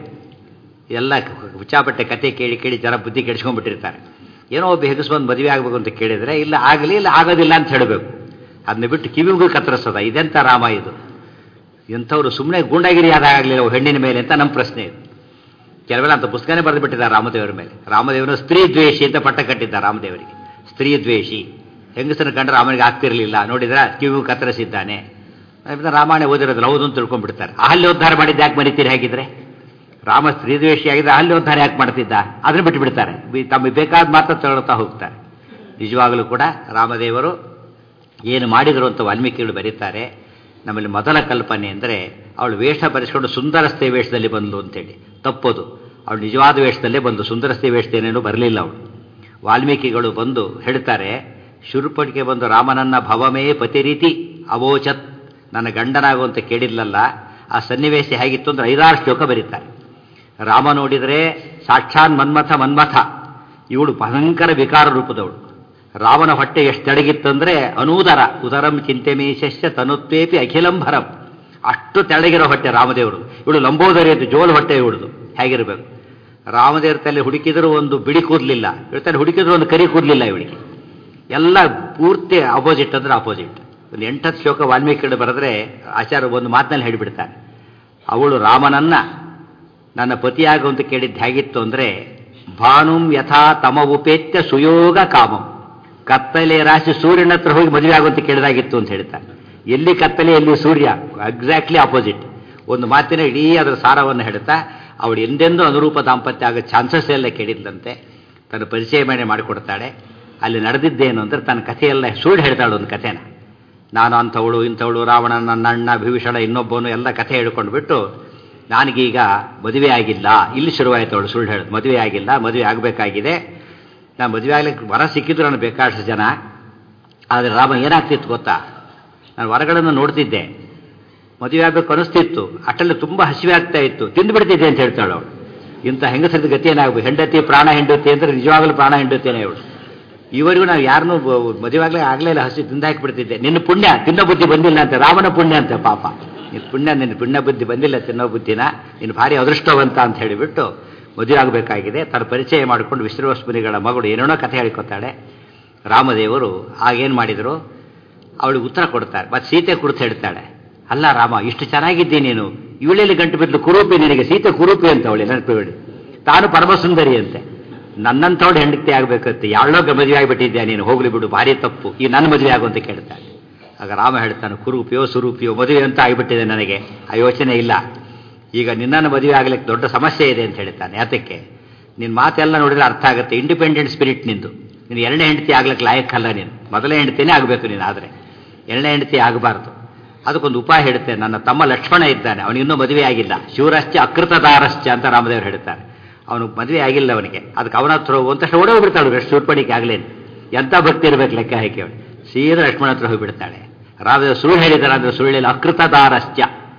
ಎಲ್ಲ ಹುಚ್ಚಾಪಟ್ಟೆ ಕತೆ ಕೇಳಿ ಕೇಳಿ ಜನ ಬುದ್ಧಿ ಕೆಡಿಸ್ಕೊಂಡ್ಬಿಟ್ಟಿರ್ತಾರೆ ಏನೋ ಒಬ್ಬ ಹೆಗಸು ಬಂದು ಮದುವೆ ಆಗಬೇಕು ಅಂತ ಕೇಳಿದರೆ ಇಲ್ಲ ಆಗಲಿ ಇಲ್ಲ ಆಗೋದಿಲ್ಲ ಅಂತ ಹೇಳಬೇಕು ಅದನ್ನ ಬಿಟ್ಟು ಕಿವಿಗೂ ಕತ್ತರಿಸೋದ ಇದೆಂತ ರಾಮ ಇದು ಎಂಥವ್ರು ಸುಮ್ಮನೆ ಗೂಂಡಾಗಿರಿ ಯಾರಾಗಲಿಲ್ಲ ಹೆಣ್ಣಿನ ಮೇಲೆ ಅಂತ ನಮ್ಮ ಪ್ರಶ್ನೆ ಇದು ಕೆಲವೆಲ್ಲ ಅಂತ ಪುಸ್ತಕನೇ ಬರೆದು ಬಿಟ್ಟಿದ್ದಾರೆ ರಾಮದೇವರ ಮೇಲೆ ರಾಮದೇವರು ಸ್ತ್ರೀ ದ್ವೇಷಿ ಅಂತ ಪಟ್ಟ ಕಟ್ಟಿದ್ದಾರೆ ರಾಮದೇವರಿಗೆ ಸ್ತ್ರೀ ದ್ವೇಷಿ ಹೆಂಗಸನ ಕಂಡ್ರೆ ರಾಮನಿಗೆ ಆಗ್ತಿರ್ಲಿಲ್ಲ ನೋಡಿದ್ರ ಕಿವಿಗೂ ಕತ್ತರಿಸಿದ್ದಾನೆ ಅದರಿಂದ ರಾಮಾಯಣ ಓದಿರೋದಿಲ್ಲ ಹೌದು ಅಂತ ತಿಳ್ಕೊಂಡ್ಬಿಡ್ತಾರೆ ಅಹಲ್ಯೋದ್ಧಾರ ಮಾಡಿದ್ದು ಯಾಕೆ ಮರಿತೀರಿ ಹಾಗಿದ್ರೆ ರಾಮ ಸ್ತ್ರೀ ದ್ವೇಷಿ ಆಗಿದ್ರೆ ಅಹಲ್ಯೋದ್ಧಾರ ಯಾಕೆ ಮಾಡ್ತಿದ್ದ ಅದನ್ನ ಬಿಟ್ಟು ಬಿಡ್ತಾರೆ ಬಿ- ತಮಗೆ ಬೇಕಾದ ಮಾತ್ರ ತಗೊಳ್ತಾ ಹೋಗ್ತಾರೆ ನಿಜವಾಗಲೂ ಕೂಡ ರಾಮದೇವರು ಏನು ಮಾಡಿದರು ಅಂತ ವಾಲ್ಮೀಕಿಗಳು ಬರೀತಾರೆ ನಮ್ಮಲ್ಲಿ ಮೊದಲ ಕಲ್ಪನೆ ಅಂದರೆ ಅವಳು ವೇಷ ಬರೆಸ್ಕೊಂಡು ಸುಂದರಸ್ತೆ ವೇಷದಲ್ಲಿ ಬಂದ್ಲು ಅಂತೇಳಿ ತಪ್ಪೋದು ಅವಳು ನಿಜವಾದ ವೇಷದಲ್ಲೇ ಬಂದು ಸುಂದರಸ್ತೆ ವೇಷದೇನೇನು ಬರಲಿಲ್ಲ ಅವಳು ವಾಲ್ಮೀಕಿಗಳು ಬಂದು ಹೇಳ್ತಾರೆ ಶುರುಪಟಿಗೆ ಬಂದು ರಾಮನನ್ನ ಭವಮೇ ಪತಿರೀತಿ ಅವೋಚತ್ ನನ್ನ ಗಂಡನಾಗುವಂತ ಕೇಳಿದ್ಲಲ್ಲ ಆ ಸನ್ನಿವೇಶ ಹೇಗಿತ್ತು ಅಂದ್ರೆ ಐದಾರು ಶ್ಲೋಕ ಬರೀತಾರೆ ರಾಮ ನೋಡಿದರೆ ಸಾಕ್ಷಾತ್ ಮನ್ಮಥ ಮನ್ಮಥ ಇವಳು ಭಯಂಕರ ವಿಕಾರ ರೂಪದವಳು ರಾಮನ ಹೊಟ್ಟೆ ಎಷ್ಟು ತೆಳಗಿತ್ತಂದ್ರೆ ಅನೂದರ ಉದರಂ ಚಿಂತೆಮೀಶಸ್ಯ ತನುತ್ವೇಪಿ ಅಖಿಲಂಭರಂ ಅಷ್ಟು ತೆಳಗಿರೋ ಹೊಟ್ಟೆ ರಾಮದೇವರು ಇವಳು ಲಂಬೋದರಿ ಅಂತ ಜೋಲು ಹೊಟ್ಟೆ ಇವಳದು ಹೇಗಿರಬೇಕು ರಾಮದೇವ್ರ ತಲೆ ಹುಡುಕಿದ್ರು ಒಂದು ಬಿಡಿ ಕೂದಲಿಲ್ಲ ಇವಳ ತಲೆ ಹುಡುಕಿದ್ರು ಒಂದು ಕರಿ ಕೂದಲಿಲ್ಲ ಇವಳಿಗೆ ಎಲ್ಲ ಪೂರ್ತಿ ಅಪೋಸಿಟ್ ಅಂದ್ರೆ ಅಪೋಸಿಟ್ ಒಂದು ಎಂಟತ್ತು ಶ್ಲೋಕ ವಾಲ್ಮೀಕಿ ಬರೆದ್ರೆ ಆಚಾರ್ಯ ಒಂದು ಮಾತಿನಲ್ಲಿ ಹೇಳಿಬಿಡ್ತಾನೆ ಅವಳು ರಾಮನನ್ನ ನನ್ನ ಪತಿಯಾಗು ಅಂತ ಕೇಳಿದ್ದು ಹೇಗಿತ್ತು ಅಂದ್ರೆ ಭಾನುಂ ಯಥಾ ತಮ ಉಪೇತ್ಯ ಸುಯೋಗ ಕಾಮಂ ಕತ್ತಲೆ ರಾಶಿ ಸೂರ್ಯನ ಹತ್ರ ಹೋಗಿ ಮದುವೆ ಆಗುವಂತ ಕೇಳಿದಾಗಿತ್ತು ಅಂತ ಹೇಳ್ತಾನೆ ಎಲ್ಲಿ ಕತ್ತಲೆ ಎಲ್ಲಿ ಸೂರ್ಯ ಎಕ್ಸಾಕ್ಟ್ಲಿ ಆಪೋಸಿಟ್ ಒಂದು ಮಾತಿನ ಇಡೀ ಅದರ ಸಾರವನ್ನು ಹೇಳ್ತಾ ಅವಳು ಎಂದೆಂದೂ ಅನುರೂಪ ದಾಂಪತ್ಯ ಆಗೋ ಚಾನ್ಸಸ್ ಎಲ್ಲ ಕೇಳಿದ್ದಂತೆ ತನ್ನ ಪರಿಚಯ ಮೇಲೆ ಮಾಡಿಕೊಡ್ತಾಳೆ ಅಲ್ಲಿ ನಡೆದಿದ್ದೇನು ಅಂದ್ರೆ ತನ್ನ ಕಥೆಯೆಲ್ಲ ಸುಳ್ಳು ಹೇಳ್ತಾಳೆ ಒಂದು ಕಥೆನ ನಾನು ಅಂಥವಳು ಇಂಥವಳು ರಾವಣ ನನ್ನ ಅಣ್ಣ ಭೀಷಣ ಇನ್ನೊಬ್ಬನು ಎಲ್ಲ ಕಥೆ ಹೇಳ್ಕೊಂಡು ಬಿಟ್ಟು ನನಗೀಗ ಮದುವೆ ಆಗಿಲ್ಲ ಇಲ್ಲಿ ಶುರುವಾಯಿತು ಅವಳು ಸುಳ್ಳು ಹೇಳೋದು ಮದುವೆ ಆಗಿಲ್ಲ ಮದುವೆ ಆಗಬೇಕಾಗಿದೆ ನಾನು ಮದುವೆ ಆಗ್ಲಿಕ್ಕೆ ವರ ಸಿಕ್ಕಿದ್ರು ನನಗೆ ಬೇಕಾದಷ್ಟು ಜನ ಆದರೆ ರಾಮ ಏನಾಗ್ತಿತ್ತು ಗೊತ್ತಾ ನಾನು ವರಗಳನ್ನು ನೋಡ್ತಿದ್ದೆ ಮದುವೆ ಆಗಬೇಕು ಅನಿಸ್ತಿತ್ತು ಅಷ್ಟರಲ್ಲಿ ತುಂಬ ಹಸಿವೆ ಆಗ್ತಾ ಇತ್ತು ತಿಂದು ಬಿಡ್ತಿದ್ದೆ ಅಂತ ಹೇಳ್ತಾಳು ಅವಳು ಇಂಥ ಹೆಂಗಸರದ ಗತಿ ಏನಾಗಬೇಕು ಹೆಂಡತಿ ಪ್ರಾಣ ಹೆಂಡತಿ ಅಂದರೆ ನಿಜವಾಗಲೂ ಪ್ರಾಣ ಹೆಂಡತಿನೇ ಅವಳು ಇವರಿಗೂ ನಾವು ಯಾರನ್ನೂ ಮದುವೆ ಆಗಲೇ ಆಗಲೇ ಇಲ್ಲ ಹಸಿ ತಿಂದಾಕಿ ಬಿಡ್ತಿದ್ದೆ ನಿನ್ನ ಪುಣ್ಯ ತಿನ್ನೋ ಬುದ್ಧಿ ಬಂದಿಲ್ಲ ಅಂತ ರಾಮನ ಪುಣ್ಯ ಅಂತ ಪಾಪ ನಿನ್ನ ಪುಣ್ಯ ನಿನ್ನ ಪುಣ್ಯ ಬುದ್ಧಿ ಬಂದಿಲ್ಲ ತಿನ್ನೋ ಬುದ್ಧಿನ ನೀನು ಭಾರಿ ಅದೃಷ್ಟವಂತ ಅಂತ ಹೇಳಿಬಿಟ್ಟು ಮದುವೆ ಆಗಬೇಕಾಗಿದೆ ತನ್ನ ಪರಿಚಯ ಮಾಡಿಕೊಂಡು ವಿಶ್ರವಸ್ಮುನಿಗಳ ಮಗಳು ಏನೇನೋ ಕಥೆ ಹೇಳಿಕೊತಾಳೆ ರಾಮದೇವರು ಆಗೇನು ಮಾಡಿದರು ಅವಳಿಗೆ ಉತ್ತರ ಕೊಡ್ತಾರೆ ಮತ್ತು ಸೀತೆ ಕುರಿತು ಹೇಳ್ತಾಳೆ ಅಲ್ಲ ರಾಮ ಇಷ್ಟು ಚೆನ್ನಾಗಿದ್ದೆ ನೀನು ಇವಳಲ್ಲಿ ಗಂಟು ಬಿದ್ದು ಕುರೂಪಿ ನಿನಗೆ ಸೀತೆ ಕುರೂಪಿ ಅಂತ ಅವಳಿ ನೆನಪಿಬೇಡಿ ತಾನು ಪರಮಸುಂದರಿ ಅಂತೆ ನನ್ನಂಥವಳು ಹೆಂಡತಿ ಆಗ್ಬೇಕಂತೆ ಯಾಳೋ ಮದುವೆ ಆಗಿಬಿಟ್ಟಿದ್ಯಾ ನೀನು ಹೋಗ್ಲಿ ಬಿಡು ಭಾರಿ ತಪ್ಪು ಈ ನನ್ನ ಮದುವೆ ಆಗು ಅಂತ ಕೇಳ್ತಾನೆ ಆಗ ರಾಮ ಹೇಳ್ತಾನೆ ಕುರೂಪಿಯೋ ಸುರೂಪಿಯೋ ಮದುವೆ ಅಂತ ಆಗಿಬಿಟ್ಟಿದೆ ನನಗೆ ಆ ಯೋಚನೆ ಇಲ್ಲ ಈಗ ನಿನ್ನನ್ನು ಮದುವೆ ಆಗ್ಲಿಕ್ಕೆ ದೊಡ್ಡ ಸಮಸ್ಯೆ ಇದೆ ಅಂತ ಹೇಳ್ತಾನೆ ಯಾತಕ್ಕೆ ನಿನ್ನ ಮಾತೆಲ್ಲ ನೋಡಿದ್ರೆ ಅರ್ಥ ಆಗುತ್ತೆ ಇಂಡಿಪೆಂಡೆಂಟ್ ಸ್ಪಿರಿಟ್ ನಿಂದು ನೀನು ಎರಡನೇ ಹೆಂಡತಿ ಆಗ್ಲಿಕ್ಕೆ ಲಾಯಕ್ಕಲ್ಲ ನೀನು ಮೊದಲನೇ ಹೆಂಡತಿನೇ ಆಗಬೇಕು ನೀನು ಆದರೆ ಎರಡನೇ ಹೆಂಡತಿ ಆಗಬಾರ್ದು ಅದಕ್ಕೊಂದು ಉಪಾಯ ಹೇಳ್ತೇನೆ ನನ್ನ ತಮ್ಮ ಲಕ್ಷ್ಮಣ ಇದ್ದಾನೆ ಅವನಿನ್ನೂ ಮದುವೆ ಆಗಿಲ್ಲ ಶಿವರಶ್ಚ ಅಕೃತದಾರಶ್ಚ ಅಂತ ರಾಮದೇವರು ಹೇಳ್ತಾರೆ ಅವನು ಮದುವೆ ಆಗಿಲ್ಲ ಅವನಿಗೆ ಅದಕ್ಕೆ ಅವನ ಹತ್ರ ಹೋಗುವಂತಷ್ಟು ಓಡೇ ಹೋಗ್ಬಿಡ್ತಾಳು ಶೂರ್ಪಣಿಕೆ ಆಗ್ಲೇನು ಎಂಥ ಭಕ್ತಿ ಇರ್ಬೇಕು ಲೆಕ್ಕ ಹಾಕಿ ಅವಳು ಸೀದಾ ಲಕ್ಷ್ಮಣ ಹತ್ರ ಹೋಗಿಬಿಡ್ತಾಳೆ ರಾಮದೇವ ಸುಳ್ಳು ಹೇಳಿದಾರೆ ಅಂದ್ರೆ ಸುಳ್ಳಿಲ್ಲ ಅಕೃತದಾರಶ್ಚ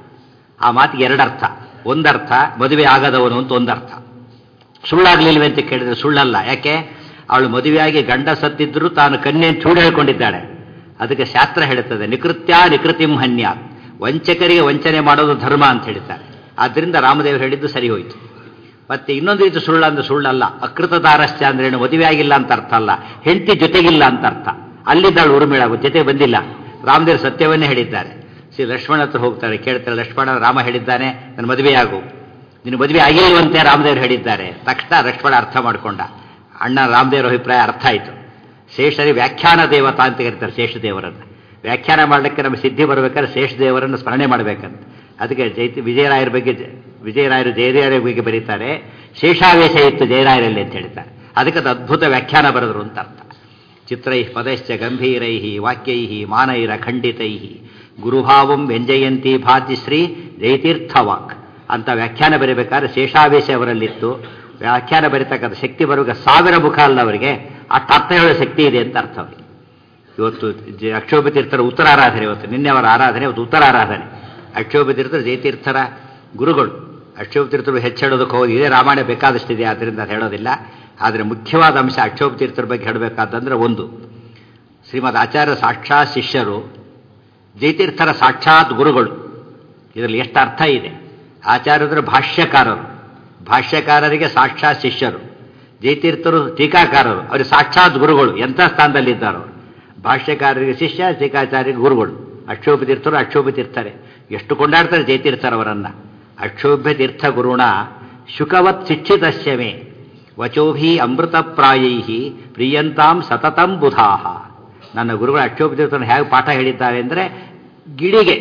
ಆ ಮಾತಿಗೆ ಎರಡರ್ಥ ಒಂದರ್ಥ ಮದುವೆ ಆಗದವನು ಅಂತ ಒಂದರ್ಥ ಸುಳ್ಳಾಗ್ಲಿಲ್ವೇ ಅಂತ ಕೇಳಿದ್ರೆ ಸುಳ್ಳಲ್ಲ ಯಾಕೆ ಅವಳು ಮದುವೆಯಾಗಿ ಗಂಡ ಸತ್ತಿದ್ರು ತಾನು ಕನ್ಯೆ ಚೂಡು ಹೇಳ್ಕೊಂಡಿದ್ದಾಳೆ ಅದಕ್ಕೆ ಶಾಸ್ತ್ರ ಹೇಳುತ್ತದೆ ನಿಕೃತ್ಯ ನಿಕೃತಿಂ ಹನ್ಯ ವಂಚಕರಿಗೆ ವಂಚನೆ ಮಾಡೋದು ಧರ್ಮ ಅಂತ ಹೇಳ್ತಾರೆ ಆದ್ದರಿಂದ ರಾಮದೇವರು ಹೇಳಿದ್ದು ಸರಿ ಹೋಯಿತು ಮತ್ತೆ ಇನ್ನೊಂದು ರೀತಿ ಸುಳ್ಳು ಅಂದ್ರೆ ಸುಳ್ಳಲ್ಲ ಅಕೃತದಾರಶ್ಚ ಅಂದ್ರೆ ಏನು ಮದುವೆ ಆಗಿಲ್ಲ ಅಂತ ಅರ್ಥ ಅಲ್ಲ ಹೆಂಡತಿ ಜೊತೆಗಿಲ್ಲ ಅಂತ ಅರ್ಥ ಅಲ್ಲಿದ್ದಾಳು ಉರುಮಿಳ ಜೊತೆ ಬಂದಿಲ್ಲ ರಾಮದೇವರು ಸತ್ಯವನ್ನೇ ಹೇಳಿದ್ದಾರೆ ಶ್ರೀ ಲಕ್ಷ್ಮಣ ಹತ್ರ ಹೋಗ್ತಾರೆ ಕೇಳ್ತಾರೆ ಲಕ್ಷ್ಮಣ ರಾಮ ಹೇಳಿದ್ದಾನೆ ನನ್ನ ಮದುವೆಯಾಗು ನಿನ್ನ ಮದುವೆ ಆಗಿಲ್ವಂತೆ ರಾಮದೇವರು ಹೇಳಿದ್ದಾರೆ ತಕ್ಷಣ ಲಕ್ಷ್ಮಣ ಅರ್ಥ ಮಾಡ್ಕೊಂಡ ಅಣ್ಣ ರಾಮದೇವರ ಅಭಿಪ್ರಾಯ ಅರ್ಥ ಆಯಿತು ಶೇಷರಿ ವ್ಯಾಖ್ಯಾನ ದೇವತಾ ಅಂತ ಕರೀತಾರೆ ಶೇಷದೇವರನ್ನು ವ್ಯಾಖ್ಯಾನ ಮಾಡಲಿಕ್ಕೆ ನಮಗೆ ಸಿದ್ಧಿ ಬರಬೇಕಾದ್ರೆ ಶೇಷ ದೇವರನ್ನು ಸ್ಮರಣೆ ಮಾಡಬೇಕಂತ ಅದಕ್ಕೆ ಜೈತಿ ವಿಜಯರಾಯರ ಬಗ್ಗೆ ವಿಜಯರಾಯರು ಜಯರಾಯರ ಬಗ್ಗೆ ಬರೀತಾರೆ ಶೇಷಾವೇಶ ಇತ್ತು ಜಯರಾಯರಲ್ಲಿ ಅಂತ ಹೇಳ್ತಾರೆ ಅದಕ್ಕೆ ಅದು ಅದ್ಭುತ ವ್ಯಾಖ್ಯಾನ ಬರೆದರು ಅಂತ ಅರ್ಥ ಚಿತ್ರೈ ಪದಶ್ಚ ಗಂಭೀರೈ ವಾಕ್ಯೈ ಮಾನೈರ ಖಂಡಿತೈ ಗುರುಭಾವಂ ವ್ಯಂಜಯಂತಿ ಭಾತಿ ಶ್ರೀ ಜಯತೀರ್ಥವಾಕ್ ಅಂತ ವ್ಯಾಖ್ಯಾನ ಬರೀಬೇಕಾದ್ರೆ ಶೇಷಾವೇಶ ಅವರಲ್ಲಿತ್ತು ವ್ಯಾಖ್ಯಾನ ಬರೀತಕ್ಕಂಥ ಶಕ್ತಿ ಬರುವಾಗ ಸಾವಿರ ಮುಖ ಅಲ್ಲ ಅವರಿಗೆ ಅಷ್ಟು ಅರ್ಥ ಹೇಳೋ ಶಕ್ತಿ ಇದೆ ಅಂತ ಅರ್ಥ ಅವರಿಗೆ ಇವತ್ತು ಜ- ಅಕ್ಷೋಭ ತೀರ್ಥರ ಉತ್ತರಾರಾಧನೆ ಇವತ್ತು ನಿನ್ನೆ ಅವರ ಆರಾಧನೆ ಇವತ್ತು ಉತ್ತರಾರಾಧನೆ ಅಕ್ಷೋಭ ತೀರ್ಥರು ಜಯತೀರ್ಥರ ಗುರುಗಳು ಅಕ್ಷೋಭ ತೀರ್ಥರು ಹೆಚ್ಚಿಡೋದಕ್ಕೆ ಹೋಗಿ ಇದೇ ರಾಮಾಯಣ ಬೇಕಾದಷ್ಟಿದೆ ಆದ್ದರಿಂದ ಅದು ಹೇಳೋದಿಲ್ಲ ಆದರೆ ಮುಖ್ಯವಾದ ಅಂಶ ಅಕ್ಷೋಭ ತೀರ್ಥರ ಬಗ್ಗೆ ಹೇಳಬೇಕಾದಂದ್ರೆ ಒಂದು ಶ್ರೀಮದ್ ಆಚಾರ್ಯ ಸಾಕ್ಷಾತ್ ಶಿಷ್ಯರು ಜಯತೀರ್ಥರ ಸಾಕ್ಷಾತ್ ಗುರುಗಳು ಇದರಲ್ಲಿ ಎಷ್ಟು ಅರ್ಥ ಇದೆ ಆಚಾರ್ಯರು ಭಾಷ್ಯಕಾರರು ಭಾಷ್ಯಕಾರರಿಗೆ ಸಾಕ್ಷಾತ್ ಶಿಷ್ಯರು ಜಯತೀರ್ಥರು ಟೀಕಾಕಾರರು ಅವರು ಸಾಕ್ಷಾತ್ ಗುರುಗಳು ಎಂಥ ಸ್ಥಾನದಲ್ಲಿದ್ದಾರೆ ಅವರು ಭಾಷ್ಯಕಾರರಿಗೆ ಶಿಷ್ಯ ಟೀಕಾಚಾರ್ಯರಿಗೆ ಗುರುಗಳು ಅಕ್ಷೋಭ ತೀರ್ಥರು ಅಕ್ಷೋಭ ತೀರ್ಥರೇ ಎಷ್ಟು ಕೊಂಡಾಡ್ತಾರೆ ಜಯತೀರ್ಥರವರನ್ನ ಅಕ್ಷೋಭ್ಯ ತೀರ್ಥ ಗುರುಣ ಶುಕವತ್ ಶಿಕ್ಷಿತಸ್ಯಮೇ ವಚೋಭಿ ಅಮೃತಪ್ರಾಯೈ ಪ್ರಿಯಂತಾಂ ಸತತಂ ಬುಧಾಹ ನನ್ನ ಗುರುಗಳು ಅಕ್ಷೋಭ ತೀರ್ಥರನ್ನು ಹೇಗೆ ಪಾಠ ಹೇಳಿದ್ದಾರೆ ಅಂದರೆ ಗಿಳಿಗೆ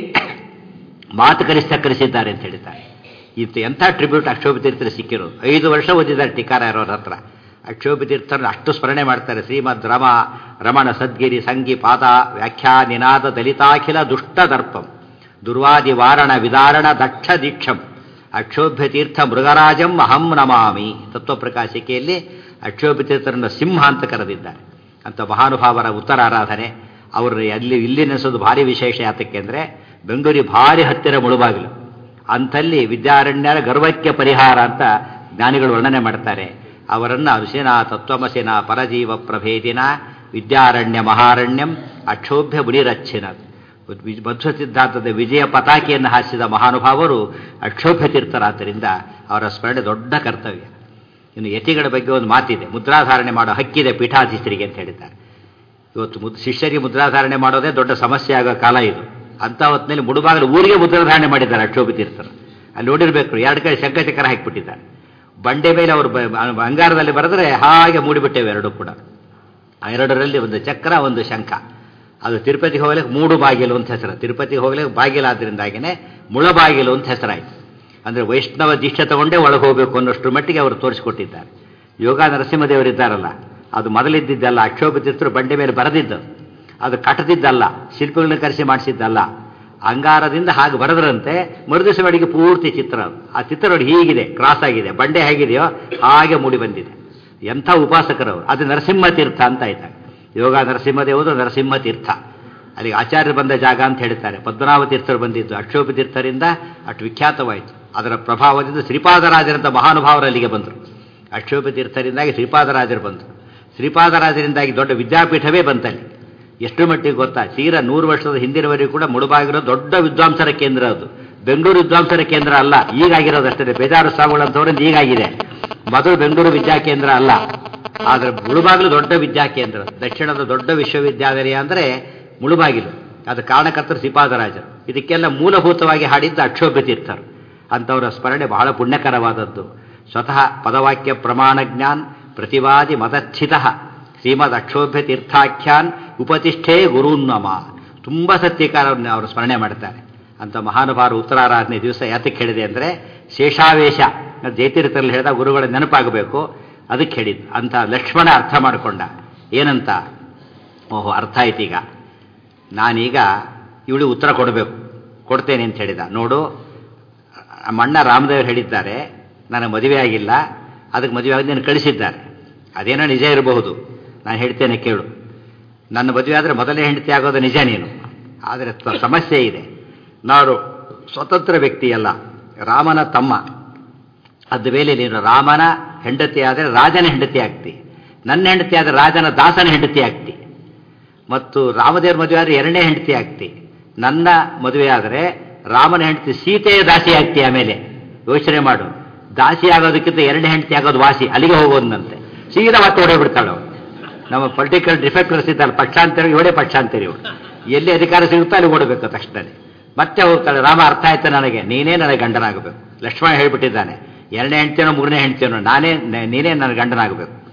ಮಾತು ಕಲಿಸ್ತಾ ಕಲಿಸಿದ್ದಾರೆ ಅಂತ ಹೇಳ್ತಾರೆ ಇದು ಎಂಥ ಟ್ರಿಬ್ಯೂಟ್ ಅಕ್ಷೋಭ ತೀರ್ಥರು ಸಿಕ್ಕಿರೋದು ಐದು ವರ್ಷ ಓದಿದ್ದಾರೆ ಟೀಕಾರ ಇರೋರ ಹತ್ರ ಅಕ್ಷೋಭ ತೀರ್ಥರನ್ನು ಅಷ್ಟು ಸ್ಮರಣೆ ಮಾಡ್ತಾರೆ ಶ್ರೀಮದ್ ರಮ ರಮಣ ಸದ್ಗಿರಿ ಸಂಗಿ ಪಾದ ವ್ಯಾಖ್ಯಾ ನಿನಾದ ದಲಿತಾಖಿಲ ದುಷ್ಟ ದರ್ಪಂ ದುರ್ವಾದಿ ವಾರಣ ವಿದಾರಣ ದಕ್ಷ ದೀಕ್ಷಂ ಅಕ್ಷೋಭ್ಯ ತೀರ್ಥ ಮೃಗರಾಜಂ ಅಹಂ ನಮಾಮಿ ತತ್ವಪ್ರಕಾಶಿಕೆಯಲ್ಲಿ ಅಕ್ಷೋಭ್ಯ ತೀರ್ಥರನ್ನು ಸಿಂಹ ಅಂತ ಕರೆದಿದ್ದಾರೆ ಅಂತ ಮಹಾನುಭಾವರ ಉತ್ತರಾರಾಧನೆ ಅವರು ಅಲ್ಲಿ ಇಲ್ಲಿ ನೆನೆಸೋದು ಭಾರಿ ವಿಶೇಷ ಯಾತಕ್ಕೆ ಅಂದರೆ ಬೆಂಗಳೂರಿ ಭಾರಿ ಹತ್ತಿರ ಮುಳುಬಾಗಿಲು ಅಂಥಲ್ಲಿ ವಿದ್ಯಾರಣ್ಯರ ಗರ್ವಕ್ಕೆ ಪರಿಹಾರ ಅಂತ ಜ್ಞಾನಿಗಳು ವರ್ಣನೆ ಮಾಡ್ತಾರೆ ಅವರನ್ನು ಅನುಶಿನ ತತ್ವಮಸಿನ ಪರಜೀವ ಪ್ರಭೇದಿನ ವಿದ್ಯಾರಣ್ಯ ಮಹಾರಣ್ಯಂ ಅಕ್ಷೋಭ್ಯ ಮುನಿರಚ್ಚಿನ ಮಧ್ವ ಸಿದ್ಧಾಂತದ ವಿಜಯ ಪತಾಕೆಯನ್ನು ಹಾಸಿದ ಮಹಾನುಭಾವರು ಅಕ್ಷೋಭ್ಯ ತೀರ್ಥರಾದ್ದರಿಂದ ಅವರ ಸ್ಮರಣೆ ದೊಡ್ಡ ಕರ್ತವ್ಯ ಇನ್ನು ಯತಿಗಳ ಬಗ್ಗೆ ಒಂದು ಮಾತಿದೆ ಮುದ್ರಾಧಾರಣೆ ಮಾಡೋ ಹಕ್ಕಿದೆ ಪೀಠಾಧೀಶರಿಗೆ ಅಂತ ಹೇಳಿದ್ದಾರೆ ಇವತ್ತು ಮುದ್ ಶಿಷ್ಯರಿಗೆ ಮುದ್ರಾಧಾರಣೆ ಮಾಡೋದೇ ದೊಡ್ಡ ಸಮಸ್ಯೆ ಆಗೋ ಕಾಲ ಇದು ಅಂತ ಹೊತ್ತಿನಲ್ಲಿ ಮುಡುಬಾಗಲು ಊರಿಗೆ ಮುದ್ರಾಧಾರಣೆ ಮಾಡಿದ್ದಾರೆ ಅಕ್ಷೋಭಿ ತೀರ್ಥರು ಅಲ್ಲಿ ನೋಡಿರ್ಬೇಕು ಎರಡು ಕಡೆ ಶಂಕಚಕ್ರ ಹಾಕಿಬಿಟ್ಟಿದ್ದಾರೆ ಬಂಡೆ ಮೇಲೆ ಅವರು ಬ- ಅಂಗಾರದಲ್ಲಿ ಬರೆದ್ರೆ ಹಾಗೆ ಮೂಡಿಬಿಟ್ಟೇವೆ ಎರಡು ಕೂಡ ಆ ಎರಡರಲ್ಲಿ ಒಂದು ಚಕ್ರ ಒಂದು ಶಂಖ ಅದು ತಿರುಪತಿಗೆ ಹೋಗ್ಲಿಕ್ಕೆ ಮೂಡು ಬಾಗಿಲು ಅಂತ ಹೆಸರು ತಿರುಪತಿಗೆ ಹೋಗ್ಲಿಕ್ಕೆ ಬಾಗಿಲಾದ್ರಿಂದಾಗಿನೇ ಮುಳಬಾಗಿಲು ಅಂತ ಹೆಸರಾಯಿತು ಅಂದರೆ ವೈಷ್ಣವ ದೀಕ್ಷೆ ತಗೊಂಡೇ ಒಳಗೆ ಹೋಗಬೇಕು ಅನ್ನೋಷ್ಟ್ರ ಮಟ್ಟಿಗೆ ಅವರು ತೋರಿಸಿಕೊಟ್ಟಿದ್ದಾರೆ ಯೋಗ ನರಸಿಂಹದೇವರಿದ್ದಾರಲ್ಲ ಅದು ಮೊದಲಿದ್ದಲ್ಲ ಅಕ್ಷೋಭ ತೀರ್ಥರು ಬಂಡೆ ಮೇಲೆ ಬರೆದಿದ್ದದು ಅದು ಕಟ್ಟದಿದ್ದಲ್ಲ ಶಿಲ್ಪಿಗಳನ್ನ ಕರೆಸಿ ಮಾಡಿಸಿದ್ದಲ್ಲ ಅಂಗಾರದಿಂದ ಹಾಗೆ ಬರೆದ್ರಂತೆ ಮರುದಿವಸ ಬೆಳಿಗ್ಗೆ ಪೂರ್ತಿ ಚಿತ್ರ ಅದು ಆ ಚಿತ್ರ ನೋಡಿ ಹೀಗಿದೆ ಕ್ರಾಸ್ ಆಗಿದೆ ಬಂಡೆ ಹೇಗಿದೆಯೋ ಹಾಗೆ ಮೂಡಿ ಬಂದಿದೆ ಎಂಥ ಉಪಾಸಕರವರು ಅದು ನರಸಿಂಹ ತೀರ್ಥ ಅಂತ ಆಯ್ತಾಗ ಯೋಗ ನರಸಿಂಹದೇವರು ನರಸಿಂಹ ತೀರ್ಥ ಅಲ್ಲಿಗೆ ಆಚಾರ್ಯರು ಬಂದ ಜಾಗ ಅಂತ ಹೇಳ್ತಾರೆ ಪದ್ಮನಾಭ ತೀರ್ಥರು ಬಂದಿದ್ದು ಅಕ್ಷೋಭ ತೀರ್ಥರಿಂದ ಅಷ್ಟು ವಿಖ್ಯಾತವಾಯಿತು ಅದರ ಪ್ರಭಾವದಿಂದ ಶ್ರೀಪಾದರಾಜರಂಥ ಮಹಾನುಭಾವರು ಅಲ್ಲಿಗೆ ಬಂದರು ಅಕ್ಷೋಭ ತೀರ್ಥರಿಂದಾಗಿ ಶ್ರೀಪಾದರಾಜರು ಬಂದರು ಶ್ರೀಪಾದರಾಜರಿಂದಾಗಿ ದೊಡ್ಡ ವಿದ್ಯಾಪೀಠವೇ ಬಂತಲ್ಲಿ ಎಷ್ಟು ಮಟ್ಟಿಗೆ ಗೊತ್ತಾ ತೀರಾ ನೂರು ವರ್ಷದ ಹಿಂದಿನವರೆಗೂ ಕೂಡ ಮುಳುಬಾಗಿರೋ ದೊಡ್ಡ ವಿದ್ವಾಂಸರ ಕೇಂದ್ರ ಅದು ಬೆಂಗಳೂರು ವಿದ್ವಾಂಸರ ಕೇಂದ್ರ ಅಲ್ಲ ಈಗಾಗಿರೋದು ಅಷ್ಟೇ ಬೇಜಾರು ಸ್ವಾಮಿಗಳು ಅಂತವ್ರಿಂದ ಈಗಾಗಿದೆ ಮೊದಲು ಬೆಂಗಳೂರು ವಿದ್ಯಾಕೇಂದ್ರ ಅಲ್ಲ ಆದರೆ ಮುಳುಬಾಗಿಲು ದೊಡ್ಡ ವಿದ್ಯಾಕೇಂದ್ರ ದಕ್ಷಿಣದ ದೊಡ್ಡ ವಿಶ್ವವಿದ್ಯಾಲಯ ಅಂದರೆ ಮುಳುಬಾಗಿಲು ಅದು ಕಾರಣಕರ್ತರು ಶ್ರೀಪಾದರಾಜರು ಇದಕ್ಕೆಲ್ಲ ಮೂಲಭೂತವಾಗಿ ಹಾಡಿದ್ದ ಅಕ್ಷೋಭ್ಯ ತೀರ್ಥರು ಅಂಥವರ ಸ್ಮರಣೆ ಬಹಳ ಪುಣ್ಯಕರವಾದದ್ದು ಸ್ವತಃ ಪದವಾಕ್ಯ ಪ್ರಮಾಣ ಜ್ಞಾನ್ ಪ್ರತಿವಾದಿ ಮತಚ್ಛಿತ ಶ್ರೀಮದ್ ಅಕ್ಷೋಭ್ಯ ತೀರ್ಥಾಖ್ಯಾನ್ ಉಪತಿಷ್ಠೆ ಗುರುನ್ನಮ ತುಂಬ ಸತ್ಯಕಾರವನ್ನು ಅವರು ಸ್ಮರಣೆ ಮಾಡ್ತಾರೆ ಅಂತ ಮಹಾನುಭಾವರು ಉತ್ತರಾರಾಧನೆ ದಿವಸ ಯಾತಕ್ಕೆ ಹೇಳಿದೆ ಅಂದರೆ ಶೇಷಾವೇಶ ಜಯತೀರ್ಥರಲ್ಲಿ ಹೇಳಿದ ಗುರುಗಳ ನೆನಪಾಗಬೇಕು ಅದಕ್ಕೆ ಹೇಳಿದ್ದು ಅಂತ ಲಕ್ಷ್ಮಣ ಅರ್ಥ ಮಾಡಿಕೊಂಡ ಏನಂತ ಓಹೋ ಅರ್ಥ ಆಯ್ತು ಈಗ ನಾನೀಗ ಇವಳು ಉತ್ತರ ಕೊಡಬೇಕು ಕೊಡ್ತೇನೆ ಅಂತ ಹೇಳಿದ ನೋಡು ಮಣ್ಣ ರಾಮದೇವರು ಹೇಳಿದ್ದಾರೆ ನನಗೆ ಮದುವೆ ಆಗಿಲ್ಲ ಅದಕ್ಕೆ ಮದುವೆ ಆಗಿ ನೀನು ಕಳಿಸಿದ್ದಾರೆ ಅದೇನೋ ನಿಜ ಇರಬಹುದು ನಾನು ಹೇಳ್ತೇನೆ ಕೇಳು ನನ್ನ ಮದುವೆ ಆದರೆ ಮೊದಲನೇ ಹೆಂಡತಿ ಆಗೋದು ನಿಜ ನೀನು ಆದರೆ ತ- ಸಮಸ್ಯೆ ಇದೆ ನಾನು ಸ್ವತಂತ್ರ ವ್ಯಕ್ತಿಯಲ್ಲ ರಾಮನ ತಮ್ಮ ಅದ ಮೇಲೆ ನೀನು ರಾಮನ ಹೆಂಡತಿ ಆದರೆ ರಾಜನ ಹೆಂಡತಿ ಆಗ್ತಿ ನನ್ನ ಹೆಂಡತಿ ಆದರೆ ರಾಜನ ದಾಸನ ಹೆಂಡತಿ ಆಗ್ತಿ ಮತ್ತು ರಾಮದೇವ್ರ ಮದುವೆ ಆದರೆ ಎರಡನೇ ಹೆಂಡತಿ ಆಗ್ತಿ ನನ್ನ ಮದುವೆ ಆದರೆ ರಾಮನ ಹೆಂಡತಿ ಸೀತೆಯ ದಾಸಿ ಆಗ್ತಿ ಆಮೇಲೆ ಯೋಚನೆ ಮಾಡು ದಾಸಿ ಆಗೋದಕ್ಕಿಂತ ಎರಡನೇ ಹೆಂಡತಿ ಆಗೋದು ವಾಸಿ ಅಲ್ಲಿಗೆ ಹೋಗೋದಂತೆ ಸೀದಾ ಮತ್ತೆ ಓಡೇ ಬಿಡ್ತಾಳು ಅವಳು. ನಮ್ಮ ಪೊಲಿಟಿಕಲ್ ಡಿಫೆಕ್ಟರ್ಸ್ ಇದ್ದಾರೆ ಪಕ್ಷಾಂತರ ಇವಳೇ ಪಕ್ಷಾಂತರಿ ಇವಳು ಎಲ್ಲಿ ಅಧಿಕಾರ ಸಿಗುತ್ತೋ ಅಲ್ಲಿ ಓಡಬೇಕು ತಕ್ಷಣನೇ ಮತ್ತೆ ಹೋಗ್ತಾಳೆ ರಾಮ ಅರ್ಥ ಆಯ್ತು ನನಗೆ ನೀನೇ ನನಗೆ ಗಂಡನಾಗಬೇಕು ಲಕ್ಷ್ಮಣ ಹೇಳ್ಬಿಟ್ಟಿದ್ದಾನೆ ಎರಡನೇ ಹೆಂಡ್ತಿನೋ ಮೂರನೇ ಹೆಂಡ್ತಿನೋ ನಾನೇ ನ- ನೀನೇ ನನ್ನ ಗಂಡನಾಗಬೇಕು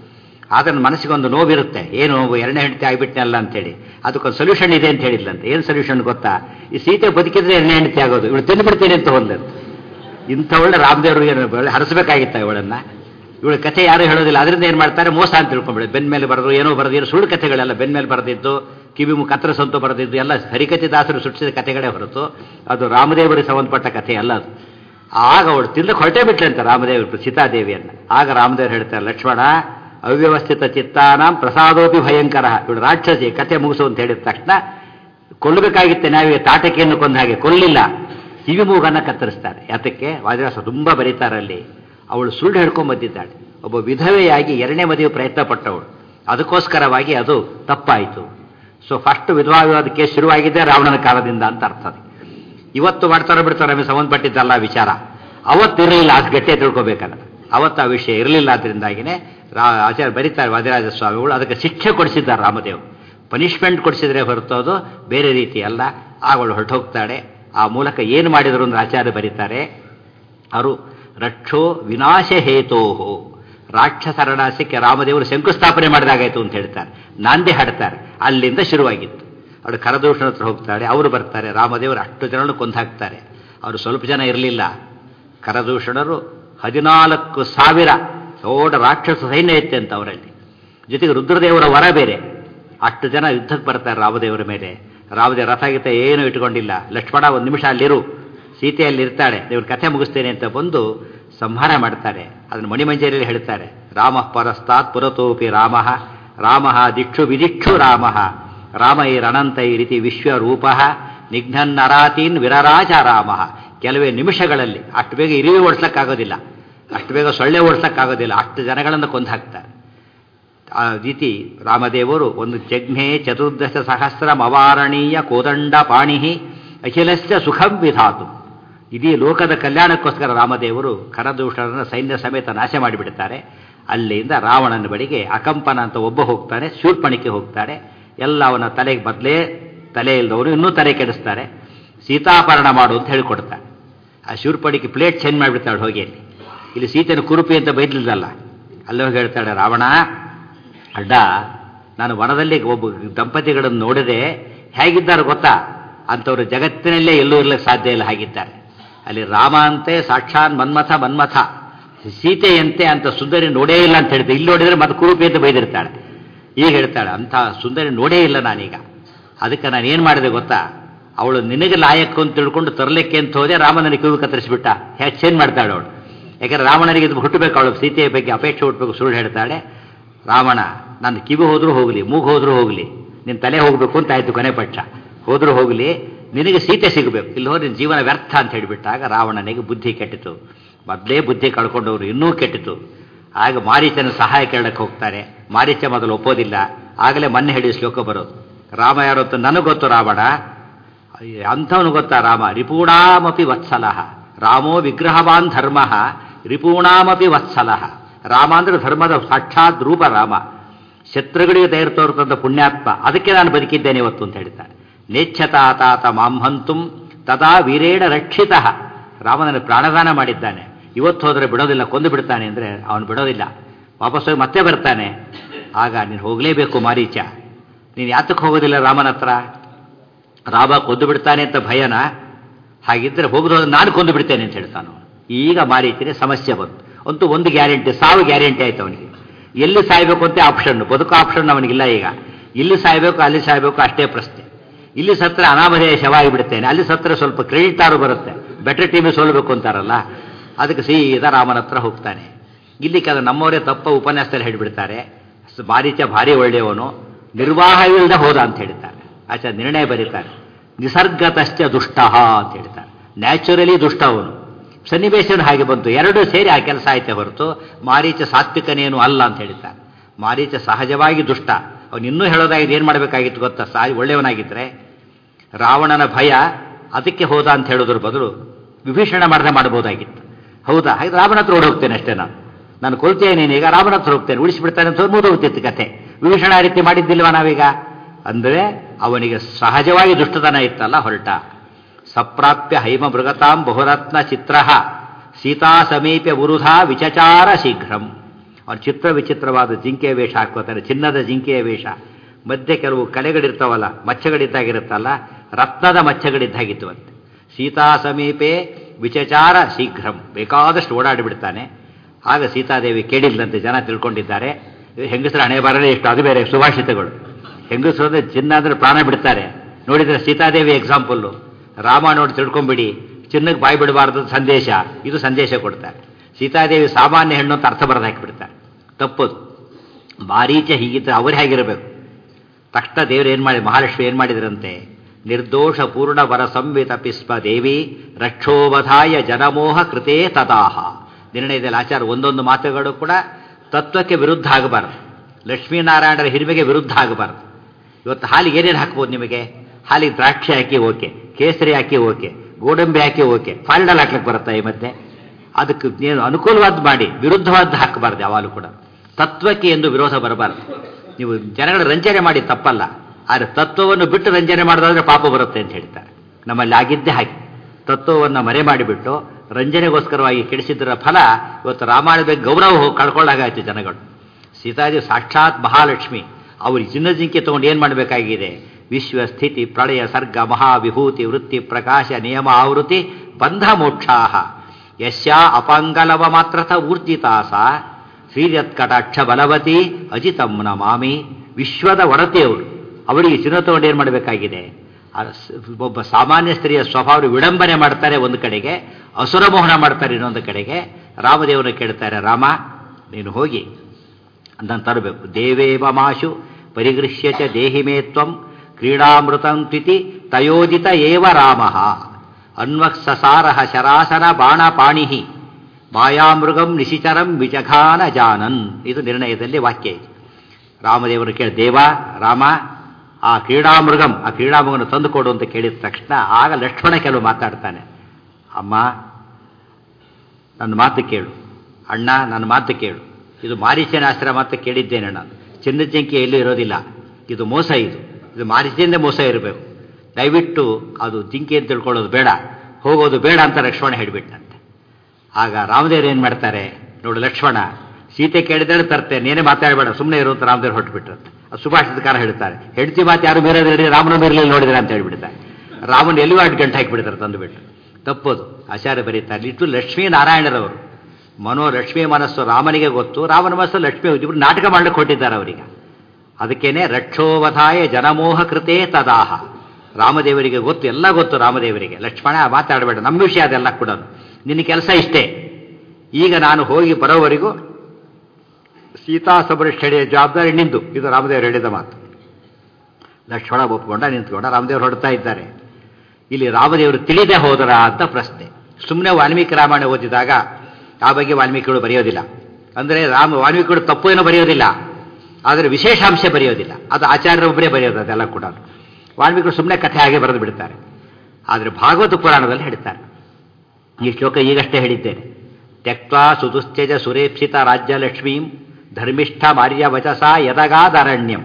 ಆದರೆ ನನ್ನ ಮನಸ್ಸಿಗೆ ಒಂದು ನೋವಿರುತ್ತೆ ಏನು ನೋವು ಎರಡನೇ ಹೆಂಡತಿ ಆಗಿಬಿಟ್ನಲ್ಲ ಅಂತೇಳಿ ಅದಕ್ಕೊಂದು ಸೊಲ್ಯೂಷನ್ ಇದೆ ಅಂತ ಹೇಳಿದ್ಲಂತೆ ಏನು ಸೊಲ್ಯೂಷನ್ ಗೊತ್ತಾ ಈ ಸೀತೆ ಬದುಕಿದ್ರೆ ಎರಡನೇ ಹೆಂಡತಿ ಆಗೋದು ಇವಳು ತಿಂದು ಬಿಡ್ತೀನಿ ಅಂತ ಹೋದ್ಲಂತೆ ಇಂಥ ಒಳ್ಳೆ ರಾಮದೇವ್ರಿಗೆ ಹರಿಸಬೇಕಾಗಿತ್ತ ಇವಳನ್ನ ಇವಳ ಕಥೆ ಯಾರು ಹೇಳೋದಿಲ್ಲ ಅದರಿಂದ ಏನು ಮಾಡ್ತಾರೆ ಮೋಸ ಅಂತ ತಿಳ್ಕೊಂಬಿಡಿ ಬೆನ್ನ ಮೇಲೆ ಬರೆದು ಏನೋ ಬರೆದು ಏನೋ ಸುಳ್ಳು ಕಥೆಗಳೆಲ್ಲ ಬೆನ್ನ ಮೇಲೆ ಬರೆದಿದ್ದು ಕಿವಿ ಮು ಕತ್ರ ಸಂತು ಬರೆದಿದ್ದು ಎಲ್ಲ ಹರಿಕಥೆ ದಾಸರು ಸೃಷ್ಟಿಸಿದ ಕಥೆಗಳೇ ಹೊರತು ಅದು ರಾಮದೇವರಿಗೆ ಸಂಬಂಧಪಟ್ಟ ಕಥೆ ಅಲ್ಲ ಅದು ಆಗ ಅವಳು ತಿಂದಕ್ಕೆ ಹೊರಟೇ ಬಿಟ್ಲಂತೆ ರಾಮದೇವರು ಸೀತಾದೇವಿಯನ್ನು ಆಗ ರಾಮದೇವರು ಹೇಳ್ತಾರೆ ಲಕ್ಷ್ಮಣ ಅವ್ಯವಸ್ಥಿತ ಚಿತ್ತಾನಾಂ ಪ್ರಸಾದೋಪಿ ಭಯಂಕರ ಇವಳು ರಾಕ್ಷಸಿ ಕಥೆ ಮುಗಿಸು ಅಂತ ಹೇಳಿದ ತಕ್ಷಣ ಕೊಲ್ಲಬೇಕಾಗಿತ್ತೆ ನಾವೀಗ ತಾಟಕಿಯನ್ನು ಕೊಂದ ಹಾಗೆ ಕೊಲ್ಲಿಲ್ಲ ಕಿವಿ ಮೂಗನ್ನು ಕತ್ತರಿಸ್ತಾರೆ ಯಾತಕ್ಕೆ ವಾದಿರಾಸ ತುಂಬ ಬರೀತಾರೆ ಅಲ್ಲಿ ಅವಳು ಸುಳ್ಳು ಹೇಳ್ಕೊಂಡ್ ಬಂದಿದ್ದಾಳೆ ಒಬ್ಬ ವಿಧವೆಯಾಗಿ ಎರಡನೇ ಮದುವೆ ಪ್ರಯತ್ನ ಪಟ್ಟವಳು ಅದಕ್ಕೋಸ್ಕರವಾಗಿ ಅದು ತಪ್ಪಾಯಿತು ಸೊ ಫಸ್ಟ್ ವಿಧವಾ ವಿವಾದ ಕೇಸ್ ಶುರುವಾಗಿದ್ದೇ ರಾವಣನ ಕಾಲದಿಂದ ಅಂತ ಅರ್ಥ ಅದು ಇವತ್ತು ಮಾಡ್ತಾರೋ ಬಿಡ್ತಾರೋ ನಮಗೆ ಸಂಬಂಧಪಟ್ಟಿದ್ದಲ್ಲ ವಿಚಾರ ಅವತ್ತಿರಲಿಲ್ಲ ಅದು ಗಟ್ಟಿಯ ತಿಳ್ಕೊಬೇಕಲ್ಲ ಅವತ್ತು ಆ ವಿಷಯ ಇರಲಿಲ್ಲ ಅದರಿಂದಾಗಿನೇ ರಾ ಆಚಾರ್ಯ ಬರೀತಾರೆ ವಾದಿರಾಜ ಸ್ವಾಮಿಗಳು ಅದಕ್ಕೆ ಶಿಕ್ಷೆ ಕೊಡಿಸಿದ್ದಾರೆ ರಾಮದೇವ್ ಪನಿಷ್ಮೆಂಟ್ ಕೊಡಿಸಿದ್ರೆ ಹೊರತು ಅದು ಬೇರೆ ರೀತಿ ಅಲ್ಲ ಅವಳು ಹೊರಟೋಗ್ತಾಳೆ ಆ ಮೂಲಕ ಏನು ಮಾಡಿದರು ಅಂದ್ರೆ ಆಚಾರ್ಯ ಬರೀತಾರೆ ಅವರು ರಕ್ಷೋ ವಿನಾಶ ಹೇತೋಹೋ ರಾಕ್ಷಸರ ನಾಶಕ್ಕೆ ರಾಮದೇವರು ಶಂಕುಸ್ಥಾಪನೆ ಮಾಡಿದಾಗಾಯ್ತು ಅಂತ ಹೇಳ್ತಾರೆ ನಾಂದಿ ಹಾಡ್ತಾರೆ ಅಲ್ಲಿಂದ ಶುರುವಾಗಿತ್ತು ಅವಳು ಕರದೂಷಣ ಹತ್ರ ಹೋಗ್ತಾಳೆ ಅವರು ಬರ್ತಾರೆ ರಾಮದೇವರು ಅಷ್ಟು ಜನರನ್ನು ಕೊಂದಾಕ್ತಾರೆ ಅವರು ಸ್ವಲ್ಪ ಜನ ಇರಲಿಲ್ಲ ಕರದೂಷಣರು ಹದಿನಾಲ್ಕು ಸಾವಿರ ದೊಡ್ಡ ರಾಕ್ಷಸ ಸೈನ್ಯ ಇತ್ತೆ ಅಂತ ಅವರಲ್ಲಿ ಜೊತೆಗೆ ರುದ್ರದೇವರ ವರ ಬೇರೆ ಅಷ್ಟು ಜನ ಯುದ್ಧಕ್ಕೆ ಬರ್ತಾರೆ ರಾಮದೇವರ ಮೇಲೆ ರಾಮದೇವ ರಥ ಗೀತ ಏನು ಇಟ್ಕೊಂಡಿಲ್ಲ ಲಕ್ಷ್ಮಣ ಒಂದು ನಿಮಿಷ ಅಲ್ಲಿರು ಸೀತೆಯಲ್ಲಿ ಇರ್ತಾಳೆ ದೇವ್ರ ಕಥೆ ಮುಗಿಸ್ತೇನೆ ಅಂತ ಬಂದು ಸಂಹಾರ ಮಾಡ್ತಾರೆ ಅದನ್ನು ಮಣಿಮಂಜರಿಯಲ್ಲಿ ಹೇಳ್ತಾರೆ ರಾಮ ಪರಸ್ತಾತ್ ಪುರತೋಪಿ ರಾಮ ರಾಮ ದಿಕ್ಷು ವಿದಿಕ್ಷು ರಾಮ ರಾಮೈರನಂತೈರಿತಿ ವಿಶ್ವರೂಪ ನಿಘ್ನನ್ನರಾತೀನ್ ವಿರರಾಜ ರಾಮ ಕೆಲವೇ ನಿಮಿಷಗಳಲ್ಲಿ ಅಷ್ಟು ಬೇಗ ಇರಿವಿ ಓಡಿಸ್ಲಿಕ್ಕಾಗೋದಿಲ್ಲ ಅಷ್ಟು ಬೇಗ ಸೊಳ್ಳೆ ಓಡಿಸ್ಲಿಕ್ಕಾಗೋದಿಲ್ಲ ಅಷ್ಟು ಜನಗಳನ್ನು ಕೊಂದು ಹಾಕ್ತಾರೆ ಆ ರೀತಿ ರಾಮದೇವರು ಒಂದು ಜಜ್ಞೆ ಚತುರ್ದಶ ಸಹಸ್ರಂ ಅವಾರಣೀಯ ಕೋದಂಡ ಪಾಣಿ ಅಖಿಲಸ್ಯ ಸುಖಂ ವಿಧಾತು ಇಡೀ ಲೋಕದ ಕಲ್ಯಾಣಕ್ಕೋಸ್ಕರ ರಾಮದೇವರು ಖರದೂಷಣನ ಸೈನ್ಯ ಸಮೇತ ನಾಶ ಮಾಡಿಬಿಡ್ತಾರೆ ಅಲ್ಲಿಂದ ರಾವಣನ ಬಳಿಗೆ ಅಕಂಪನ ಅಂತ ಒಬ್ಬ ಹೋಗ್ತಾನೆ ಶೂರ್ಪಣಿಕೆ ಹೋಗ್ತಾರೆ ಎಲ್ಲ ಅವನ ತಲೆಗೆ ಬದಲೇ ತಲೆ ಇಲ್ಲದವರು ಇನ್ನೂ ತಲೆ ಕೆಡಿಸ್ತಾರೆ ಸೀತಾಪರಣ ಮಾಡು ಅಂತ ಹೇಳಿಕೊಡ್ತಾರೆ ಆ ಶೂರ್ಪಣಿಕೆ ಪ್ಲೇಟ್ ಚೇಂಜ್ ಮಾಡಿಬಿಡ್ತಾಳೆ ಹೋಗಿ ಅಲ್ಲಿ ಇಲ್ಲಿ ಸೀತೆನ ಕುರುಪಿ ಅಂತ ಬೈದ್ಲಿಲ್ಲಲ್ಲ ಅಲ್ಲಿ ಹೋಗಿ ಹೇಳ್ತಾಳೆ ರಾವಣ ಅಡ್ಡ ನಾನು ವನದಲ್ಲಿ ಒಬ್ಬ ದಂಪತಿಗಳನ್ನು ನೋಡಿದೆ ಹೇಗಿದ್ದಾರೆ ಗೊತ್ತಾ ಅಂಥವ್ರು ಜಗತ್ತಿನಲ್ಲೇ ಎಲ್ಲೂ ಇರ್ಲಿಕ್ಕೆ ಸಾಧ್ಯ ಇಲ್ಲ ಹಾಗಿದ್ದಾರೆ ಅಲ್ಲಿ ರಾಮ ಅಂತೆ ಸಾಕ್ಷಾತ್ ಮನ್ಮಥ ಮನ್ಮಥ ಸೀತೆಯಂತೆ ಅಂತ ಸುಂದರಿ ನೋಡೇ ಇಲ್ಲ ಅಂತ ಹೇಳ್ತಾರೆ ಇಲ್ಲಿ ನೋಡಿದ್ರೆ ಮತ್ತೆ ಕುರುಪಿ ಅಂತ ಬೈದಿರ್ತಾಳೆ ಈಗ ಹೇಳ್ತಾಳೆ ಅಂಥ ಸುಂದರಿ ನೋಡೇ ಇಲ್ಲ ನಾನೀಗ ಅದಕ್ಕೆ ನಾನು ಏನು ಮಾಡಿದೆ ಗೊತ್ತಾ ಅವಳು ನಿನಗೆ ಲಾಯಕ್ಕೆ ಅಂತ ತಿಳ್ಕೊಂಡು ತರಲಿಕ್ಕೆ ಅಂತ ಹೋದೆ ರಾಮನಿಗೆ ಕಿವಿ ಕತ್ತರಿಸಿಬಿಟ್ಟ ಹೇಗೆ ಚೇಂಜ್ ಮಾಡ್ತಾಳೆ ಅವಳು ಯಾಕಂದ್ರೆ ರಾವಣನಿಗೆ ಇದು ಹುಟ್ಟಬೇಕು ಅವಳು ಸೀತೆಯ ಬಗ್ಗೆ ಅಪೇಕ್ಷೆ ಹುಟ್ಟಬೇಕು ಸುಳ್ಳು ಹೇಳ್ತಾಳೆ ರಾವಣ ನನ್ನ ಕಿವಿ ಹೋದ್ರೂ ಹೋಗಲಿ ಮೂಗು ಹೋದ್ರೂ ಹೋಗಲಿ ನಿನ್ನ ತಲೆ ಹೋಗಬೇಕು ಅಂತ ಆಯ್ತು ಕೊನೆ ಪಕ್ಷ ಹೋದ್ರೂ ಹೋಗಲಿ ನಿನಗೆ ಸೀತೆ ಸಿಗಬೇಕು ಇಲ್ಲಿ ಹೋದ್ರೆ ನಿನ್ನ ಜೀವನ ವ್ಯರ್ಥ ಅಂತ ಹೇಳಿಬಿಟ್ಟಾಗ ರಾವಣನಿಗೆ ಬುದ್ಧಿ ಕೆಟ್ಟಿತು ಮೊದಲೇ ಬುದ್ಧಿ ಕಳ್ಕೊಂಡವರು ಇನ್ನೂ ಕೆಟ್ಟಿತು ಆಗ ಮಾರೀಚನ ಸಹಾಯ ಕೇಳಕ್ಕೆ ಹೋಗ್ತಾರೆ ಮಾರೀಚ ಮೊದಲು ಒಪ್ಪೋದಿಲ್ಲ ಆಗಲೇ ಮೊನ್ನೆ ಹೇಳಿ ಶ್ಲೋಕ ಬರೋದು ರಾಮ ಯಾರು ಅಂತ ನನಗೆ ಗೊತ್ತು ರಾವಣ ಅಂಥವನು ಗೊತ್ತಾ ರಾಮ ರಿಪೂಣಾಮಪಿ ವತ್ಸಲಃ ರಾಮೋ ವಿಗ್ರಹವಾನ್ ಧರ್ಮ ರಿಪೂಣಾಮಪಿ ವತ್ಸಲಃ ರಾಮ ಅಂದ್ರೆ ಧರ್ಮದ ಸಾಕ್ಷಾತ್ ರೂಪ ರಾಮ ಶತ್ರುಗಳಿಗೆ ಧೈರ್ಯ ತೋರ್ತಂತ ಪುಣ್ಯಾತ್ಮ ಅದಕ್ಕೆ ನಾನು ಬದುಕಿದ್ದೇನೆ ಇವತ್ತು ಅಂತ ಹೇಳ್ತಾರೆ ನೇಚ್ಛತಾತಾತ ಮಾಂಹಂತುಂ ತದಾ ವೀರೇಣ ರಕ್ಷಿತ ರಾಮನನ್ನು ಪ್ರಾಣದಾನ ಮಾಡಿದ್ದಾನೆ ಇವತ್ತು ಹೋದರೆ ಬಿಡೋದಿಲ್ಲ ಕೊಂದು ಬಿಡ್ತಾನೆ ಅಂದರೆ ಅವನು ಬಿಡೋದಿಲ್ಲ ವಾಪಸ್ ಹೋಗಿ ಮತ್ತೆ ಬರ್ತಾನೆ ಆಗ ನೀನು ಹೋಗಲೇಬೇಕು ಮಾರೀಚ ನೀನು ಯಾತಕ್ಕೆ ಹೋಗೋದಿಲ್ಲ ರಾಮನ ಹತ್ರ ರಾಮ ಕೊಂದು ಬಿಡ್ತಾನೆ ಅಂತ ಭಯನ ಹಾಗಿದ್ದರೆ ಹೋಗದು ನಾನು ಕೊಂದು ಬಿಡ್ತೇನೆ ಅಂತ ಹೇಳ್ತಾನು ಈಗ ಮಾರೀಚನೆ ಸಮಸ್ಯೆ ಬಂತು ಅಂತೂ ಒಂದು ಗ್ಯಾರಂಟಿ ಸಾವು ಗ್ಯಾರಂಟಿ ಆಯ್ತು ಅವನಿಗೆ ಎಲ್ಲಿ ಸಾಯಬೇಕು ಅಂತ ಆಪ್ಷನ್ ಬದುಕು ಆಪ್ಷನ್ ಅವನಿಗಿಲ್ಲ ಈಗ ಇಲ್ಲಿ ಸಾಯಬೇಕು ಅಲ್ಲಿ ಸಾಯಬೇಕು ಅಷ್ಟೇ ಪ್ರಶ್ನೆ ಇಲ್ಲಿ ಸತ್ರ ಅನಾಮಧೇಯ ಶವ ಆಗಿಬಿಡ್ತೇನೆ ಅಲ್ಲಿ ಸತ್ರ ಸ್ವಲ್ಪ ಕ್ರೆಡಿಟ್ ಆರು ಬರುತ್ತೆ ಬೆಟರ್ ಟೀಮಿಗೆ ಸೋಲ್ಬೇಕು ಅಂತಾರಲ್ಲ ಅದಕ್ಕೆ ಸೀದಾ ರಾಮನ ಹತ್ರ ಹೋಗ್ತಾನೆ ಇಲ್ಲಿ ಕೆಲ ನಮ್ಮವರೇ ತಪ್ಪ ಉಪನ್ಯಾಸದಲ್ಲಿ ಹೇಳಿಬಿಡ್ತಾರೆ ಮಾರೀಚ ಭಾರಿ ಒಳ್ಳೆಯವನು ನಿರ್ವಾಹವಿಲ್ಲದೆ ಹೋದ ಅಂತ ಹೇಳ್ತಾರೆ ಆಚೆ ನಿರ್ಣಯ ಬರೀತಾರೆ ನಿಸರ್ಗತಶ್ಚ ದುಷ್ಟ ಅಂತ ಹೇಳ್ತಾರೆ ನ್ಯಾಚುರಲಿ ದುಷ್ಟ ಅವನು ಸನ್ನಿವೇಶನ ಹಾಗೆ ಬಂತು ಎರಡೂ ಸೇರಿ ಆ ಕೆಲಸ ಆಯ್ತೆ ಹೊರತು ಮಾರೀಚ ಸಾತ್ವಿಕನೇನು ಅಲ್ಲ ಅಂತ ಹೇಳ್ತಾರೆ ಮಾರೀಚ ಸಹಜವಾಗಿ ದುಷ್ಟ ಅವನು ಇನ್ನೂ ಹೇಳೋದಾಗಿದೆ ಏನು ಮಾಡಬೇಕಾಗಿತ್ತು ಗೊತ್ತಾ ಸಾ ಒಳ್ಳೆಯವನಾಗಿದ್ದರೆ ರಾವಣನ ಭಯ ಅದಕ್ಕೆ ಹೋದ ಅಂತ ಹೇಳೋದ್ರ ಬದಲು ವಿಭೀಷಣ ಮಾಡದೆ ಮಾಡಬಹುದಾಗಿತ್ತು ಹೌದಾ ಹಾಗೆ ರಾಮನ ಹತ್ರ ಓಡೋಗ್ತೇನೆ ಅಷ್ಟೇ ನಾನು ನಾನು ಕೊಲ್ತೇನೆ ಈಗ ರಾಮನ ಹತ್ರ ಹೋಗ್ತೇನೆ ಉಳಿಸಿಬಿಡ್ತಾನೆ ಅಂತ ಮುಗಿದೋಗ್ತಿತ್ತು ಕತೆ ವಿಭೀಷಣ ಆ ರೀತಿ ಮಾಡಿದ್ದಿಲ್ವಾ ನಾವೀಗ ಅಂದರೆ ಅವನಿಗೆ ಸಹಜವಾಗಿ ದುಷ್ಟತನ ಇತ್ತಲ್ಲ ಹೊರಟ ಸಪ್ರಾಪ್ಯ ಹೈಮ ಮೃಗತಾಂ ಬಹುರತ್ನ ಚಿತ್ರ ಸೀತಾ ಸಮೀಪ್ಯ ಉರುಧಾ ವಿಚಚಾರ ಶೀಘ್ರಂ ಅವನು ಚಿತ್ರ ವಿಚಿತ್ರವಾದ ಜಿಂಕೆಯ ವೇಷ ಹಾಕೋತಾನೆ ಚಿನ್ನದ ಜಿಂಕೆಯ ವೇಷ ಮಧ್ಯೆ ಕೆಲವು ಕಲೆಗಳಿರ್ತಾವಲ್ಲ ಮಚ್ಚಗಳಿದ್ದಾಗಿರುತ್ತಲ್ಲ ರತ್ನದ ಮಚ್ಚಗಳಿದ್ದಾಗಿತ್ತು ಅಂತೆ ಸೀತಾ ಸಮೀಪೆ ವಿಚಚಾರ ಶೀಘ್ರಂ ಬೇಕಾದಷ್ಟು ಓಡಾಡಿಬಿಡ್ತಾನೆ ಆಗ ಸೀತಾದೇವಿ ಕೇಳಿಲ್ಲಂತೆ ಜನ ತಿಳ್ಕೊಂಡಿದ್ದಾರೆ ಹೆಂಗಸರ ಹಣೆ ಬರಲೇ ಇಷ್ಟು ಅದು ಬೇರೆ ಸುಭಾಷಿತಗಳು ಹೆಂಗಸರು ಅಂದರೆ ಚಿನ್ನ ಅಂದರೆ ಪ್ರಾಣ ಬಿಡ್ತಾರೆ ನೋಡಿದರೆ ಸೀತಾದೇವಿ ಎಕ್ಸಾಂಪಲ್ಲು ರಾಮ ನೋಡಿ ತಿಳ್ಕೊಂಬಿಡಿ ಚಿನ್ನಕ್ಕೆ ಬಾಯಿ ಬಿಡಬಾರ್ದು ಸಂದೇಶ ಇದು ಸಂದೇಶ ಕೊಡ್ತಾರೆ ಸೀತಾದೇವಿ ಸಾಮಾನ್ಯ ಹೆಣ್ಣು ಅಂತ ಅರ್ಥ ಬರೆದು ಹಾಕಿಬಿಡ್ತಾರೆ ತಪ್ಪದು ಮಾರೀಚ ಹೀಗಿದ್ರೆ ಅವರು ಹೇಗಿರಬೇಕು ತಕ್ಷಣ ದೇವರು ಏನು ಮಾಡಿ ಮಹಾಲಕ್ಷ್ಮಿ ಏನು ಮಾಡಿದ್ರಂತೆ ನಿರ್ದೋಷ ಪೂರ್ಣ ವರ ಸಂವಿತ ಪಿಸ್ಮ ದೇವಿ ರಕ್ಷೋವಧಾಯ ಜನಮೋಹ ಕೃತೇ ತದಾಹ ನಿರ್ಣಯದಲ್ಲಿ ಆಚಾರ ಒಂದೊಂದು ಮಾತುಗಳು ಕೂಡ ತತ್ವಕ್ಕೆ ವಿರುದ್ಧ ಆಗಬಾರ್ದು ಲಕ್ಷ್ಮೀನಾರಾಯಣರ ಹಿರಿಮೆಗೆ ವಿರುದ್ಧ ಆಗಬಾರ್ದು ಇವತ್ತು ಹಾಲಿಗೆ ಏನೇನು ಹಾಕ್ಬೋದು ನಿಮಗೆ ಹಾಲಿಗೆ ದ್ರಾಕ್ಷಿ ಹಾಕಿ ಓಕೆ ಕೇಸರಿ ಹಾಕಿ ಓಕೆ ಗೋಡಂಬಿ ಹಾಕಿ ಓಕೆ ಫಾಲ್ಡಲ್ ಹಾಕ್ಲಿಕ್ಕೆ ಬರುತ್ತಾ ಈ ಮಧ್ಯೆ ಅದಕ್ಕೆ ನೀನು ಅನುಕೂಲವಾದ್ದು ಮಾಡಿ ವಿರುದ್ಧವಾದ್ದು ಹಾಕಬಾರ್ದು ಯಾವಾಗಲೂ ಕೂಡ ತತ್ವಕ್ಕೆ ಎಂದು ವಿರೋಧ ಬರಬಾರ್ದು ನೀವು ಜನಗಳ ರಂಜನೆ ಮಾಡಿ ತಪ್ಪಲ್ಲ ಆದರೆ ತತ್ವವನ್ನು ಬಿಟ್ಟು ರಂಜನೆ ಮಾಡೋದಾದ್ರೆ ಪಾಪ ಬರುತ್ತೆ ಅಂತ ಹೇಳ್ತಾರೆ ನಮ್ಮಲ್ಲಿ ಆಗಿದ್ದೇ ಹಾಗೆ ತತ್ವವನ್ನು ಮರೆ ಮಾಡಿಬಿಟ್ಟು ರಂಜನೆಗೋಸ್ಕರವಾಗಿ ಕೆಡಿಸಿದ್ದರ ಫಲ ಇವತ್ತು ರಾಮಾಯಣದ ಗೌರವ ಹೋಗಿ ಕಳ್ಕೊಳ್ಳಾಗಾಯ್ತು ಜನಗಳು ಸೀತಾದೇವಿ ಸಾಕ್ಷಾತ್ ಮಹಾಲಕ್ಷ್ಮಿ ಅವರು ಚಿನ್ನ ಜಿಂಕೆ ತಗೊಂಡು ಏನು ಮಾಡಬೇಕಾಗಿದೆ ವಿಶ್ವ ಸ್ಥಿತಿ ಪ್ರಳಯ ಸರ್ಗ ಮಹಾವಿಭೂತಿ ವೃತ್ತಿ ಪ್ರಕಾಶ ನಿಯಮ ಆವೃತ್ತಿ ಬಂಧ ಮೋಕ್ಷಾಹ ಯಶ್ಯ ಅಪಂಗಲವ ಮಾತ್ರಥ ಊರ್ಜಿತಾಸ ಶ್ರೀಯತ್ಕಟಾಕ್ಷ ಬಲವತಿ ಅಜಿತಂ ನಮಾಮಿ ವಿಶ್ವದ ಒಡತೆಯವರು ಅವರಿಗೆ ಚಿನ್ನ ತಗೊಂಡು ಏನು ಮಾಡಬೇಕಾಗಿದೆ ಒಬ್ಬ ಸಾಮಾನ್ಯ ಸ್ತ್ರೀಯ ಸ್ವಭಾವ ವಿಡಂಬನೆ ಮಾಡ್ತಾರೆ ಒಂದು ಕಡೆಗೆ ಅಸುರ ಮೋಹನ ಮಾಡ್ತಾರೆ ಇನ್ನೊಂದು ಕಡೆಗೆ ರಾಮದೇವನ ಕೇಳ್ತಾರೆ ರಾಮ ನೀನು ಹೋಗಿ ಅದನ್ನು ತರಬೇಕು ದೇವೇವ ಮಾಶು ಪರಿಗೃಹ್ಯ ಚ ದೇಹಿಮೇ ತ್ವಂ ಕ್ರೀಡಾಮೃತಂ ತ್ವಿತಿ ತಯೋಜಿತ ಏವ ರಾಮ ಅನ್ವಕ್ಸಸಾರಹ ಶರಾಸನ ಬಾಣಪಾಣಿ ಮಾಯಾಮೃಗಂ ನಿಶಿಚರಂ ವಿಜಘಾನ ಜಾನನ್ ಇದು ನಿರ್ಣಯದಲ್ಲಿ ವಾಕ್ಯ ಇದೆ ರಾಮದೇವರು ಕೇಳಿ ದೇವ ರಾಮ ಆ ಕ್ರೀಡಾಮೃಗಂ ಆ ಕ್ರೀಡಾಮೃಗನ ತಂದು ಕೊಡು ಅಂತ ಕೇಳಿದ ತಕ್ಷಣ ಆಗ ಲಕ್ಷ್ಮಣ ಕೆಲವು ಮಾತಾಡ್ತಾನೆ ಅಮ್ಮ ನನ್ನ ಮಾತು ಕೇಳು ಅಣ್ಣ ನನ್ನ ಮಾತು ಕೇಳು ಇದು ಮಾರೀಚನ ಆಶ್ರಮ ಮಾತು ಕೇಳಿದ್ದೇನೆ ನಾನು ಚಿನ್ನ ಜಂಕಿ ಎಲ್ಲೂ ಇರೋದಿಲ್ಲ ಇದು ಮೋಸ ಇದು ಇದು ಮಾರೀಚದಿಂದ ಮೋಸ ಇರಬೇಕು ದಯವಿಟ್ಟು ಅದು ಜಿಂಕೆ ಅಂತ ತಿಳ್ಕೊಳ್ಳೋದು ಬೇಡ ಹೋಗೋದು ಬೇಡ ಅಂತ ಲಕ್ಷ್ಮಣ ಹೇಳಿಬಿಟ್ಟಂತೆ ಆಗ ರಾಮದೇವರು ಏನು ಮಾಡ್ತಾರೆ ನೋಡು ಲಕ್ಷ್ಮಣ ಸೀತೆ ಕೇಳಿದ್ರೆ ತರ್ತೇನೆ ನೀನೇ ಮಾತಾಡಬೇಡ ಸುಮ್ಮನೆ ಇರು ಅಂತ ರಾಮದೇವ್ರು ಹೊರಟುಬಿಟ್ರಂತೆ ಅದು ಸುಭಾಷಿತಕಾರ ಹೇಳ್ತಾರೆ ಹೆಂಡತಿ ಮಾತು ಯಾರು ಬೇರೆ ರಾಮನ ಬೇರೆಲ್ಲ ನೋಡಿದ್ರೆ ಅಂತ ಹೇಳ್ಬಿಡ್ತಾರೆ ರಾಮನ ಎಲ್ಲಿಯೂ ಅಡ್ಡು ಗಂಟೆ ಹಾಕಿಬಿಡ್ತಾರೆ ತಂದುಬಿಟ್ಟು ತಪ್ಪೋದು ಆಚಾರ್ಯ ಬರೀತಾರೆ ಇಟ್ಟು ಲಕ್ಷ್ಮೀ ನಾರಾಯಣರವರು ಮನೋ ಲಕ್ಷ್ಮೀ ಮನಸ್ಸು ರಾಮನಿಗೆ ಗೊತ್ತು ರಾಮನ ಮನಸ್ಸು ಲಕ್ಷ್ಮೀ ಇಬ್ಬರು ನಾಟಕ ಮಾಡಲಿಕ್ಕೆ ಕೊಟ್ಟಿದ್ದಾರೆ ಅವರಿಗೆ ಅದಕ್ಕೇನೆ ರಕ್ಷೋವಧಾಯ ಜನಮೋಹ ಕೃತೇ ತದಾಹ ರಾಮದೇವರಿಗೆ ಗೊತ್ತು ಎಲ್ಲ ಗೊತ್ತು ರಾಮದೇವರಿಗೆ ಲಕ್ಷ್ಮಣ ಮಾತಾಡಬೇಡ ನಮ್ಮ ವಿಷಯ ಅದೆಲ್ಲ ಕೂಡ ನಿನ್ನ ಕೆಲಸ ಇಷ್ಟೇ ಈಗ ನಾನು ಹೋಗಿ ಬರೋವರೆಗೂ ಸೀತಾ ಸಬರಿಷ್ಠೆಯ ಜವಾಬ್ದಾರಿ ನಿಂದು ಇದು ರಾಮದೇವರು ಹೇಳಿದ ಮಾತು ಲಕ್ಷ್ಮಣ ಒಪ್ಕೊಂಡ ನಿಂತ್ಕೊಂಡ ರಾಮದೇವರು ಹೊಡ್ತಾ ಇದ್ದಾರೆ ಇಲ್ಲಿ ರಾಮದೇವರು ತಿಳಿದೇ ಹೋದರ ಅಂತ ಪ್ರಶ್ನೆ ಸುಮ್ಮನೆ ವಾಲ್ಮೀಕಿ ರಾಮಾಯಣ ಓದಿದಾಗ ಆ ಬಗ್ಗೆ ವಾಲ್ಮೀಕಿಗಳು ಬರೆಯೋದಿಲ್ಲ ಅಂದರೆ ರಾಮ ವಾಲ್ಮೀಕಿಗಳು ತಪ್ಪು ಏನೋ ಬರೆಯೋದಿಲ್ಲ ಆದರೆ ವಿಶೇಷಾಂಶ ಬರೆಯೋದಿಲ್ಲ ಅದು ಆಚಾರ್ಯರೊಬ್ಬರೇ ಬರೆಯೋದು ಅದೆಲ್ಲ ಕೂಡ ವಾಲ್ಮೀಕಿಗಳು ಸುಮ್ಮನೆ ಕಥೆ ಹಾಗೆ ಬರೆದು ಬಿಡ್ತಾರೆ ಆದರೆ ಭಾಗವತ ಪುರಾಣದಲ್ಲಿ ಹೇಳ್ತಾರೆ ಈ ಶ್ಲೋಕ ಈಗಷ್ಟೇ ಹೇಳಿದ್ದೇನೆ ತ್ಯಕ್ವಾ ಸುದುಶ್ಚಜ ಸುರೇಪ್ಸಿತ ರಾಜ್ಯಲಕ್ಷ್ಮೀಂ ಧರ್ಮಿಷ್ಠ ಮಾರ್ಯ ವಚಸ ಯದಗಾದರಣ್ಯಂ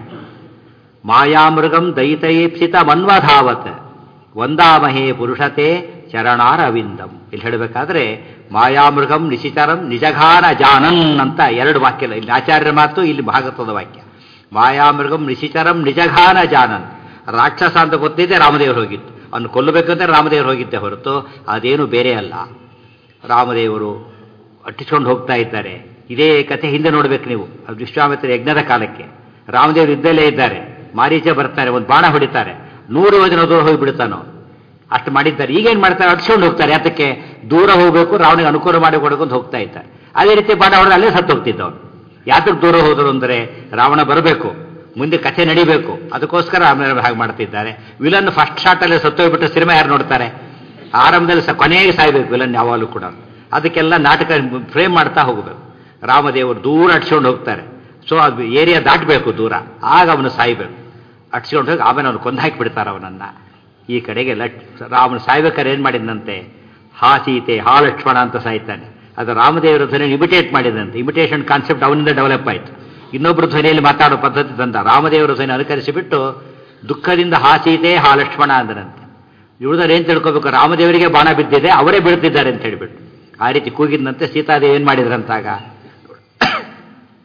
ಮಾಯಾಮೃಗಂ ದಯಿತಯೇಪ್ಸಿತ ಮನ್ವಧಾವತ್ ವಂದಾಮಹೇ ಪುರುಷತೆ ಚರಣಾರವಿಂದಂ ಇಲ್ಲಿ ಹೇಳಬೇಕಾದ್ರೆ ಮಾಯಾಮೃಗಂ ನಿಶಿಚರಂ ನಿಜಘಾನ ಜಾನನ್ ಅಂತ ಎರಡು ವಾಕ್ಯ ಇಲ್ಲಿ ಆಚಾರ್ಯರ ಮಾತು ಇಲ್ಲಿ ಭಾಗವತದ ವಾಕ್ಯ ಮಾಯಾಮೃಗಂ ನಿಶಿಚರಂ ನಿಜಘಾನ ಜಾನನ್ ರಾಕ್ಷಸ ಅಂತ ಗೊತ್ತಿದ್ದೆ ರಾಮದೇವರು ಹೋಗಿತ್ತು ಅವನು ಕೊಲ್ಲಬೇಕಂತ ರಾಮದೇವರು ಹೋಗಿದ್ದೆ ಹೊರತು ಅದೇನು ಬೇರೆ ಅಲ್ಲ ರಾಮದೇವರು ಅಟ್ಟಿಸ್ಕೊಂಡು ಹೋಗ್ತಾ ಇದ್ದಾರೆ ಇದೇ ಕಥೆ ಹಿಂದೆ ನೋಡ್ಬೇಕು ನೀವು ಅದು ವಿಶ್ವಾಮಿತ್ರ ಯಜ್ಞದ ಕಾಲಕ್ಕೆ ರಾಮದೇವರು ಇದ್ದಲ್ಲೇ ಇದ್ದಾರೆ ಮಾರೀಚ ಬರ್ತಾರೆ ಒಂದು ಬಾಣ ಹೊಡಿತಾರೆ ನೂರು ಯೋಜನ ದೂರ ಹೋಗಿಬಿಡ್ತಾನೋ ಅಷ್ಟು ಮಾಡಿದ್ದಾರೆ ಈಗೇನು ಮಾಡ್ತಾರೆ ಅಟ್ಸ್ಕೊಂಡು ಹೋಗ್ತಾರೆ ಅದಕ್ಕೆ ದೂರ ಹೋಗಬೇಕು ರಾವಣಿಗೆ ಅನುಕೂಲ ಮಾಡಿ ಕೊಡಬೇಕು ಅಂತ ಹೋಗ್ತಾ ಇದ್ದಾರೆ ಅದೇ ರೀತಿ ಬಾಣ ಹೊಡೆದು ಅಲ್ಲೇ ಸತ್ತು ಹೋಗ್ತಿದ್ದವನು ಯಾತಕ್ಕೆ ದೂರ ಹೋದರು ಅಂದರೆ ರಾವಣ ಬರಬೇಕು ಮುಂದೆ ಕಥೆ ನಡಿಬೇಕು ಅದಕ್ಕೋಸ್ಕರ ಆಮೇಲೆ ಹಾಗೆ ಮಾಡ್ತಿದ್ದಾರೆ ವಿಲನ್ ಫಸ್ಟ್ ಶಾಟಲ್ಲೇ ಸತ್ತೋಗ್ಬಿಟ್ಟು ಸಿನಿಮಾ ಯಾರು ನೋಡ್ತಾರೆ ಆರಂಭದಲ್ಲಿ ಸ ಕೊನೆಗೆ ಸಾಯ್ಬೇಕು ವಿಲನ್ ಯಾವಾಗಲೂ ಕೂಡ ಅದಕ್ಕೆಲ್ಲ ನಾಟಕ ಫ್ರೇಮ್ ಮಾಡ್ತಾ ಹೋಗಬೇಕು ರಾಮದೇವರು ದೂರ ಅಟ್ಸ್ಕೊಂಡು ಹೋಗ್ತಾರೆ ಸೊ ಅದು ಏರಿಯಾ ದಾಟಬೇಕು ದೂರ ಆಗ ಅವನು ಸಾಯ್ಬೇಕು ಅಟ್ಸ್ಕೊಂಡು ಹೋಗಿ ಆಮೇಲೆ ಅವನು ಕೊಂದು ಹಾಕಿಬಿಡ್ತಾರೆ ಅವನನ್ನು ಈ ಕಡೆಗೆ ಲಟ್ ರಾಮನು ಸಾಯ್ಬೇಕಾದ್ರೆ ಏನು ಮಾಡಿದಂತೆ ಹಾ ಸೀತೆ ಹಾ ಲಕ್ಷ್ಮಣ ಅಂತ ಸಾಯ್ತಾನೆ ಅದು ರಾಮದೇವರ ಧ್ವನಿ ಇಮಿಟೇಟ್ ಮಾಡಿದಂತೆ ಇಮಿಟೇಷನ್ ಕಾನ್ಸೆಪ್ಟ್ ಅವನಿಂದ ಡೆವಲಪ್ ಆಯಿತು ಇನ್ನೊಬ್ಬರು ಧ್ವನಿಯಲ್ಲಿ ಮಾತಾಡೋ ಪದ್ಧತಿ ತಂದ ರಾಮದೇವರ ಧ್ವನಿ ಅನುಕರಿಸಿಬಿಟ್ಟು ದುಃಖದಿಂದ ಹಾ ಸೀತೆ ಹಾ ಲಕ್ಷ್ಮಣ ಅಂದರಂತೆ ಇಳಿದ್ರೆ ಏನು ತಿಳ್ಕೋಬೇಕು ರಾಮದೇವರಿಗೆ ಬಾಣ ಬಿದ್ದಿದೆ ಅವರೇ ಬೀಳ್ತಿದ್ದಾರೆ ಅಂತ ಹೇಳಿಬಿಟ್ಟು ಆ ರೀತಿ ಕೂಗಿದಂತೆ ಸೀತಾದೇವಿ ಏನು ಮಾಡಿದ್ರಂತಾಗ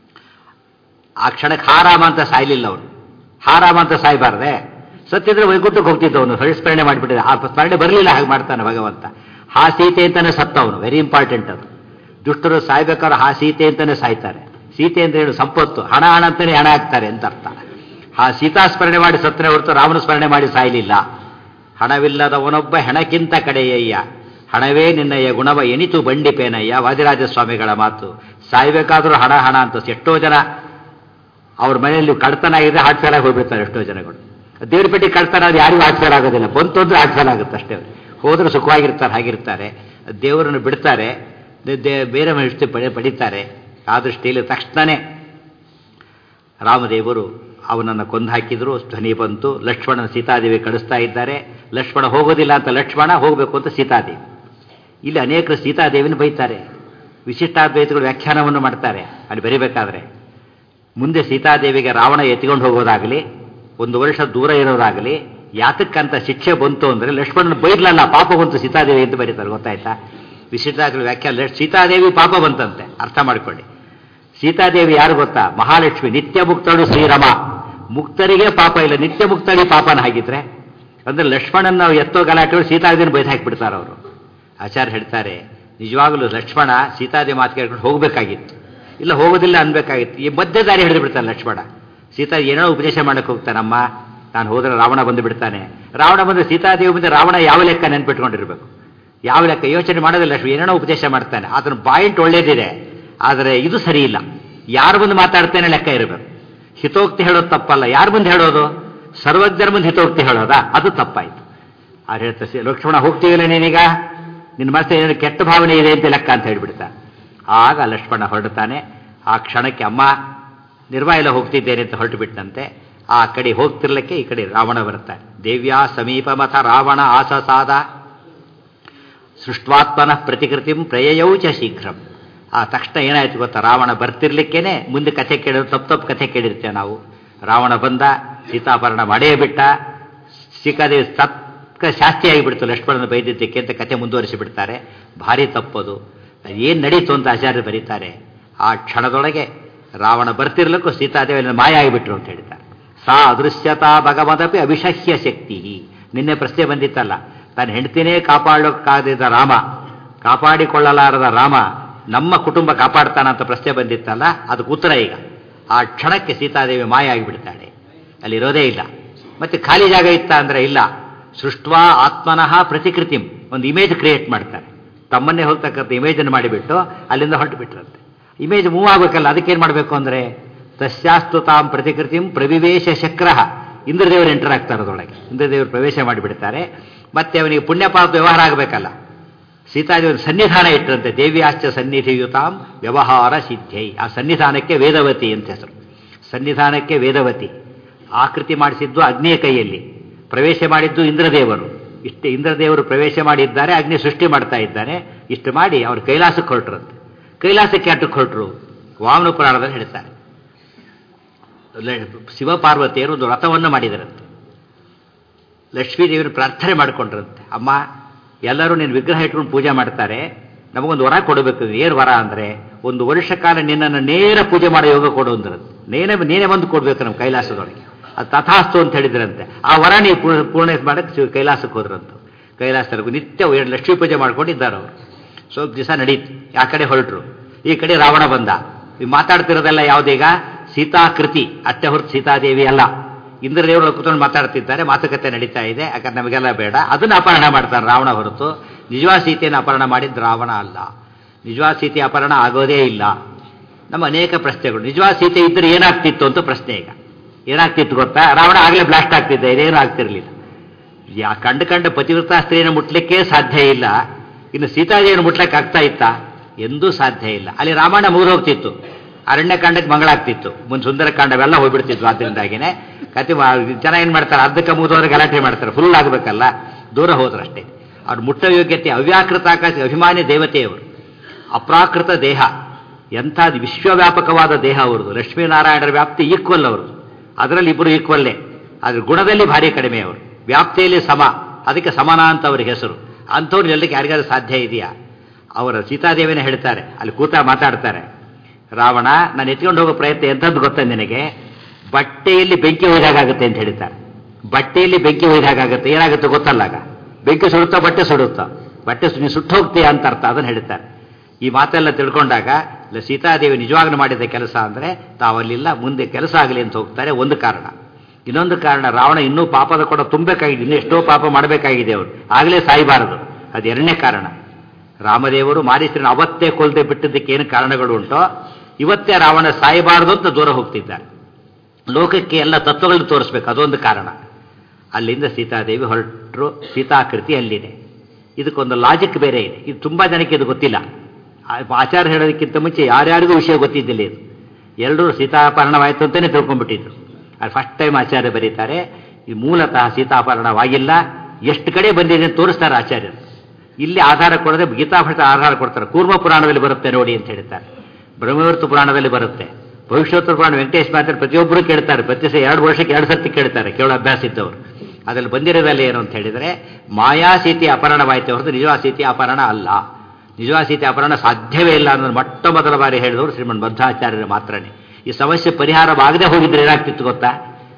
ಆ ಕ್ಷಣಕ್ಕೆ ಹಾರಾಮ ಅಂತ ಸಾಯ್ಲಿಲ್ಲ ಅವನು ಹಾರಾಮ ಅಂತ ಸಾಯ್ಬಾರ್ದೆ ಸತ್ತಿದ್ರೆ ವೈಕುಂಠಕ್ಕೆ ಹೋಗ್ತಿದ್ದವನು ಹರಿಸ್ಮರಣೆ ಮಾಡಿಬಿಟ್ಟಿದ್ದ ಆ ಸ್ಮರಣೆ ಬರಲಿಲ್ಲ ಹಾಗೆ ಮಾಡ್ತಾನೆ ಭಗವಂತ ಹಾ ಸೀತೆ ಅಂತಾನೆ ಸತ್ತವನು ವೆರಿ ಇಂಪಾರ್ಟೆಂಟ್ ಅದು ದುಷ್ಟರು ಸಾಯ್ಬೇಕಾದ್ರೆ ಹಾ ಸೀತೆ ಅಂತಾನೆ ಸಾಯ್ತಾರೆ ಸೀತೆ ಅಂತ ಹೇಳಿ ಸಂಪತ್ತು ಹಣ ಹಣ ಅಂತಾನೆ ಹಣ ಆಗ್ತಾರೆ ಅಂತ ಅರ್ಥ ಆ ಸೀತಾ ಸ್ಮರಣೆ ಮಾಡಿ ಸತ್ತರೆ ಹೊರತು ರಾಮನ ಸ್ಮರಣೆ ಮಾಡಿ ಸಾಯಲಿಲ್ಲ ಹಣವಿಲ್ಲದವನೊಬ್ಬ ಹೆಣಕ್ಕಿಂತ ಕಡೆಯಯ್ಯ ಹಣವೇ ನಿನ್ನಯ್ಯ ಗುಣವ ಎನಿತು ಬಂಡಿಪೇನಯ್ಯ ವಾದಿರಾಜ ಸ್ವಾಮಿಗಳ ಮಾತು ಸಾಯ್ಬೇಕಾದ್ರೂ ಹಣ ಹಣ ಅಂತ ಎಷ್ಟೋ ಜನ ಅವ್ರ ಮನೆಯಲ್ಲಿ ಕಳ್ತನ ಆಗಿದೆ ಹಾರ್ಟ್ ಫೇಲ್ ಆಗಿ ಹೋಗ್ಬಿಡ್ತಾರೆ ಎಷ್ಟೋ ಜನಗಳು ದೇವ್ರ ಪೆಟ್ಟಿ ಕಳ್ತನ ಅದು ಯಾರಿಗೂ ಹಾರ್ಟ್ ಫೇಲ್ ಆಗೋದಿಲ್ಲ ಬಂತು ಅಂದ್ರೆ ಹಾರ್ಟ್ ಫೇಲ್ ಆಗುತ್ತೆ ಅಷ್ಟೇ ಹೋದ್ರೆ ಸುಖವಾಗಿರ್ತಾರೆ ಹಾಗಿರ್ತಾರೆ ದೇವರನ್ನು ಬಿಡ್ತಾರೆ ದೇ- ದೇ- ಬೇರೆ ಮನುಷ್ಯ ಪಡೆ ಪಡಿತಾರೆ ಆ ದೃಷ್ಟಿಯಲ್ಲಿ ತಕ್ಷಣನೇ ರಾಮದೇವರು ಅವನನ್ನು ಕೊಂದು ಹಾಕಿದ್ರು ಧ್ವನಿ ಬಂತು ಲಕ್ಷ್ಮಣನ ಸೀತಾದೇವಿ ಕಳಿಸ್ತಾ ಇದ್ದಾರೆ ಲಕ್ಷ್ಮಣ ಹೋಗೋದಿಲ್ಲ ಅಂತ ಲಕ್ಷ್ಮಣ ಹೋಗಬೇಕು ಅಂತ ಸೀತಾದೇವಿ ಇಲ್ಲಿ ಅನೇಕರು ಸೀತಾದೇವಿನ ಬೈತಾರೆ ವಿಶಿಷ್ಟಾದ್ವೈತಗಳು ವ್ಯಾಖ್ಯಾನವನ್ನು ಮಾಡ್ತಾರೆ ಅಲ್ಲಿ ಬರಿಬೇಕಾದ್ರೆ ಮುಂದೆ ಸೀತಾದೇವಿಗೆ ರಾವಣ ಎತ್ಕೊಂಡು ಹೋಗೋದಾಗಲಿ ಒಂದು ವರ್ಷ ದೂರ ಇರೋದಾಗಲಿ ಯಾತಕ್ಕಂತ ಶಿಕ್ಷೆ ಬಂತು ಅಂದರೆ ಲಕ್ಷ್ಮಣನ ಬೈರ್ಲಲ್ಲ ಪಾಪ ಬಂತು ಸೀತಾದೇವಿ ಅಂತ ಬರೀತಾರೆ ಗೊತ್ತಾಯ್ತಾ ವಿಶಿಷ್ಟಾದ್ವೈತ ವ್ಯಾಖ್ಯಾನ ಸೀತಾದೇವಿ ಪಾಪ ಬಂತಂತೆ ಅರ್ಥ ಮಾಡ್ಕೊಳ್ಳಿ ಸೀತಾದೇವಿ ಯಾರು ಗೊತ್ತಾ ಮಹಾಲಕ್ಷ್ಮಿ ನಿತ್ಯ ಮುಕ್ತಳು ಶ್ರೀರಮ ಮುಕ್ತರಿಗೆ ಪಾಪ ಇಲ್ಲ ನಿತ್ಯ ಮುಕ್ತಳಿ ಪಾಪನ ಹಾಗಿದ್ರೆ ಅಂದ್ರೆ ಲಕ್ಷ್ಮಣನ ನಾವು ಎತ್ತೋ ಗಲಾಟೆ ಸೀತಾದೇವಿನ ಬೈದು ಹಾಕಿಬಿಡ್ತಾರೆ ಅವರು ಆಚಾರ್ಯ ಹೇಳ್ತಾರೆ ನಿಜವಾಗಲೂ ಲಕ್ಷ್ಮಣ ಸೀತಾದೇವಿ ಮಾತು ಕೇಳ್ಕೊಂಡು ಹೋಗಬೇಕಾಗಿತ್ತು ಇಲ್ಲ ಹೋಗೋದಿಲ್ಲ ಅನ್ಬೇಕಾಗಿತ್ತು ಈ ಮಧ್ಯ ದಾರಿ ಹಿಡಿದು ಬಿಡ್ತಾನೆ ಲಕ್ಷ್ಮಣ ಸೀತಾ ಏನೋ ಉಪದೇಶ ಮಾಡಕ್ಕೆ ಹೋಗ್ತಾನಮ್ಮ ನಾನು ಹೋದ್ರೆ ರಾವಣ ಬಂದು ಬಿಡ್ತಾನೆ ರಾವಣ ಬಂದು ಸೀತಾದೇವಿ ಮುಂದೆ ರಾವಣ ಯಾವ ಲೆಕ್ಕ ನೆನ್ಪಿಟ್ಕೊಂಡಿರ್ಬೇಕು ಯಾವ ಲೆಕ್ಕ ಯೋಚನೆ ಮಾಡೋದಿಲ್ಲ ಲಕ್ಷ್ಮಿ ಏನೇನೋ ಉಪದೇಶ ಮಾಡ್ತಾನೆ ಅದನ್ನ ಪಾಯಿಂಟ್ ಒಳ್ಳೇದಿದೆ ಆದರೆ ಇದು ಸರಿ ಇಲ್ಲ ಯಾರು ಬಂದು ಮಾತಾಡ್ತೇನೆ ಲೆಕ್ಕ ಇರಬೇಕು ಹಿತೋಕ್ತಿ ಹೇಳೋದು ತಪ್ಪಲ್ಲ ಯಾರು ಬಂದು ಹೇಳೋದು ಸರ್ವಜ್ಞರ ಮುಂದೆ ಹಿತೋಕ್ತಿ ಹೇಳೋದಾ ಅದು ತಪ್ಪಾಯ್ತು ಆದ್ರೆ ಹೇಳ್ತಾ ಲಕ್ಷ್ಮಣ ಹೋಗ್ತೀವಿಲ್ಲ ನೀನೀಗ ನಿನ್ನ ಮನಸ್ಸು ಏನು ಕೆಟ್ಟ ಭಾವನೆ ಇದೆ ಅಂತ ಲೆಕ್ಕ ಅಂತ ಹೇಳ್ಬಿಡ್ತಾ ಆಗ ಲಕ್ಷ್ಮಣ ಹೊರಡ್ತಾನೆ ಆ ಕ್ಷಣಕ್ಕೆ ಅಮ್ಮ ನಿರ್ವಾಯಿಲ ಹೋಗ್ತಿದ್ದೇನೆ ಅಂತ ಹೊರಟು ಬಿಟ್ಟಂತೆ ಆ ಕಡೆ ಹೋಗ್ತಿರ್ಲಿಕ್ಕೆ ಈ ಕಡೆ ರಾವಣ ಬರ್ತಾನೆ ದೇವ್ಯಾ ಸಮೀಪ ಮಥ ರಾವಣ ಆಸಸಾದ ಸೃಷ್ಟ್ವಾತ್ಮನ ಪ್ರತಿಕೃತಿಂ ಪ್ರಯಯೌ ಚ ಶೀಘ್ರಂ ಆ ತಕ್ಷಣ ಏನಾಯ್ತು ಗೊತ್ತಾ ರಾವಣ ಬರ್ತಿರ್ಲಿಕ್ಕೇನೆ ಮುಂದೆ ಕಥೆ ಕೇಳಿದ್ರು ತಪ್ಪು ತಪ್ಪು ಕಥೆ ಕೇಳಿರ್ತೇವೆ ನಾವು ರಾವಣ ಬಂದ ಸೀತಾಪರಣ ಮಾಡೇ ಬಿಟ್ಟ ಸೀಕಾದೇವಿ ತಕ್ಕ ಶಾಸ್ತಿ ಆಗಿಬಿಡ್ತು ಲಕ್ಷ್ಮಣನ ಬೈದಿದ್ದಕ್ಕೆ ಅಂತ ಕಥೆ ಮುಂದುವರಿಸಿ ಬಿಡ್ತಾರೆ ಭಾರಿ ತಪ್ಪದು ಏನು ನಡೀತು ಅಂತ ಆಚಾರ್ಯರು ಬರೀತಾರೆ ಆ ಕ್ಷಣದೊಳಗೆ ರಾವಣ ಬರ್ತಿರ್ಲಿಕ್ಕೂ ಸೀತಾದೇವಿ ಮಾಯ ಆಗಿಬಿಟ್ರು ಅಂತ ಹೇಳ್ತಾರೆ ಸಾ ಅದೃಶ್ಯತಾ ಭಗವದಪಿ ಅವಿಷಹ್ಯ ಶಕ್ತಿ ನಿನ್ನೆ ಪ್ರಶ್ನೆ ಬಂದಿತ್ತಲ್ಲ ತನ್ನ ಹೆಂಡತಿನೇ ಕಾಪಾಡೋಕ್ಕಾಗದ ರಾಮ ಕಾಪಾಡಿಕೊಳ್ಳಲಾರದ ರಾಮ ನಮ್ಮ ಕುಟುಂಬ ಕಾಪಾಡ್ತಾನಂತ ಪ್ರಶ್ನೆ ಬಂದಿತ್ತಲ್ಲ ಅದಕ್ಕೆ ಉತ್ತರ ಈಗ ಆ ಕ್ಷಣಕ್ಕೆ ಸೀತಾದೇವಿ ಮಾಯ ಆಗಿಬಿಡ್ತಾಳೆ ಅಲ್ಲಿರೋದೇ ಇಲ್ಲ ಮತ್ತೆ ಖಾಲಿ ಜಾಗ ಇತ್ತ ಅಂದ್ರೆ ಇಲ್ಲ ಸೃಷ್ಟ್ವಾ ಆತ್ಮನಃ ಪ್ರತಿಕೃತಿಂ ಒಂದು ಇಮೇಜ್ ಕ್ರಿಯೇಟ್ ಮಾಡ್ತಾರೆ ತಮ್ಮನ್ನೇ ಹೋಗ್ತಕ್ಕಂಥ ಇಮೇಜನ್ನು ಮಾಡಿಬಿಟ್ಟು ಅಲ್ಲಿಂದ ಹೊರಟು ಬಿಟ್ರಂತೆ ಇಮೇಜ್ ಮೂವ್ ಆಗಬೇಕಲ್ಲ ಅದಕ್ಕೇನು ಮಾಡಬೇಕು ಅಂದರೆ ತಸ್ಯಾಸ್ತು ತಾಂ ಪ್ರತಿಕೃತಿಂ ಪ್ರವಿವೇಶ ಶಕ್ರ ಇಂದ್ರದೇವರು ಎಂಟರ್ ಆಗ್ತಾರೆ ಅದರೊಳಗೆ ಇಂದ್ರದೇವರು ಪ್ರವೇಶ ಮಾಡಿಬಿಡ್ತಾರೆ ಮತ್ತೆ ಅವನಿಗೆ ಪುಣ್ಯ ಪಾಪ ವ್ಯವಹಾರ ಆಗಬೇಕಲ್ಲ ಸೀತಾದೇವರು ಸನ್ನಿಧಾನ ಇಟ್ಟರಂತೆ ದೇವ್ಯಾಶ್ಚ ಸನ್ನಿಧಿಯುತಾಂ ವ್ಯವಹಾರ ಸಿದ್ಧೈ ಆ ಸನ್ನಿಧಾನಕ್ಕೆ ವೇದವತಿ ಅಂತ ಹೆಸರು ಸನ್ನಿಧಾನಕ್ಕೆ ವೇದವತಿ ಆಕೃತಿ ಮಾಡಿಸಿದ್ದು ಅಗ್ನಿಯ ಕೈಯಲ್ಲಿ ಪ್ರವೇಶ ಮಾಡಿದ್ದು ಇಂದ್ರದೇವರು ಇಷ್ಟು ಇಂದ್ರದೇವರು ಪ್ರವೇಶ ಮಾಡಿದ್ದಾರೆ ಅಗ್ನಿ ಸೃಷ್ಟಿ ಮಾಡ್ತಾ ಇದ್ದಾನೆ ಇಷ್ಟು ಮಾಡಿ ಅವರು ಕೈಲಾಸಕ್ಕೆ ಹೊರಟ್ರಂತೆ ಕೈಲಾಸಕ್ಕೆ ಅಟ್ಟಕ್ಕೆ ಹೊರಟರು ವಾಮನ ಪುರಾಣದಲ್ಲಿ ಹೇಳ್ತಾರೆ ಶಿವಪಾರ್ವತಿಯರು ಒಂದು ವ್ರತವನ್ನು ಮಾಡಿದರಂತೆ ಲಕ್ಷ್ಮೀದೇವಿನ ಪ್ರಾರ್ಥನೆ ಮಾಡಿಕೊಂಡ್ರಂತೆ ಅಮ್ಮ ಎಲ್ಲರೂ ನೀನು ವಿಗ್ರಹ ಇಟ್ಕೊಂಡು ಪೂಜೆ ಮಾಡ್ತಾರೆ ನಮಗೊಂದು ವರ ಕೊಡಬೇಕು ಏನು ವರ ಅಂದರೆ ಒಂದು ವರ್ಷ ಕಾಲ ನಿನ್ನನ್ನು ನೇರ ಪೂಜೆ ಮಾಡೋ ಯೋಗ ಕೊಡು ಅಂದ್ರಂತೆ ನೇನೆ ನೀನೇ ಬಂದು ಕೊಡಬೇಕು ನಮ್ಮ ಕೈಲಾಸದೊಳಗೆ ಅದು ತಥಾಸ್ತು ಅಂತ ಹೇಳಿದ್ರಂತೆ ಆ ವರ ನೀವು ಪೂರ್ಣ ಪೂರ್ಣ ಮಾಡಕ್ಕೆ ಕೈಲಾಸಕ್ಕೆ ಹೋದ್ರಂತ ಕೈಲಾಸದವರೆಗೂ ನಿತ್ಯ ಎರಡು ಲಕ್ಷ್ಮೀ ಪೂಜೆ ಮಾಡ್ಕೊಂಡಿದ್ದಾರೆ ಅವರು ಸ್ವಲ್ಪ ದಿವಸ ನಡೀತು ಆ ಕಡೆ ಹೊರಟರು ಈ ಕಡೆ ರಾವಣ ಬಂದ ಈ ಮಾತಾಡ್ತಿರೋದೆಲ್ಲ ಯಾವುದೀಗ ಸೀತಾಕೃತಿ ಅತ್ತೆ ಹೊರತು ಸೀತಾದೇವಿ ಅಲ್ಲ ಇಂದ್ರದೇವರು ಕೂತ್ಕೊಂಡು ಮಾತಾಡ್ತಿದ್ದಾರೆ ಮಾತುಕತೆ ನಡೀತಾ ಇದೆ ಯಾಕಂದ್ರೆ ನಮಗೆಲ್ಲ ಬೇಡ ಅದನ್ನ ಅಪಹರಣ ಮಾಡ್ತಾನೆ ರಾವಣ ಹೊರತು ನಿಜವಾದ ಸೀತೆಯನ್ನು ಅಪಹರಣ ಮಾಡಿದ್ದು ರಾವಣ ಅಲ್ಲ ನಿಜವಾದ ಸೀತೆ ಅಪಹರಣ ಆಗೋದೇ ಇಲ್ಲ ನಮ್ಮ ಅನೇಕ ಪ್ರಶ್ನೆಗಳು ನಿಜವಾದ ಸೀತೆ ಇದ್ದರೆ ಏನಾಗ್ತಿತ್ತು ಅಂತ ಪ್ರಶ್ನೆ ಈಗ ಏನಾಗ್ತಿತ್ತು ಗೊತ್ತಾ ರಾವಣ ಆಗಲೇ ಬ್ಲಾಸ್ಟ್ ಆಗ್ತಿದ್ದ ಇದೇನು ಆಗ್ತಿರ್ಲಿಲ್ಲ ಯಾ ಕಂಡು ಕಂಡ ಪತಿವ್ರತಾ ಸ್ತ್ರೀಯನ್ನು ಮುಟ್ಲಿಕ್ಕೆ ಸಾಧ್ಯ ಇಲ್ಲ ಇನ್ನು ಸೀತಾದೇವಿಯನ್ನು ಮುಟ್ಲಿಕ್ಕೆ ಆಗ್ತಾ ಇತ್ತಾ ಎಂದೂ ಸಾಧ್ಯ ಇಲ್ಲ ಅಲ್ಲಿ ರಾಮಾಯಣ ಮುಗಿದು ಹೋಗ್ತಿತ್ತು ಅರಣ್ಯಕಾಂಡಕ್ಕೆ ಮಂಗಳಾಗ್ತಿತ್ತು ಮುಂದೆ ಸುಂದರಕಾಂಡವೆಲ್ಲ ಹೋಗ್ಬಿಡ್ತಿದ್ವು ಆದ್ದರಿಂದಾಗಿನೇ ಕತೆ ಜನ ಏನು ಮಾಡ್ತಾರೆ ಅರ್ಧಕ್ಕೆ ಮುಗಿದವ್ರಿಗೆ ಗಲಾಟೆ ಮಾಡ್ತಾರೆ ಫುಲ್ ಆಗಬೇಕಲ್ಲ ದೂರ ಹೋದ್ರಷ್ಟೇ ಅವ್ರು ಮುಟ್ಟ ಯೋಗ್ಯತೆ ಅವ್ಯಾಕೃತ ಆಕಾಶ ಅಭಿಮಾನಿ ದೇವತೆಯವರು ಅಪ್ರಾಕೃತ ದೇಹ ಎಂಥ ವಿಶ್ವವ್ಯಾಪಕವಾದ ದೇಹ ಅವ್ರದ್ದು ಲಕ್ಷ್ಮೀನಾರಾಯಣರ ವ್ಯಾಪ್ತಿ ಈಕ್ವಲ್ ಅವ್ರದ್ದು ಅದರಲ್ಲಿ ಇಬ್ಬರು ಈಕ್ವಲ್ಲೇ ಆದ್ರೆ ಗುಣದಲ್ಲಿ ಭಾರಿ ಕಡಿಮೆ ಅವರು ವ್ಯಾಪ್ತಿಯಲ್ಲಿ ಸಮ ಅದಕ್ಕೆ ಸಮಾನ ಅಂತ ಅವ್ರಿಗೆ ಹೆಸರು ಅಂಥವ್ರು ಎಲ್ಲಕ್ಕೆ ಯಾರಿಗಾದ್ರೂ ಸಾಧ್ಯ ಇದೆಯಾ ಅವರ ಸೀತಾದೇವಿನೇ ಹೇಳ್ತಾರೆ ಅಲ್ಲಿ ಕೂತ ಮಾತಾಡ್ತಾರೆ ರಾವಣ ನಾನು ಎತ್ಕೊಂಡು ಹೋಗೋ ಪ್ರಯತ್ನ ಎಂಥದ್ದು ಗೊತ್ತಾ ನಿನಗೆ ಬಟ್ಟೆಯಲ್ಲಿ ಬೆಂಕಿ ಒಯ್ದಾಗುತ್ತೆ ಅಂತ ಹೇಳ್ತಾರೆ ಬಟ್ಟೆಯಲ್ಲಿ ಬೆಂಕಿ ಒಯ್ದಾಗುತ್ತೆ ಏನಾಗುತ್ತೆ ಗೊತ್ತಲ್ಲ ಆಗ ಬೆಂಕಿ ಸುಡುತ್ತಾ ಬಟ್ಟೆ ಸುಡುತ್ತಾ ಬಟ್ಟೆ ಸು- ನೀನು ಸುಟ್ಟು ಹೋಗ್ತೀಯ ಅಂತ ಅರ್ಥ ಅದನ್ನು ಹೇಳ್ತಾರೆ ಈ ಮಾತೆಲ್ಲ ತಿಳ್ಕೊಂಡಾಗ ಇಲ್ಲ ಸೀತಾದೇವಿ ನಿಜವಾಗ್ಲೂ ಮಾಡಿದ ಕೆಲಸ ಅಂದರೆ ತಾವಲ್ಲಿಲ್ಲ ಮುಂದೆ ಕೆಲಸ ಆಗಲಿ ಅಂತ ಹೋಗ್ತಾರೆ ಒಂದು ಕಾರಣ ಇನ್ನೊಂದು ಕಾರಣ ರಾವಣ ಇನ್ನೂ ಪಾಪದ ಕೂಡ ತುಂಬಬೇಕಾಗಿದೆ ಇನ್ನೂ ಎಷ್ಟೋ ಪಾಪ ಮಾಡಬೇಕಾಗಿದೆ ಅವರು ಆಗಲೇ ಸಾಯಬಾರದು ಅದು ಎರಡನೇ ಕಾರಣ ರಾಮದೇವರು ಮಾರೀಶ್ವರನ ಅವತ್ತೇ ಕೊಲ್ಲದೆ ಬಿಟ್ಟಿದ್ದಕ್ಕೆ ಏನು ಕಾರಣಗಳು ಉಂಟೋ ಇವತ್ತೇ ರಾವಣ ಸಾಯಬಾರದು ಅಂತ ದೂರ ಹೋಗ್ತಿದ್ದಾರೆ ಲೋಕಕ್ಕೆ ಎಲ್ಲ ತತ್ವಗಳನ್ನು ತೋರಿಸ್ಬೇಕು ಅದೊಂದು ಕಾರಣ ಅಲ್ಲಿಂದ ಸೀತಾದೇವಿ ಹೊರಟರು ಸೀತಾಕೃತಿ ಅಲ್ಲಿದೆ ಇದಕ್ಕೊಂದು ಲಾಜಿಕ್ ಬೇರೆ ಇದೆ ಇದು ತುಂಬ ಜನಕ್ಕೆ ಇದು ಗೊತ್ತಿಲ್ಲ ಆ- ಆಚಾರ ಹೇಳೋದಕ್ಕಿಂತ ಮುಂಚೆ ಯಾರ್ಯಾರಿಗೂ ವಿಷಯ ಗೊತ್ತಿದ್ದಿಲ್ಲ ಇದು ಎಲ್ಲರೂ ಸೀತಾಪಹರಣವಾಯಿತು ಅಂತಲೇ ತಿಳ್ಕೊಂಡ್ಬಿಟ್ಟಿದ್ರು ಅದು ಫಸ್ಟ್ ಟೈಮ್ ಆಚಾರ್ಯ ಬರೀತಾರೆ ಈ ಮೂಲತಃ ಸೀತಾಪಹರಣವಾಗಿಲ್ಲ ಎಷ್ಟು ಕಡೆ ಬಂದಿದೆ ಅಂತ ತೋರಿಸ್ತಾರೆ ಆಚಾರ್ಯರು ಇಲ್ಲಿ ಆಧಾರ ಕೊಡದೆ ಗೀತಾಭಟ ಆಧಾರ ಕೊಡ್ತಾರೆ ಕೂರ್ಮ ಪುರಾಣದಲ್ಲಿ ಬರುತ್ತೆ ನೋಡಿ ಅಂತ ಹೇಳ್ತಾರೆ ಬ್ರಹ್ಮವರ್ತ ಪುರಾಣದಲ್ಲಿ ಬರುತ್ತೆ ಭವಿಷ್ಯೋತ್ತರ ಪುರಾಣ ವೆಂಕಟೇಶ್ ಮಾತ್ರ ಪ್ರತಿಯೊಬ್ಬರು ಕೇಳ್ತಾರೆ ಪ್ರತಿ ಸ ಎರಡು ವರ್ಷಕ್ಕೆ ಎರಡು ಸರ್ತಿ ಕೇಳ್ತಾರೆ ಕೇಳೋ ಅಭ್ಯಾಸ ಇದ್ದವರು ಅದ್ರಲ್ಲಿ ಬಂದಿರೋದಲ್ಲಿ ಏನು ಅಂತ ಹೇಳಿದರೆ ಮಾಯಾ ಸೀತೆ ಅಪಹರಣವಾಯಿತು ಹೊರತು ನಿಜವಾದ ಸೀತೆ ಅಪಹರಣ ಅಲ್ಲ ನಿಜವಾದ ಸೀತೆ ಅಪಹರಣ ಸಾಧ್ಯವೇ ಇಲ್ಲ ಅನ್ನೋದು ಮೊಟ್ಟ ಮೊದಲ ಬಾರಿ ಹೇಳಿದವರು ಶ್ರೀಮನ್ ಬದ್ಧಾಚಾರ್ಯರು ಮಾತ್ರನೇ ಈ ಸಮಸ್ಯೆ ಪರಿಹಾರವಾಗದೆ ಹೋಗಿದ್ರೆ ಏನಾಗ್ತಿತ್ತು ಗೊತ್ತಾ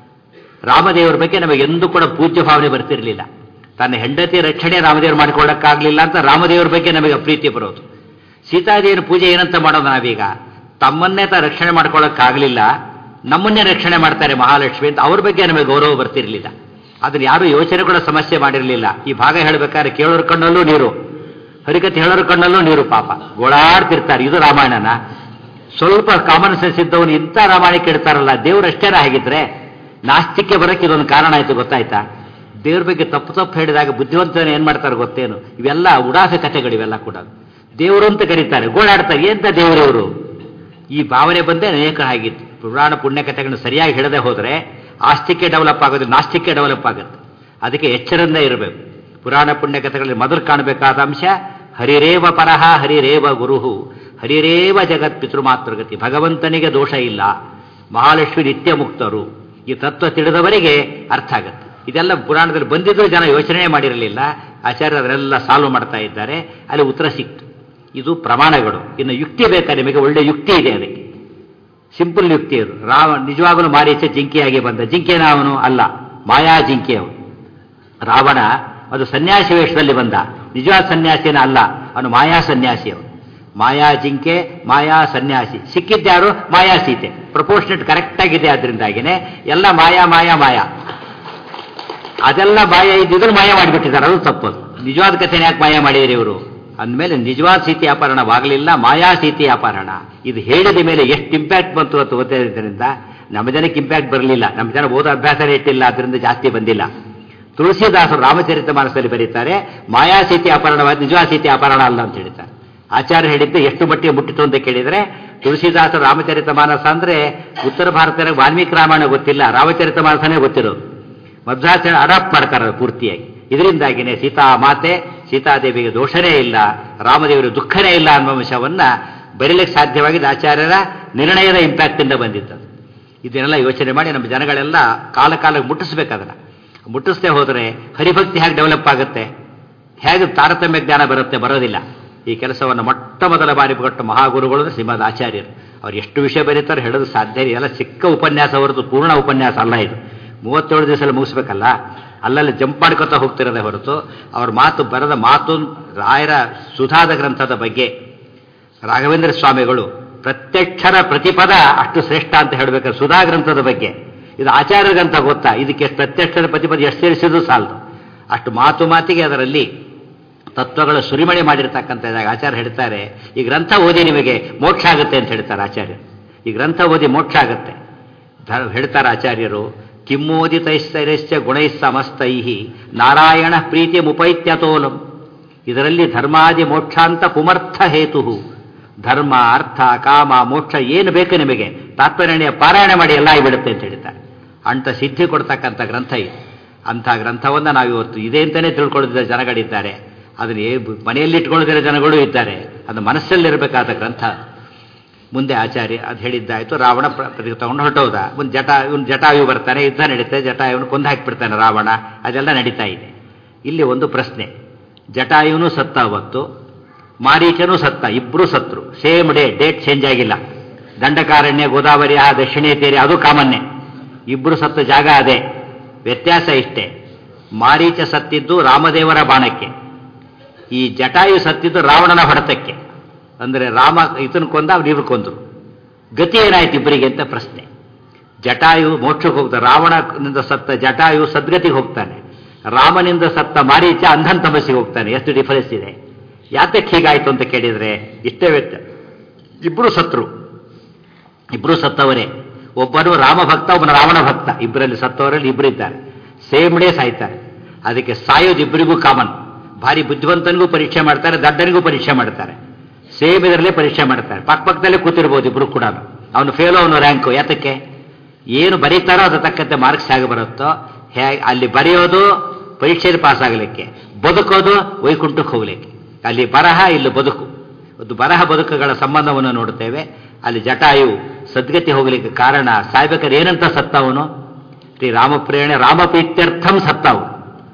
ರಾಮದೇವರ ಬಗ್ಗೆ ನಮಗೆ ಎಂದೂ ಕೂಡ ಪೂಜ್ಯ ಭಾವನೆ ಬರ್ತಿರಲಿಲ್ಲ ತನ್ನ ಹೆಂಡತಿ ರಕ್ಷಣೆ ರಾಮದೇವರು ಮಾಡಿಕೊಳ್ಳಕ್ಕಾಗಲಿಲ್ಲ ಅಂತ ರಾಮದೇವರ ಬಗ್ಗೆ ನಮಗೆ ಅಪ್ರೀತಿ ಬರೋದು ಸೀತಾದೇವಿಯ ಪೂಜೆ ಏನಂತ ಮಾಡೋದು ನಾವೀಗ ತಮ್ಮನ್ನೇ ತ ರಕ್ಷಣೆ ಮಾಡ್ಕೊಳ್ಳೋಕ್ಕಾಗಲಿಲ್ಲ ನಮ್ಮನ್ನೇ ರಕ್ಷಣೆ ಮಾಡ್ತಾರೆ ಮಹಾಲಕ್ಷ್ಮಿ ಅಂತ ಅವ್ರ ಬಗ್ಗೆ ನಮಗೆ ಗೌರವ ಬರ್ತಿರಲಿಲ್ಲ ಅದನ್ನ ಯಾರು ಯೋಚನೆ ಕೂಡ ಸಮಸ್ಯೆ ಮಾಡಿರಲಿಲ್ಲ ಈ ಭಾಗ ಹೇಳಬೇಕಾದ್ರೆ ಕೇಳೋರ ಕಣ್ಣಲ್ಲೂ ನೀರು ಹರಿಕತೆ ಹೇಳೋರ ಕಣ್ಣಲ್ಲೂ ನೀರು ಪಾಪ ಗೋಳಾಡ್ತಿರ್ತಾರೆ ಇದು ರಾಮಾಯಣನ ಸ್ವಲ್ಪ ಕಾಮನ್ ಸೆನ್ಸ್ ಇದ್ದವನು ಇಂಥ ರಾಮಾಯಣ ಕೇಳ್ತಾರಲ್ಲ ದೇವರಷ್ಟೇನ ಆಗಿದ್ರೆ ನಾಸ್ತಿಕ್ಯ ಬರೋಕ್ಕೆ ಇದೊಂದು ಕಾರಣ ಆಯ್ತು ಗೊತ್ತಾಯ್ತಾ ದೇವ್ರ ಬಗ್ಗೆ ತಪ್ಪು ತಪ್ಪು ಹೇಳಿದಾಗ ಬುದ್ಧಿವಂತನ ಏನ್ ಮಾಡ್ತಾರೆ ಗೊತ್ತೇನು ಇವೆಲ್ಲ ಉಡಾಫೆ ಕಥೆಗಳು ಇವೆಲ್ಲ ಕೂಡ ದೇವರು ಅಂತ ಕರೀತಾರೆ ಗೋಳಾಡ್ತಾರೆ ಎಂತ ದೇವರವರು ಈ ಭಾವನೆ ಬಂದೇ ಅನೇಕ ಆಗಿತ್ತು ಪುರಾಣ ಪುಣ್ಯ ಕಥೆಗಳನ್ನು ಸರಿಯಾಗಿ ಹೇಳದೆ ಹೋದರೆ ಆಸ್ತಿಕ್ಯ ಡೆವಲಪ್ ಆಗೋದು ನಾಸ್ತಿಕ್ಯ ಡೆವಲಪ್ ಆಗುತ್ತೆ ಅದಕ್ಕೆ ಎಚ್ಚರಿಂದ ಇರಬೇಕು ಪುರಾಣ ಪುಣ್ಯ ಕಥೆಗಳಲ್ಲಿ ಮೊದಲು ಕಾಣಬೇಕಾದ ಅಂಶ ಹರಿರೇವ ಪರಹ ಹರಿರೇವ ಗುರುಹು ಹರಿರೇವ ಜಗತ್ ಪಿತೃಮಾತೃಗತಿ ಭಗವಂತನಿಗೆ ದೋಷ ಇಲ್ಲ ಮಹಾಲಕ್ಷ್ಮಿ ನಿತ್ಯ ಮುಕ್ತರು ಈ ತತ್ವ ತಿಳಿದವರಿಗೆ ಅರ್ಥ ಆಗುತ್ತೆ ಇದೆಲ್ಲ ಪುರಾಣದಲ್ಲಿ ಬಂದಿದ್ದು ಜನ ಯೋಚನೆ ಮಾಡಿರಲಿಲ್ಲ ಆಚಾರ್ಯ ಅದನ್ನೆಲ್ಲ ಸಾಲ್ವ್ ಮಾಡ್ತಾ ಇದ್ದಾರೆ ಅಲ್ಲಿ ಉತ್ತರ ಸಿಕ್ತು ಇದು ಪ್ರಮಾಣಗಳು ಇನ್ನು ಯುಕ್ತಿ ಬೇಕಾ ನಿಮಗೆ ಒಳ್ಳೆ ಯುಕ್ತಿ ಇದೆ ಅದಕ್ಕೆ ಸಿಂಪಲ್ ಯುಕ್ತಿ ಅದು ರಾವ ನಿಜವಾಗಲೂ ಮಾರೀಚ ಜಿಂಕೆಯಾಗಿ ಬಂದ ಜಿಂಕೆನ ಅವನು ಅಲ್ಲ ಮಾಯಾ ಜಿಂಕೆ ಅವನು ರಾವಣ ಅದು ಸನ್ಯಾಸಿ ವೇಷದಲ್ಲಿ ಬಂದ ನಿಜವಾದ ಸನ್ಯಾಸಿನ ಅಲ್ಲ ಅವನು ಮಾಯಾ ಸನ್ಯಾಸಿ ಅವನು ಮಾಯಾ ಜಿಂಕೆ ಮಾಯಾ ಸನ್ಯಾಸಿ ಸಿಕ್ಕಿದ್ಯಾರು ಮಾಯಾ ಸೀತೆ ಪ್ರಪೋರ್ಷನೇಟ್ ಕರೆಕ್ಟ್ ಆಗಿದೆ ಅದರಿಂದಾಗಿನೇ ಎಲ್ಲ ಮಾಯಾ ಮಾಯಾ ಮಾಯಾ ಅದೆಲ್ಲ ಮಾಯ ಇದ್ದಿದ್ರು ಮಾಯ ಮಾಡಿಬಿಟ್ಟಿದ್ದಾರೆ ಅದು ತಪ್ಪದು ನಿಜವಾದ ಕಥೆನ ಯಾಕೆ ಮಾಯ ಮಾಡಿದ್ರಿ ಇವರು ಅಂದಮೇಲೆ ನಿಜವಾದ ಸೀತಿ ಅಪಹರಣವಾಗಲಿಲ್ಲ ಮಾಯಾ ಸೀತಿ ಅಪಹರಣ ಇದು ಹೇಳಿದ ಮೇಲೆ ಎಷ್ಟು ಇಂಪ್ಯಾಕ್ಟ್ ಬಂತು ಅಂತ ಓದಿದ್ರಿಂದ ನಮ್ಮ ಜನಕ್ಕೆ ಇಂಪ್ಯಾಕ್ಟ್ ಬರಲಿಲ್ಲ ನಮ್ಮ ಜನ ಓದೋ ಅಭ್ಯಾಸನೇ ಇಟ್ಟಿಲ್ಲ ಅದರಿಂದ ಜಾಸ್ತಿ ಬಂದಿಲ್ಲ ತುಳಸಿದಾಸರು ರಾಮಚರಿತ ಮಾನಸದಲ್ಲಿ ಬರೀತಾರೆ ಮಾಯಾ ಸೀತೆ ಅಪಹರಣವಾದ ನಿಜವಾದ ಸೀತೆ ಅಪಹರಣ ಅಲ್ಲ ಅಂತ ಹೇಳ್ತಾರೆ ಆಚಾರ್ಯ ಹೇಳಿದ್ದು ಎಷ್ಟು ಮಟ್ಟಿಗೆ ಮುಟ್ಟಿತು ಅಂತ ಕೇಳಿದರೆ ತುಳಸಿದಾಸರು ರಾಮಚರಿತ ಮಾನಸ ಅಂದ್ರೆ ಉತ್ತರ ಭಾರತದ ವಾಲ್ಮೀಕಿ ರಾಮಾಯಣ ಗೊತ್ತಿಲ್ಲ ರಾಮಚರಿತ ಮಾನಸನೇ ಗೊತ್ತಿರೋದು ಮಧ್ವಾಚಾರ್ಯ ಅಡಾಪ್ಟ್ ಮಾಡ್ತಾರೆ ಅದು ಪೂರ್ತಿಯಾಗಿ ಇದರಿಂದಾಗಿನೇ ಸೀತಾ ಮಾತೆ ಸೀತಾದೇವಿಗೆ ದೋಷನೇ ಇಲ್ಲ ರಾಮದೇವರಿಗೆ ದುಃಖನೇ ಇಲ್ಲ ಅನ್ನೋ ಅಂಶವನ್ನ ಬರೀಲಿಕ್ಕೆ ಸಾಧ್ಯವಾಗಿದ್ದ ಆಚಾರ್ಯರ ನಿರ್ಣಯದ ಇಂಪ್ಯಾಕ್ಟ್ ಇಂದ ಬಂದಿತ್ತು ಇದನ್ನೆಲ್ಲ ಯೋಚನೆ ಮಾಡಿ ನಮ್ಮ ಜನಗಳೆಲ್ಲ ಕಾಲ ಕಾಲಕ್ಕೆ ಮುಟ್ಟಿಸ್ಬೇಕದನ್ನ ಮುಟ್ಟಿಸದೆ ಹೋದರೆ ಹರಿಭಕ್ತಿ ಹೇಗೆ ಡೆವಲಪ್ ಆಗುತ್ತೆ ಹೇಗೆ ತಾರತಮ್ಯ ಜ್ಞಾನ ಬರುತ್ತೆ ಬರೋದಿಲ್ಲ ಈ ಕೆಲಸವನ್ನು ಮೊಟ್ಟ ಮೊದಲ ಬಾರಿ ಕೊಟ್ಟ ಮಹಾಗುರುಗಳು ಅಂದ್ರೆ ಶ್ರೀಮದ್ ಆಚಾರ್ಯರು ಅವ್ರು ಎಷ್ಟು ವಿಷಯ ಬರೀತಾರೆ ಹೇಳೋದು ಸಾಧ್ಯ ಇಲ್ಲ ಎಲ್ಲ ಚಿಕ್ಕ ಉಪನ್ಯಾಸ ಹೊರತು ಪೂರ್ಣ ಉಪನ್ಯಾಸ ಅಲ್ಲ ಇದು ಮೂವತ್ತೇಳು ದಿವಸದಲ್ಲಿ ಮುಗಿಸ್ಬೇಕಲ್ಲ ಅಲ್ಲಲ್ಲಿ ಜಂಪ್ ಮಾಡ್ಕೊತಾ ಹೋಗ್ತಿರೋದೇ ಹೊರತು ಅವ್ರ ಮಾತು ಬರದ ಮಾತು ರಾಯರ ಸುಧಾದ ಗ್ರಂಥದ ಬಗ್ಗೆ ರಾಘವೇಂದ್ರ ಸ್ವಾಮಿಗಳು ಪ್ರತ್ಯಕ್ಷರ ಪ್ರತಿಪದ ಅಷ್ಟು ಶ್ರೇಷ್ಠ ಅಂತ ಹೇಳಬೇಕಾದ್ರೆ ಸುಧಾ ಗ್ರಂಥದ ಬಗ್ಗೆ ಇದು ಆಚಾರ್ಯ ಗ್ರಂಥ ಗೊತ್ತಾ ಇದಕ್ಕೆ ಎಷ್ಟು ಪ್ರತ್ಯಕ್ಷರ ಪ್ರತಿಪದ ಎಷ್ಟು ಸೇರಿಸಿದ್ರು ಸಾಲದು ಅಷ್ಟು ಮಾತು ಮಾತಿಗೆ ಅದರಲ್ಲಿ ತತ್ವಗಳ ಸುರಿಮಣಿ ಮಾಡಿರ್ತಕ್ಕಂಥ ಇದಾಗ ಆಚಾರ್ಯ ಹೇಳ್ತಾರೆ ಈ ಗ್ರಂಥ ಓದಿ ನಿಮಗೆ ಮೋಕ್ಷ ಆಗುತ್ತೆ ಅಂತ ಹೇಳ್ತಾರೆ ಆಚಾರ್ಯರು ಈ ಗ್ರಂಥ ಓದಿ ಮೋಕ್ಷ ಆಗುತ್ತೆ ಧ- ಹೇಳ್ತಾರೆ ಆಚಾರ್ಯರು ಕಿಮ್ಮೋದಿತೈಶ್ಚರ್ಯಶ್ಚ ಗುಣೈ ಸಮಸ್ತೈ ನಾರಾಯಣ ಪ್ರೀತಿ ಮುಪೈತ್ಯತೋಲಂ ಇದರಲ್ಲಿ ಧರ್ಮಾದಿ ಮೋಕ್ಷಾಂತ ಪುಮರ್ಥ ಹೇತು ಧರ್ಮ ಅರ್ಥ ಕಾಮ ಮೋಕ್ಷ ಏನು ಬೇಕು ನಿಮಗೆ ತಾತ್ಪರ್ಯ ಪಾರಾಯಣ ಮಾಡಿ ಎಲ್ಲ ಆಗಿಬಿಡುತ್ತೆ ಅಂತ ಹೇಳ್ತಾರೆ ಅಂಥ ಸಿದ್ಧಿ ಕೊಡ್ತಕ್ಕಂಥ ಗ್ರಂಥ ಇದು ಅಂಥ ಗ್ರಂಥವನ್ನು ನಾವು ಇವತ್ತು ಇದೆ ಅಂತಲೇ ತಿಳ್ಕೊಳ್ಳುತ್ತಿದ್ದ ಜನಗಳಿದ್ದಾರೆ ಅದನ್ನು ಏ- ಮನೆಯಲ್ಲಿ ಇಟ್ಕೊಳ್ಳುತ್ತಿರೋ ಜನಗಳು ಇದ್ದಾರೆ ಅದು ಮನಸ್ಸಲ್ಲಿರಬೇಕಾದ ಗ್ರಂಥ ಮುಂದೆ ಆಚಾರ್ಯ ಅದು ಹೇಳಿದ್ದಾಯ್ತು ರಾವಣ ಪ್ರ- ಪ್ರತಿ ತಗೊಂಡು ಹೊರಟೋದ ಒಂದು ಜಟ ಇವನು ಜಟಾಯು ಬರ್ತಾನೆ ಯುದ್ಧ ನಡೀತೆ ಜಟಾಯುವನ್ನು ಕೊಂದು ಹಾಕಿಬಿಡ್ತಾನೆ ರಾವಣ ಅದೆಲ್ಲ ನಡೀತಾ ಇದೆ ಇಲ್ಲಿ ಒಂದು ಪ್ರಶ್ನೆ ಜಟಾಯುನು ಸತ್ತ ಅವತ್ತು ಮಾರೀಚನೂ ಸತ್ತ ಇಬ್ಬರು ಸತ್ರು ಸೇಮ್ ಡೇ ಡೇಟ್ ಚೇಂಜ್ ಆಗಿಲ್ಲ ದಂಡಕಾರಣ್ಯ ಗೋದಾವರಿ ಆ ದಕ್ಷಿಣೇ ತೀರಿ ಅದು ಕಾಮನ್ನೇ ಇಬ್ಬರು ಸತ್ತ ಜಾಗ ಅದೇ ವ್ಯತ್ಯಾಸ ಇಷ್ಟೇ ಮಾರೀಚ ಸತ್ತಿದ್ದು ರಾಮದೇವರ ಬಾಣಕ್ಕೆ ಈ ಜಟಾಯು ಸತ್ತಿದ್ದು ರಾವಣನ ಹೊಡೆತಕ್ಕೆ ಅಂದರೆ ರಾಮ ಇದನ್ನು ಕೊಂದ ಅವ್ರು ಕೊಂದರು ಗತಿ ಏನಾಯ್ತು ಇಬ್ಬರಿಗೆ ಅಂತ ಪ್ರಶ್ನೆ ಜಟಾಯು ಮೋಕ್ಷಕ್ಕೆ ಹೋಗ್ತಾನೆ ರಾವಣನಿಂದ ಸತ್ತ ಜಟಾಯು ಸದ್ಗತಿಗೆ ಹೋಗ್ತಾನೆ ರಾಮನಿಂದ ಸತ್ತ ಮಾರೀಚ ಅಂಧನ್ ತಮಸ್ಸಿಗೆ ಹೋಗ್ತಾನೆ ಎಷ್ಟು ಡಿಫರೆನ್ಸ್ ಇದೆ ಯಾತಕ್ಕೆ ಹೀಗಾಯ್ತು ಅಂತ ಕೇಳಿದರೆ ಇಷ್ಟೇ ವ್ಯತ್ಯ ಇಬ್ಬರು ಸತ್ರು ಇಬ್ಬರು ಸತ್ತವರೇ ಒಬ್ಬನು ರಾಮ ಭಕ್ತ ಒಬ್ಬನು ರಾವಣ ಭಕ್ತ ಇಬ್ಬರಲ್ಲಿ ಸತ್ತವರಲ್ಲಿ ಇಬ್ಬರಿದ್ದಾರೆ ಸೇಮ್ ಡೇ ಸಾಯ್ತಾರೆ ಅದಕ್ಕೆ ಸಾಯೋದು ಇಬ್ಬರಿಗೂ ಕಾಮನ್ ಭಾರಿ ಬುದ್ಧಿವಂತನಿಗೂ ಪರೀಕ್ಷೆ ಮಾಡ್ತಾರೆ ದಡ್ಡನಿಗೂ ಪರೀಕ್ಷೆ ಮಾಡ್ತಾರೆ ಸೇಮ್ ಇದರಲ್ಲೇ ಪರೀಕ್ಷೆ ಮಾಡ್ತಾರೆ ಪಕ್ಕ ಪಕ್ಕದಲ್ಲೇ ಕೂತಿರ್ಬೋದು ಇಬ್ರು ಕೂಡ ಅವನು ಫೇಲ್ ಅವನು ರ್ಯಾಂಕು ಯಾತಕ್ಕೆ ಏನು ಬರೀತಾರೋ ಅದು ತಕ್ಕಂತೆ ಮಾರ್ಕ್ಸ್ ಹೇಗೆ ಬರುತ್ತೋ ಹೇಗೆ ಅಲ್ಲಿ ಬರೆಯೋದು ಪರೀಕ್ಷೆಯಲ್ಲಿ ಪಾಸ್ ಆಗಲಿಕ್ಕೆ ಬದುಕೋದು ವೈಕುಂಠಕ್ಕೆ ಹೋಗ್ಲಿಕ್ಕೆ ಅಲ್ಲಿ ಬರಹ ಇಲ್ಲಿ ಬದುಕು ಒಂದು ಬರಹ ಬದುಕುಗಳ ಸಂಬಂಧವನ್ನು ನೋಡುತ್ತೇವೆ ಅಲ್ಲಿ ಜಟಾಯು ಸದ್ಗತಿ ಹೋಗಲಿಕ್ಕೆ ಕಾರಣ ಸಾಯ್ಬೇಕಾದ್ರೆ ಏನಂತ ಸತ್ತವನು ಶ್ರೀ ರಾಮಪ್ರೇರಣೆ ರಾಮಪ್ರೀತ್ಯರ್ಥಂ ಸತ್ತವು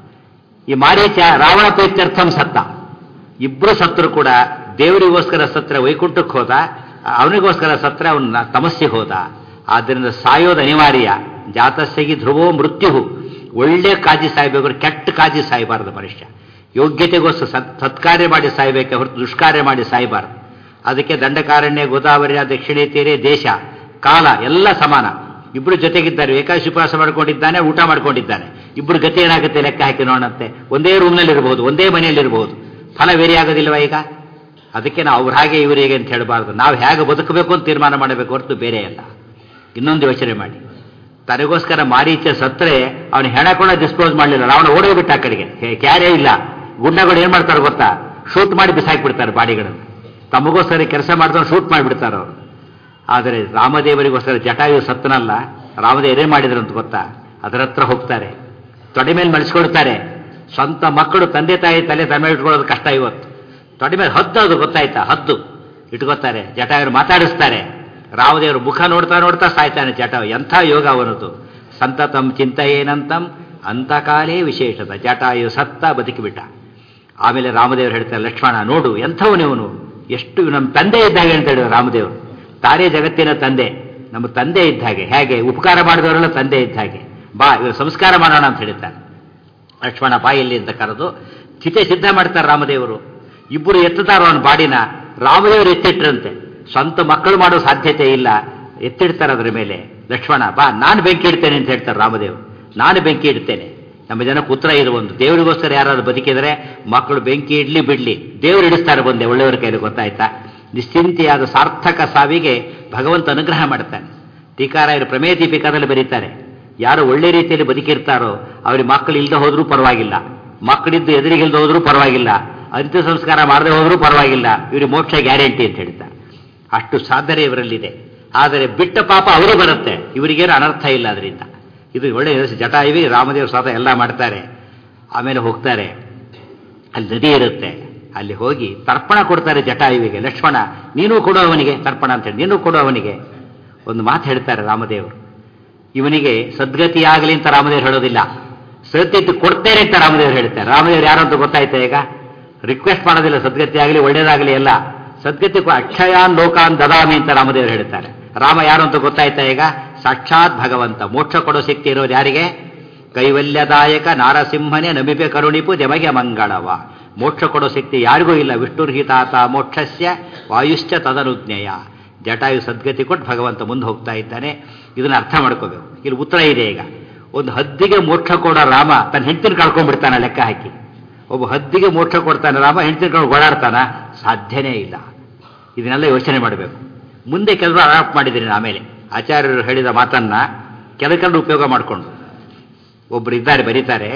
ಈ ಮಾರೀಚ ರಾವಣ ಪ್ರೀತ್ಯರ್ಥಂ ಸತ್ತ ಇಬ್ರು ಸತ್ತರು ಕೂಡ ದೇವರಿಗೋಸ್ಕರ ಸತ್ರ ವೈಕುಂಠಕ್ಕೆ ಹೋದ ಅವನಿಗೋಸ್ಕರ ಸತ್ರ ಅವನ ತಮಸ್ಸಿಗೆ ಹೋದ ಆದ್ದರಿಂದ ಸಾಯೋದು ಅನಿವಾರ್ಯ ಜಾತಸ್ಸಿಗೆ ಧ್ರುವೋ ಮೃತ್ಯು ಒಳ್ಳೆ ಕಾಜಿ ಸಾಯ್ಬೇಕು ಕೆಟ್ಟ ಕಾಜಿ ಸಾಯಬಾರದು ಮನುಷ್ಯ ಯೋಗ್ಯತೆಗೋಸ್ಕರ ಸತ್ ಸತ್ಕಾರ್ಯ ಮಾಡಿ ಸಾಯ್ಬೇಕೆ ಹೊರತು ದುಷ್ಕಾರ್ಯ ಮಾಡಿ ಸಾಯಬಾರದು ಅದಕ್ಕೆ ದಂಡಕಾರಣ್ಯ ಗೋದಾವರಿಯ ದಕ್ಷಿಣ ತೀರೆ ದೇಶ ಕಾಲ ಎಲ್ಲ ಸಮಾನ ಇಬ್ಬರು ಜೊತೆಗಿದ್ದಾರೆ ಏಕಾದಶಿ ಉಪವಾಸ ಮಾಡ್ಕೊಂಡಿದ್ದಾನೆ ಊಟ ಮಾಡ್ಕೊಂಡಿದ್ದಾನೆ ಇಬ್ಬರು ಗತಿ ಏನಾಗುತ್ತೆ ಲೆಕ್ಕ ಹಾಕಿ ನೋಡಂತೆ ಒಂದೇ ರೂಮ್ನಲ್ಲಿ ಇರಬಹುದು ಒಂದೇ ಮನೆಯಲ್ಲಿ ಇರಬಹುದು ಫಲ ವೇರಿ ಆಗೋದಿಲ್ವ ಈಗ ಅದಕ್ಕೆ ನಾವು ಅವ್ರು ಹಾಗೆ ಇವರು ಹೇಗೆ ಅಂತ ಹೇಳಬಾರ್ದು ನಾವು ಹೇಗೆ ಬದುಕಬೇಕು ಅಂತ ತೀರ್ಮಾನ ಮಾಡಬೇಕು ಹೊರತು ಬೇರೆ ಅಲ್ಲ ಇನ್ನೊಂದು ಯೋಚನೆ ಮಾಡಿ ತನಗೋಸ್ಕರ ಮಾರೀಚ ಸತ್ರೆ ಅವನು ಹೆಣ ಕೂಡ ಡಿಸ್ಪೋಸ್ ಮಾಡಲಿಲ್ಲ ರಾವಣ ಓಡೋಗ್ಬಿಟ್ಟ ಆ ಕಡೆಗೆ ಹೇ- ಕ್ಯಾರೇ ಇಲ್ಲ ಗುಂಡಗಳು ಏನ್ ಮಾಡ್ತಾರೆ ಗೊತ್ತಾ ಶೂಟ್ ಮಾಡಿ ಬಿಸಾಕ್ಬಿಡ್ತಾರೆ ಬಾಡಿಗಳನ್ನು ತಮಗೋಸ್ಕರ ಕೆಲಸ ಮಾಡಿದವ್ರು ಶೂಟ್ ಮಾಡಿಬಿಡ್ತಾರೆ ಅವರು ಆದರೆ ರಾಮದೇವರಿಗೋಸ್ಕರ ಜಟಾಯು ಸತ್ತನಲ್ಲ ರಾಮದೇವ್ ಏನೇ ಮಾಡಿದ್ರು ಅಂತ ಗೊತ್ತಾ ಅದರ ಹತ್ರ ಹೋಗ್ತಾರೆ ತೊಡೆ ಮೇಲೆ ಮಳಿಸ್ಕೊಳ್ತಾರೆ ಸ್ವಂತ ಮಕ್ಕಳು ತಂದೆ ತಾಯಿ ತಲೆ ತಲೆ ಇಟ್ಕೊಳ್ಳೋದು ಕಷ್ಟ ಇವತ್ತು ತೊಡೆ ಮೇಲೆ ಹದ್ದು ಅದು ಗೊತ್ತಾಯ್ತಾ ಹದ್ದು ಇಟ್ಕೋತಾರೆ ಜಟಾಯರು ಮಾತಾಡಿಸ್ತಾರೆ ರಾಮದೇವರು ಮುಖ ನೋಡ್ತಾ ನೋಡ್ತಾ ಸಾಯ್ತಾನೆ ಜಟಾಯು ಎಂಥ ಯೋಗ ಅವನದು ಸಂತತಂ ಚಿಂತೆಯೇನಂತಂ ಅಂತಕಾಲೇ ವಿಶೇಷತ ಜಟಾಯು ಸತ್ತ ಬದುಕಿಬಿಟ್ಟ ಆಮೇಲೆ ರಾಮದೇವರು ಹೇಳ್ತಾರೆ ಲಕ್ಷ್ಮಣ ನೋಡು ಎಂಥವನಿವನು ಎಷ್ಟು ನಮ್ಮ ತಂದೆ ಇದ್ದಾಗೆ ಅಂತ ಹೇಳಿದ್ರು ರಾಮದೇವರು ತಾರೇ ಜಗತ್ತಿನ ತಂದೆ ನಮ್ಮ ತಂದೆ ಇದ್ದ ಹಾಗೆ ಹೇಗೆ ಉಪಕಾರ ಮಾಡಿದವರೆಲ್ಲ ತಂದೆ ಇದ್ದ ಹಾಗೆ ಬಾ ಇವರು ಸಂಸ್ಕಾರ ಮಾಡೋಣ ಅಂತ ಹೇಳ್ತಾರೆ ಲಕ್ಷ್ಮಣ ಬಾಯಲ್ಲಿ ಅಂತ ಕರೆದು ಚಿತೆ ಸಿದ್ಧ ಮಾಡ್ತಾರೆ ರಾಮದೇವರು ಇಬ್ಬರು ಎತ್ತುತ್ತಾರೋ ಅವನ ಬಾಡಿನ ರಾಮದೇವರು ಎತ್ತಿಟ್ರಂತೆ ಸ್ವಂತ ಮಕ್ಕಳು ಮಾಡೋ ಸಾಧ್ಯತೆ ಇಲ್ಲ ಎತ್ತಿಡ್ತಾರೆ ಅದರ ಮೇಲೆ ಲಕ್ಷ್ಮಣ ಬಾ ನಾನು ಬೆಂಕಿ ಇಡ್ತೇನೆ ಅಂತ ಹೇಳ್ತಾರೆ ರಾಮದೇವರು ನಾನು ಬೆಂಕಿ ಇಡ್ತೇನೆ ನಮ್ಮ ಜನಕ್ಕೆ ಉತ್ತರ ಇದು ಒಂದು ದೇವರಿಗೋಸ್ಕರ ಯಾರಾದ್ರು ಬದುಕಿದರೆ ಮಕ್ಕಳು ಬೆಂಕಿ ಇಡ್ಲಿ ಬಿಡ್ಲಿ ದೇವರು ಇಡಿಸ್ತಾರೆ ಬಂದೆ ಒಳ್ಳೆಯವರ ಕೈಲಿ ಗೊತ್ತಾಯ್ತಾ ನಿಶ್ಚಿಂತೆಯಾದ ಸಾರ್ಥಕ ಸಾವಿಗೆ ಭಗವಂತ ಅನುಗ್ರಹ ಮಾಡ್ತಾನೆ ಟೀಕಾರಾಯರು ಪ್ರಮೇಯ ದೀಪಿಕಾದಲ್ಲಿ ಬರೀತಾರೆ ಯಾರು ಒಳ್ಳೆ ರೀತಿಯಲ್ಲಿ ಬದುಕಿರ್ತಾರೋ ಅವ್ರಿಗೆ ಮಕ್ಕಳು ಇಲ್ಲದೆ ಹೋದ್ರೂ ಪರವಾಗಿಲ್ಲ ಮಕ್ಕಳಿದ್ದು ಎದುರಿಗಿಲ್ದೆ ಹೋದ್ರೂ ಪರವಾಗಿಲ್ಲ ಅಂತ್ಯ ಸಂಸ್ಕಾರ ಮಾಡದೆ ಹೋದ್ರೂ ಪರವಾಗಿಲ್ಲ ಇವ್ರಿಗೆ ಮೋಕ್ಷ ಗ್ಯಾರಂಟಿ ಅಂತ ಹೇಳ್ತಾರೆ ಅಷ್ಟು ಸಾಧನೆ ಇವರಲ್ಲಿದೆ ಆದರೆ ಬಿಟ್ಟ ಪಾಪ ಅವರಿಗೆ ಬರುತ್ತೆ ಇವರಿಗೇನು ಅನರ್ಥ ಇಲ್ಲ ಅದರಿಂದ ಇದು ಒಳ್ಳೆ ಜಟಾಯುವಿ ರಾಮದೇವ ಸ್ವಾತ ಎಲ್ಲ ಮಾಡ್ತಾರೆ ಆಮೇಲೆ ಹೋಗ್ತಾರೆ ಅಲ್ಲಿ ನದಿ ಇರುತ್ತೆ ಅಲ್ಲಿ ಹೋಗಿ ತರ್ಪಣ ಕೊಡ್ತಾರೆ ಜಟಾಯುವಿಗೆ ಲಕ್ಷ್ಮಣ ನೀನು ಕೊಡು ಅವನಿಗೆ ತರ್ಪಣ ಅಂತ ಹೇಳಿ ನೀನು ಕೊಡು ಅವನಿಗೆ ಒಂದು ಮಾತು ಹೇಳ್ತಾರೆ ರಾಮದೇವರು ಇವನಿಗೆ ಸದ್ಗತಿಯಾಗಲಿ ಅಂತ ರಾಮದೇವರು ಹೇಳೋದಿಲ್ಲ ಸದ್ಗತಿ ಕೊಡ್ತೇನೆ ಅಂತ ರಾಮದೇವರು ಹೇಳ್ತಾರೆ ರಾಮದೇವರು ಯಾರು ಅಂತ ಗೊತ್ತಾಯ್ತಾ ಈಗ ರಿಕ್ವೆಸ್ಟ್ ಮಾಡೋದಿಲ್ಲ ಸದ್ಗತಿ ಆಗಲಿ ಒಳ್ಳೇದಾಗಲಿ ಎಲ್ಲ ಸದ್ಗತಿ ಕೊ- ಅಕ್ಷಯಾನ್ ಲೋಕಾನ್ ದದಾಮಿ ಅಂತ ರಾಮದೇವರು ಹೇಳ್ತಾರೆ ರಾಮ ಯಾರು ಅಂತ ಗೊತ್ತಾಯ್ತಾ ಈಗ ಸಾಕ್ಷಾತ್ ಭಗವಂತ ಮೋಕ್ಷ ಕೊಡೋ ಶಕ್ತಿ ಇರೋರು ಯಾರಿಗೆ ಕೈವಲ್ಯದಾಯಕ ನಾರಸಿಂಹನೇ ನಮಿಪೆ ಕರುಣಿಪು ದೆಮಗೆ ಮಂಗಳವ ಮೋಕ್ಷ ಕೊಡೋ ಶಕ್ತಿ ಯಾರಿಗೂ ಇಲ್ಲ ವಿಷ್ಣುರ್ಹಿತಾತ ಮೋಕ್ಷಸ್ಯ ವಾಯುಶ್ಚ ತದನುಜ್ಞೇಯ ಜಟಾಯು ಸದ್ಗತಿ ಕೊಟ್ಟು ಭಗವಂತ ಮುಂದೆ ಹೋಗ್ತಾ ಇದ್ದಾನೆ ಇದನ್ನ ಅರ್ಥ ಮಾಡ್ಕೋಬೇಕು ಇಲ್ಲಿ ಉತ್ತರ ಇದೆ ಈಗ ಒಂದು ಹದ್ದಿಗೆ ಮೋಕ್ಷ ಕೊಡೋ ರಾಮ ತನ್ನ ಹೆಂಡತಿನ ಕಳ್ಕೊಂಡ್ಬಿಡ್ತಾನೆ ಲೆಕ್ಕ ಹಾಕಿ ಒಬ್ಬ ಹದ್ದಿಗೆ ಮೋಕ್ಷ ಕೊಡ್ತಾನೆ ರಾಮ ಹೆಂಡತಿನ ಕಳ್ಕೊಂಡು ಓಡಾಡ್ತಾನ ಸಾಧ್ಯನೇ ಇಲ್ಲ ಇದನ್ನೆಲ್ಲ ಯೋಚನೆ ಮಾಡಬೇಕು ಮುಂದೆ ಕೆಲವರು ಅಡಾಪ್ಟ್ ಮಾಡಿದ್ದೀನಿ ಆಮೇಲೆ ಆಚಾರ್ಯರು ಹೇಳಿದ ಮಾತನ್ನ ಕೆಲವು ಉಪಯೋಗ ಮಾಡಿಕೊಂಡು ಒಬ್ರು ಇದ್ದಾರೆ ಬರೀತಾರೆ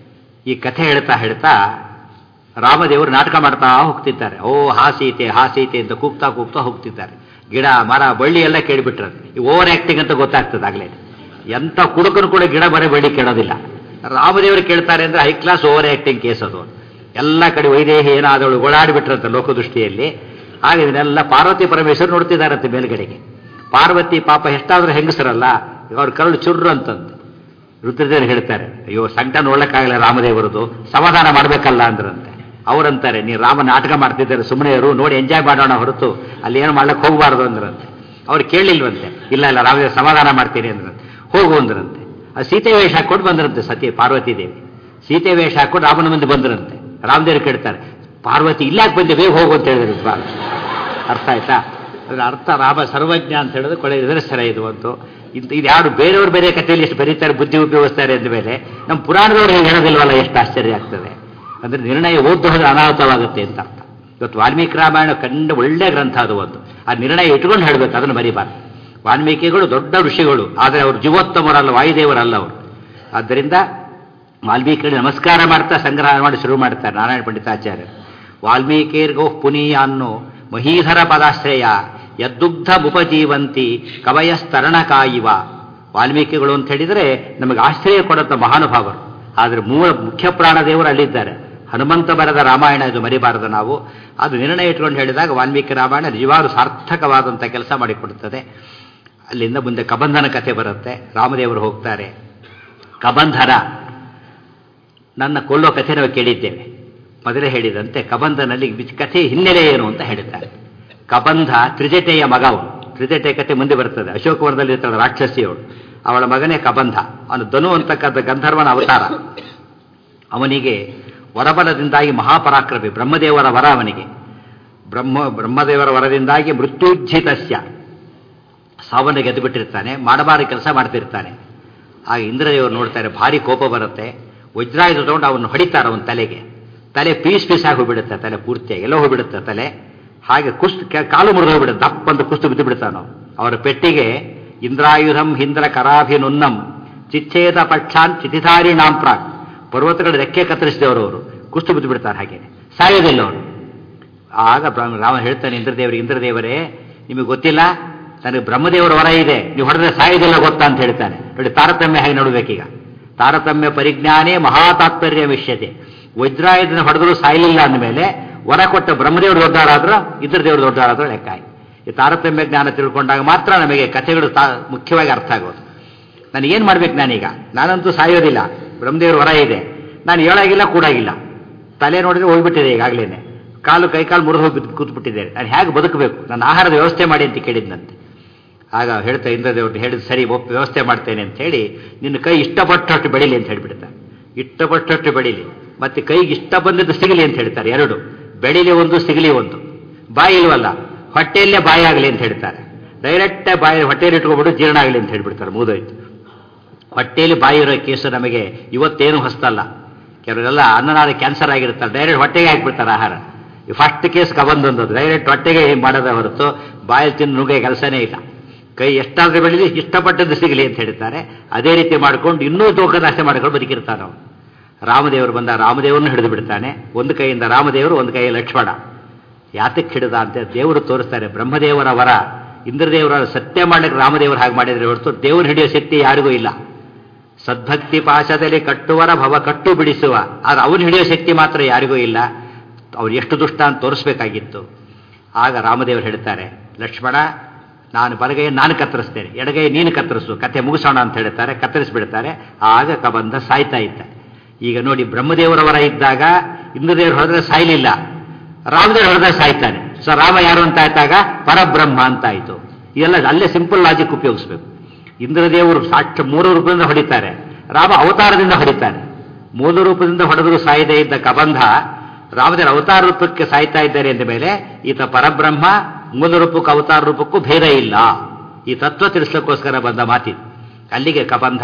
ಈ ಕಥೆ ಹೇಳ್ತಾ ಹೇಳ್ತಾ ರಾಮದೇವರು ನಾಟಕ ಮಾಡ್ತಾ ಹೋಗ್ತಿದ್ದಾರೆ ಓ ಹಾ ಸೀತೆ ಹಾ ಸೀತೆ ಅಂತ ಕೂಗ್ತಾ ಕೂಗ್ತಾ ಹೋಗ್ತಿದ್ದಾರೆ ಗಿಡ ಮರ ಬಳ್ಳಿ ಎಲ್ಲ ಕೇಳಿಬಿಟ್ರೆ ಈ ಓವರ್ ಆಕ್ಟಿಂಗ್ ಅಂತ ಗೊತ್ತಾಗ್ತದೆ ಆಗ್ಲೇ ಎಂಥ ಕುಡುಕನು ಕೂಡ ಗಿಡ ಮರ ಬಳ್ಳಿ ಕೇಳೋದಿಲ್ಲ ರಾಮದೇವರು ಕೇಳ್ತಾರೆ ಅಂದ್ರೆ high class over acting case ಅದು ಎಲ್ಲ ಕಡೆ ವೈದೇಹಿ ಏನಾದವಳು ಓಡಾಡಿಬಿಟ್ರಂತೆ ಲೋಕದೃಷ್ಟಿಯಲ್ಲಿ ಹಾಗೆ ಇದನ್ನೆಲ್ಲ ಪಾರ್ವತಿ ಪರಮೇಶ್ವರ್ ನೋಡ್ತಿದ್ದಾರಂತೆ ಮೇಲ್ಗಡೆಗೆ ಪಾರ್ವತಿ ಪಾಪ ಎಷ್ಟಾದ್ರೂ ಹೆಂಗಸರಲ್ಲ ಅವ್ರ ಕರಳು ಚುರ್ರು ಅಂತಂದು ರುದ್ರದೇವರು ಹೇಳ್ತಾರೆ ಅಯ್ಯೋ ಸಂಕಟ ನೋಡ್ಲಿಕ್ಕಾಗಲ್ಲ ರಾಮದೇವರದು ಸಮಾಧಾನ ಮಾಡಬೇಕಲ್ಲ ಅಂದ್ರಂತೆ ಅವರಂತಾರೆ ನೀವು ರಾಮ ನಾಟಕ ಮಾಡ್ತಿದ್ದಾರೆ ಸುಮ್ಮನೆ ಇರು ನೋಡಿ ಎಂಜಾಯ್ ಮಾಡೋಣ ಹೊರತು ಅಲ್ಲಿ ಏನು ಮಾಡ್ಲಿಕ್ಕೆ ಹೋಗಬಾರ್ದು ಅಂದ್ರಂತೆ ಅವ್ರು ಕೇಳಲಿಲ್ವಂತೆ ಇಲ್ಲ ಇಲ್ಲ ರಾಮದೇವ ಸಮಾಧಾನ ಮಾಡ್ತೀನಿ ಅಂದ್ರಂತೆ ಹೋಗು ಅಂದ್ರಂತೆ ಆ ಸೀತೆ ವೇಷ ಹಾಕೊಂಡು ಬಂದ್ರಂತೆ ಸತಿ ಪಾರ್ವತಿ ದೇವಿ ಸೀತೆ ವೇಷ ಹಾಕೊಂಡು ರಾಮನ ಮುಂದೆ ಬಂದ್ರಂತೆ ರಾಮದೇವರು ಕೇಳ್ತಾರೆ ಪಾರ್ವತಿ ಇಲ್ಲಾಕೆ ಬಂದೆ ಬೇಗ ಹೋಗು ಅಂತ ಹೇಳಿದ್ರು ಬಾ ಅರ್ಥ ಆಯ್ತಾ ಅದ್ರ ಅರ್ಥ ರಾಮ ಸರ್ವಜ್ಞ ಅಂತ ಹೇಳಿದ್ರೆ ಕೊಳೆ ನಿದರ್ಶನ ಇದು ಒಂದು ಇಂತ ಇದು ಯಾರು ಬೇರೆಯವ್ರು ಬೇರೆ ಕಥೆಯಲ್ಲಿ ಎಷ್ಟು ಬರೀತಾರೆ ಬುದ್ಧಿ ಉಪಯೋಗಿಸ್ತಾರೆ ಅಂದ ಮೇಲೆ ನಮ್ಮ ಪುರಾಣದವ್ರು ಹೇಗೆ ಹೇಳೋದಿಲ್ವಲ್ಲ ಎಷ್ಟು ಆಶ್ಚರ್ಯ ಆಗ್ತದೆ ಅಂದ್ರೆ ನಿರ್ಣಯ ಓದ್ದು ಹೋದ್ರೆ ಅನಾಹುತವಾಗುತ್ತೆ ಅಂತ ಅರ್ಥ ಇವತ್ತು ವಾಲ್ಮೀಕಿ ರಾಮಾಯಣ ಕಂಡ ಒಳ್ಳೆ ಗ್ರಂಥ ಅದು ಒಂದು ಆ ನಿರ್ಣಯ ಇಟ್ಕೊಂಡು ಹೇಳಬೇಕು ಅದನ್ನು ಮರಿಬಾರ್ದು ವಾಲ್ಮೀಕಿಗಳು ದೊಡ್ಡ ಋಷಿಗಳು ಆದರೆ ಅವರು ಜೀವೋತ್ತಮರಲ್ಲ ವಾಯುದೇವರಲ್ಲ ಅವರು ಆದ್ದರಿಂದ ವಾಲ್ಮೀಕಿ ನಮಸ್ಕಾರ ಮಾಡ್ತಾ ಸಂಗ್ರಹ ಮಾಡಿ ಶುರು ಮಾಡ್ತಾರೆ ನಾರಾಯಣ ಪಂಡಿತಾಚಾರ್ಯ ವಾಲ್ಮೀಕಿರ್ಗೋ ಪುನೀಯ ಅನ್ನೋ ಮಹೀಧರ ಪದಾಶ್ರಯ ಯದ್ದುಗ್ಧ ಉಪಜೀವಂತಿ ಕವಯಸ್ತರಣಕಾಯಿವ ವಾಲ್ಮೀಕಿಗಳು ಅಂತ ಹೇಳಿದರೆ ನಮಗೆ ಆಶ್ರಯ ಕೊಡುತ್ತ ಮಹಾನುಭಾವರು ಆದರೆ ಮೂಲ ಮುಖ್ಯ ಪ್ರಾಣದೇವರು ಅಲ್ಲಿದ್ದಾರೆ ಹನುಮಂತ ಬರೆದ ರಾಮಾಯಣ ಇದು ಮರಿಬಾರದು ನಾವು ಅದು ನಿರ್ಣಯ ಇಟ್ಕೊಂಡು ಹೇಳಿದಾಗ ವಾಲ್ಮೀಕಿ ರಾಮಾಯಣ ನಿಜವಾದ ಸಾರ್ಥಕವಾದಂಥ ಕೆಲಸ ಮಾಡಿಕೊಡುತ್ತದೆ ಅಲ್ಲಿಂದ ಮುಂದೆ ಕಬಂಧನ ಕಥೆ ಬರುತ್ತೆ ರಾಮದೇವರು ಹೋಗ್ತಾರೆ ಕಬಂಧನ ನನ್ನ ಕೊಲ್ಲೋ ಕಥೆ ನಾವು ಕೇಳಿದ್ದೇವೆ ಮೊದಲೇ ಹೇಳಿದಂತೆ ಕಬಂಧನಲ್ಲಿ ಕಥೆ ಹಿನ್ನೆಲೆ ಏನು ಅಂತ ಹೇಳಿದ್ದಾರೆ ಕಬಂಧ ತ್ರಿಜಟೆಯ ಮಗ ಅವನು ತ್ರಿಜಟೆಯ ಕಥೆ ಮುಂದೆ ಬರ್ತದೆ ಅಶೋಕವನದಲ್ಲಿ ಇರ್ತಾಳೆ ರಾಕ್ಷಸಿಯವಳು ಅವಳ ಮಗನೇ ಕಬಂಧ ಅವನು ಧನು ಅಂತಕ್ಕಂಥ ಗಂಧರ್ವನ ಅವತಾರ ಅವನಿಗೆ ವರಬಲದಿಂದಾಗಿ ಮಹಾಪರಾಕ್ರಮಿ ಬ್ರಹ್ಮದೇವರ ವರ ಅವನಿಗೆ ಬ್ರಹ್ಮ ಬ್ರಹ್ಮದೇವರ ವರದಿಂದಾಗಿ ಮೃತ್ಯುಜ್ಜಿತಸ್ಯ ಸಾವನ್ನು ಗೆದ್ದು ಬಿಟ್ಟಿರ್ತಾನೆ ಮಾಡಬಾರ ಕೆಲಸ ಮಾಡ್ತಿರ್ತಾನೆ ಆಗ ಇಂದ್ರದೇವರು ನೋಡ್ತಾರೆ ಭಾರಿ ಕೋಪ ಬರುತ್ತೆ ವಜ್ರಾಯುಧ ತಗೊಂಡು ಅವನು ಹೊಡಿತಾರೆ ಅವನ ತಲೆಗೆ ತಲೆ ಪೀಸ್ ಪೀಸ್ ಆಗಿ ಹೋಗ್ಬಿಡುತ್ತೆ ತಲೆ ಪೂರ್ತಿಯಾಗಿ ಎಲ್ಲ ಹೋಗ್ಬಿಡುತ್ತೆ ತಲೆ ಹಾಗೆ ಕುಸ್ತು ಕಾಲು ಮುರಿದು ಹೋಗ್ಬಿಡುತ್ತೆ ದಪ್ಪ ಅಂತ ಕುಸ್ತು ಬಿದ್ದು ಬಿಡ್ತಾನೋ ಅವರ ಪೆಟ್ಟಿಗೆ ಇಂದ್ರಾಯುಧಂ ಹಿಂದ್ರ ಕರಾಭಿನುನ್ನಂ ಚಿಚ್ಛೇದ ಪಕ್ಷಾನ್ ಚಿತಿಧಾರಿ ನಾಂಪ್ರಾಕ್ ಪರ್ವತಗಳ ರೆಕ್ಕೆ ಕತ್ತರಿಸಿದವರು ಅವರು ಕುಸ್ತು ಬಿದ್ದು ಬಿಡ್ತಾರೆ ಹಾಗೆ ಸಾಯೋದಿಲ್ಲ ಅವರು ಆಗ ರಾಮ ಹೇಳ್ತಾನೆ ಇಂದ್ರದೇವರಿಗೆ ಇಂದ್ರದೇವರೇ ನಿಮಗೆ ಗೊತ್ತಿಲ್ಲ ನನಗೆ ಬ್ರಹ್ಮದೇವರ ವರ ಇದೆ ನೀವು ಹೊಡೆದ್ರೆ ಸಾಯೋದಿಲ್ಲ ಗೊತ್ತಾ ಅಂತ ಹೇಳ್ತಾನೆ ನೋಡಿ ತಾರತಮ್ಯ ಹೇಗೆ ನೋಡ್ಬೇಕೀಗ ತಾರತಮ್ಯ ಪರಿಜ್ಞಾನೇ ಮಹಾತಾತ್ಪರ್ಯ ವಿಷ್ಯತೆ ವಜ್ರಾಯುಧನ ಹೊಡೆದ್ರು ಸಾಯಲಿಲ್ಲ ಅಂದಮೇಲೆ ವರ ಕೊಟ್ಟ ಬ್ರಹ್ಮದೇವರು ದೊಡ್ಡವರಾದ್ರೂ ಇಂದ್ರದೇವರು ದೊಡ್ಡವರಾದ್ರೂ ಲೆಕ್ಕ ಈ ತಾರತಮ್ಯ ಜ್ಞಾನ ತಿಳ್ಕೊಂಡಾಗ ಮಾತ್ರ ನಮಗೆ ಕಥೆಗಳು ತಾ ಮುಖ್ಯವಾಗಿ ಅರ್ಥ ಆಗೋದು ನಾನು ಏನು ಮಾಡ್ಬೇಕು ನಾನೀಗ ನಾನಂತೂ ಸಾಯೋದಿಲ್ಲ ಬ್ರಹ್ಮದೇವ್ರ ವರ ಇದೆ ನಾನು ಹೇಳಾಗಿಲ್ಲ ಕೂಡಾಗಿಲ್ಲ ತಲೆ ನೋಡಿದ್ರೆ ಹೋಗ್ಬಿಟ್ಟಿದೆ ಈಗಾಗಲೇ ಕಾಲು ಕೈಕಾಲು ಮುರಿದು ಹೋಗಿ ಕೂತ್ಬಿಟ್ಟಿದ್ದೇನೆ ನಾನು ಹೇಗೆ ಬದುಕಬೇಕು ನನ್ನ ಆಹಾರದ ವ್ಯವಸ್ಥೆ ಮಾಡಿ ಅಂತ ಕೇಳಿದ್ನಂತೆ ಆಗ ಹೇಳ್ತಾ ಇಂದ್ರದೇವ್ರು ಹೇಳಿದ ಸರಿ ಒಪ್ಪು ವ್ಯವಸ್ಥೆ ಮಾಡ್ತೇನೆ ಅಂತ ಹೇಳಿ ನಿನ್ನ ಕೈ ಇಷ್ಟಪಟ್ಟಷ್ಟು ಬೆಳೀಲಿ ಅಂತ ಹೇಳ್ಬಿಡ್ತಾರೆ ಇಷ್ಟಪಟ್ಟಷ್ಟು ಬೆಳೀಲಿ ಮತ್ತೆ ಕೈಗೆ ಇಷ್ಟ ಬಂದದ್ದು ಸಿಗಲಿ ಅಂತ ಹೇಳ್ತಾರೆ ಎರಡು ಬೆಳಿಲಿ ಒಂದು ಸಿಗಲಿ ಒಂದು ಬಾಯಿ ಇಲ್ವಲ್ಲ ಹೊಟ್ಟೆಯಲ್ಲೇ ಬಾಯಿ ಆಗಲಿ ಅಂತ ಹೇಳ್ತಾರೆ ಡೈರೆಕ್ಟ್ ಬಾಯಿ ಹೊಟ್ಟೆಯಲ್ಲಿ ಇಟ್ಕೊಬಿಟ್ಟು ಜೀರ್ಣ ಆಗಲಿ ಅಂತ ಹೇಳ್ಬಿಡ್ತಾರೆ ಮುಗಿದೋಯ್ತು ಹೊಟ್ಟೆಯಲ್ಲಿ ಬಾಯಿ ಇರೋ ಕೇಸು ನಮಗೆ ಇವತ್ತೇನು ಹೊಸ್ತಲ್ಲ ಕೆಲವರೆಲ್ಲ ಅನ್ನನಾದ ಕ್ಯಾನ್ಸರ್ ಆಗಿರ್ತಾರೆ ಡೈರೆಕ್ಟ್ ಹೊಟ್ಟೆಗೆ ಹಾಕ್ಬಿಡ್ತಾರೆ ಆಹಾರ ಫಸ್ಟ್ ಕೇಸ್ ಕಬಂದೊಂದು ಡೈರೆಕ್ಟ್ ಹೊಟ್ಟೆಗೆ ಮಾಡೋದೇ ಹೊರತು ಬಾಯಲ್ಲಿ ತಿಂದು ನುಗ್ಗೆ ಕೆಲಸನೇ ಇಲ್ಲ ಕೈ ಎಷ್ಟಾದ್ರೂ ಬೆಳೀಲಿ ಇಷ್ಟಪಟ್ಟದ್ದು ಸಿಗಲಿ ಅಂತ ಹೇಳ್ತಾರೆ ಅದೇ ರೀತಿ ಮಾಡ್ಕೊಂಡು ಇನ್ನೂ ತೋಕದಾಸೆ ಮಾಡ್ಕೊಂಡು ಬದುಕಿರ್ತಾನೆ ಅವನು ರಾಮದೇವರು ಬಂದ ರಾಮದೇವರನ್ನು ಹಿಡಿದು ಬಿಡ್ತಾನೆ ಒಂದು ಕೈಯಿಂದ ರಾಮದೇವರು ಒಂದು ಕೈ ಲಕ್ಷ್ಮಣ ಯಾತಕ್ಕೆ ಹಿಡಿದ ಅಂತ ದೇವರು ತೋರಿಸ್ತಾರೆ ಬ್ರಹ್ಮದೇವರ ವರ ಇಂದ್ರದೇವರ ಸತ್ಯ ಮಾಡಲಿಕ್ಕೆ ರಾಮದೇವರು ಹಾಗೆ ಮಾಡಿದ್ರೆ ಹೊರತು ದೇವರು ಹಿಡಿಯೋ ಶಕ್ತಿ ಯಾರಿಗೂ ಇಲ್ಲ ಸದ್ಭಕ್ತಿ ಪಾಶದಲ್ಲಿ ಕಟ್ಟುವರ ಭವ ಕಟ್ಟು ಬಿಡಿಸುವ ಆದರೆ ಅವನು ಹಿಡಿಯೋ ಶಕ್ತಿ ಮಾತ್ರ ಯಾರಿಗೂ ಇಲ್ಲ ಅವ್ರು ಎಷ್ಟು ದುಷ್ಟ ಅಂತ ತೋರಿಸ್ಬೇಕಾಗಿತ್ತು ಆಗ ರಾಮದೇವರು ಹೇಳ್ತಾರೆ ಲಕ್ಷ್ಮಣ ನಾನು ಬಲಗೈ ನಾನು ಕತ್ತರಿಸ್ತೇನೆ ಎಡಗೈ ನೀನು ಕತ್ತರಿಸು ಕತೆ ಮುಗಿಸೋಣ ಅಂತ ಹೇಳ್ತಾರೆ ಕತ್ತರಿಸ್ಬಿಡ್ತಾರೆ ಆಗ ಕಬಂಧ ಸಾಯ್ತಾ ಇದ್ದ ಈಗ ನೋಡಿ ಬ್ರಹ್ಮದೇವರ ವರ ಇದ್ದಾಗ ಇಂದ್ರದೇವರು ಹೊಡೆದ್ರೆ ಸಾಯ್ಲಿಲ್ಲ ರಾಮದೇವರು ಹೊಡೆದ್ರೆ ಸಾಯ್ತಾನೆ ಸೊ ರಾಮ ಯಾರು ಅಂತ ಆಯ್ತಾಗ ಪರಬ್ರಹ್ಮ ಅಂತ ಆಯ್ತು ಇದೆಲ್ಲ ಅಲ್ಲೇ ಸಿಂಪಲ್ ಲಾಜಿಕ್ ಉಪಯೋಗಿಸ್ಬೇಕು ಇಂದ್ರದೇವರು ಸಾಕ್ಷ ಮೂರು ರೂಪದಿಂದ ಹೊಡಿತಾರೆ ರಾಮ ಅವತಾರದಿಂದ ಹೊಡಿತಾನೆ ಮೂಲ ರೂಪದಿಂದ ಹೊಡೆದರೂ ಸಾಯದೇ ಇದ್ದ ಕಬಂಧ ರಾಮದೇವರ ಅವತಾರ ರೂಪಕ್ಕೆ ಸಾಯ್ತಾ ಇದ್ದಾರೆ ಎಂದ ಮೇಲೆ ಈತ ಪರಬ್ರಹ್ಮ ಮೂಲ ರೂಪಕ್ಕೂ ಅವತಾರ ರೂಪಕ್ಕೂ ಭೇದ ಇಲ್ಲ ಈ ತತ್ವ ತಿಳಿಸೋಕ್ಕೋಸ್ಕರ ಬಂದ ಮಾತಿದು ಅಲ್ಲಿಗೆ ಕಬಂಧ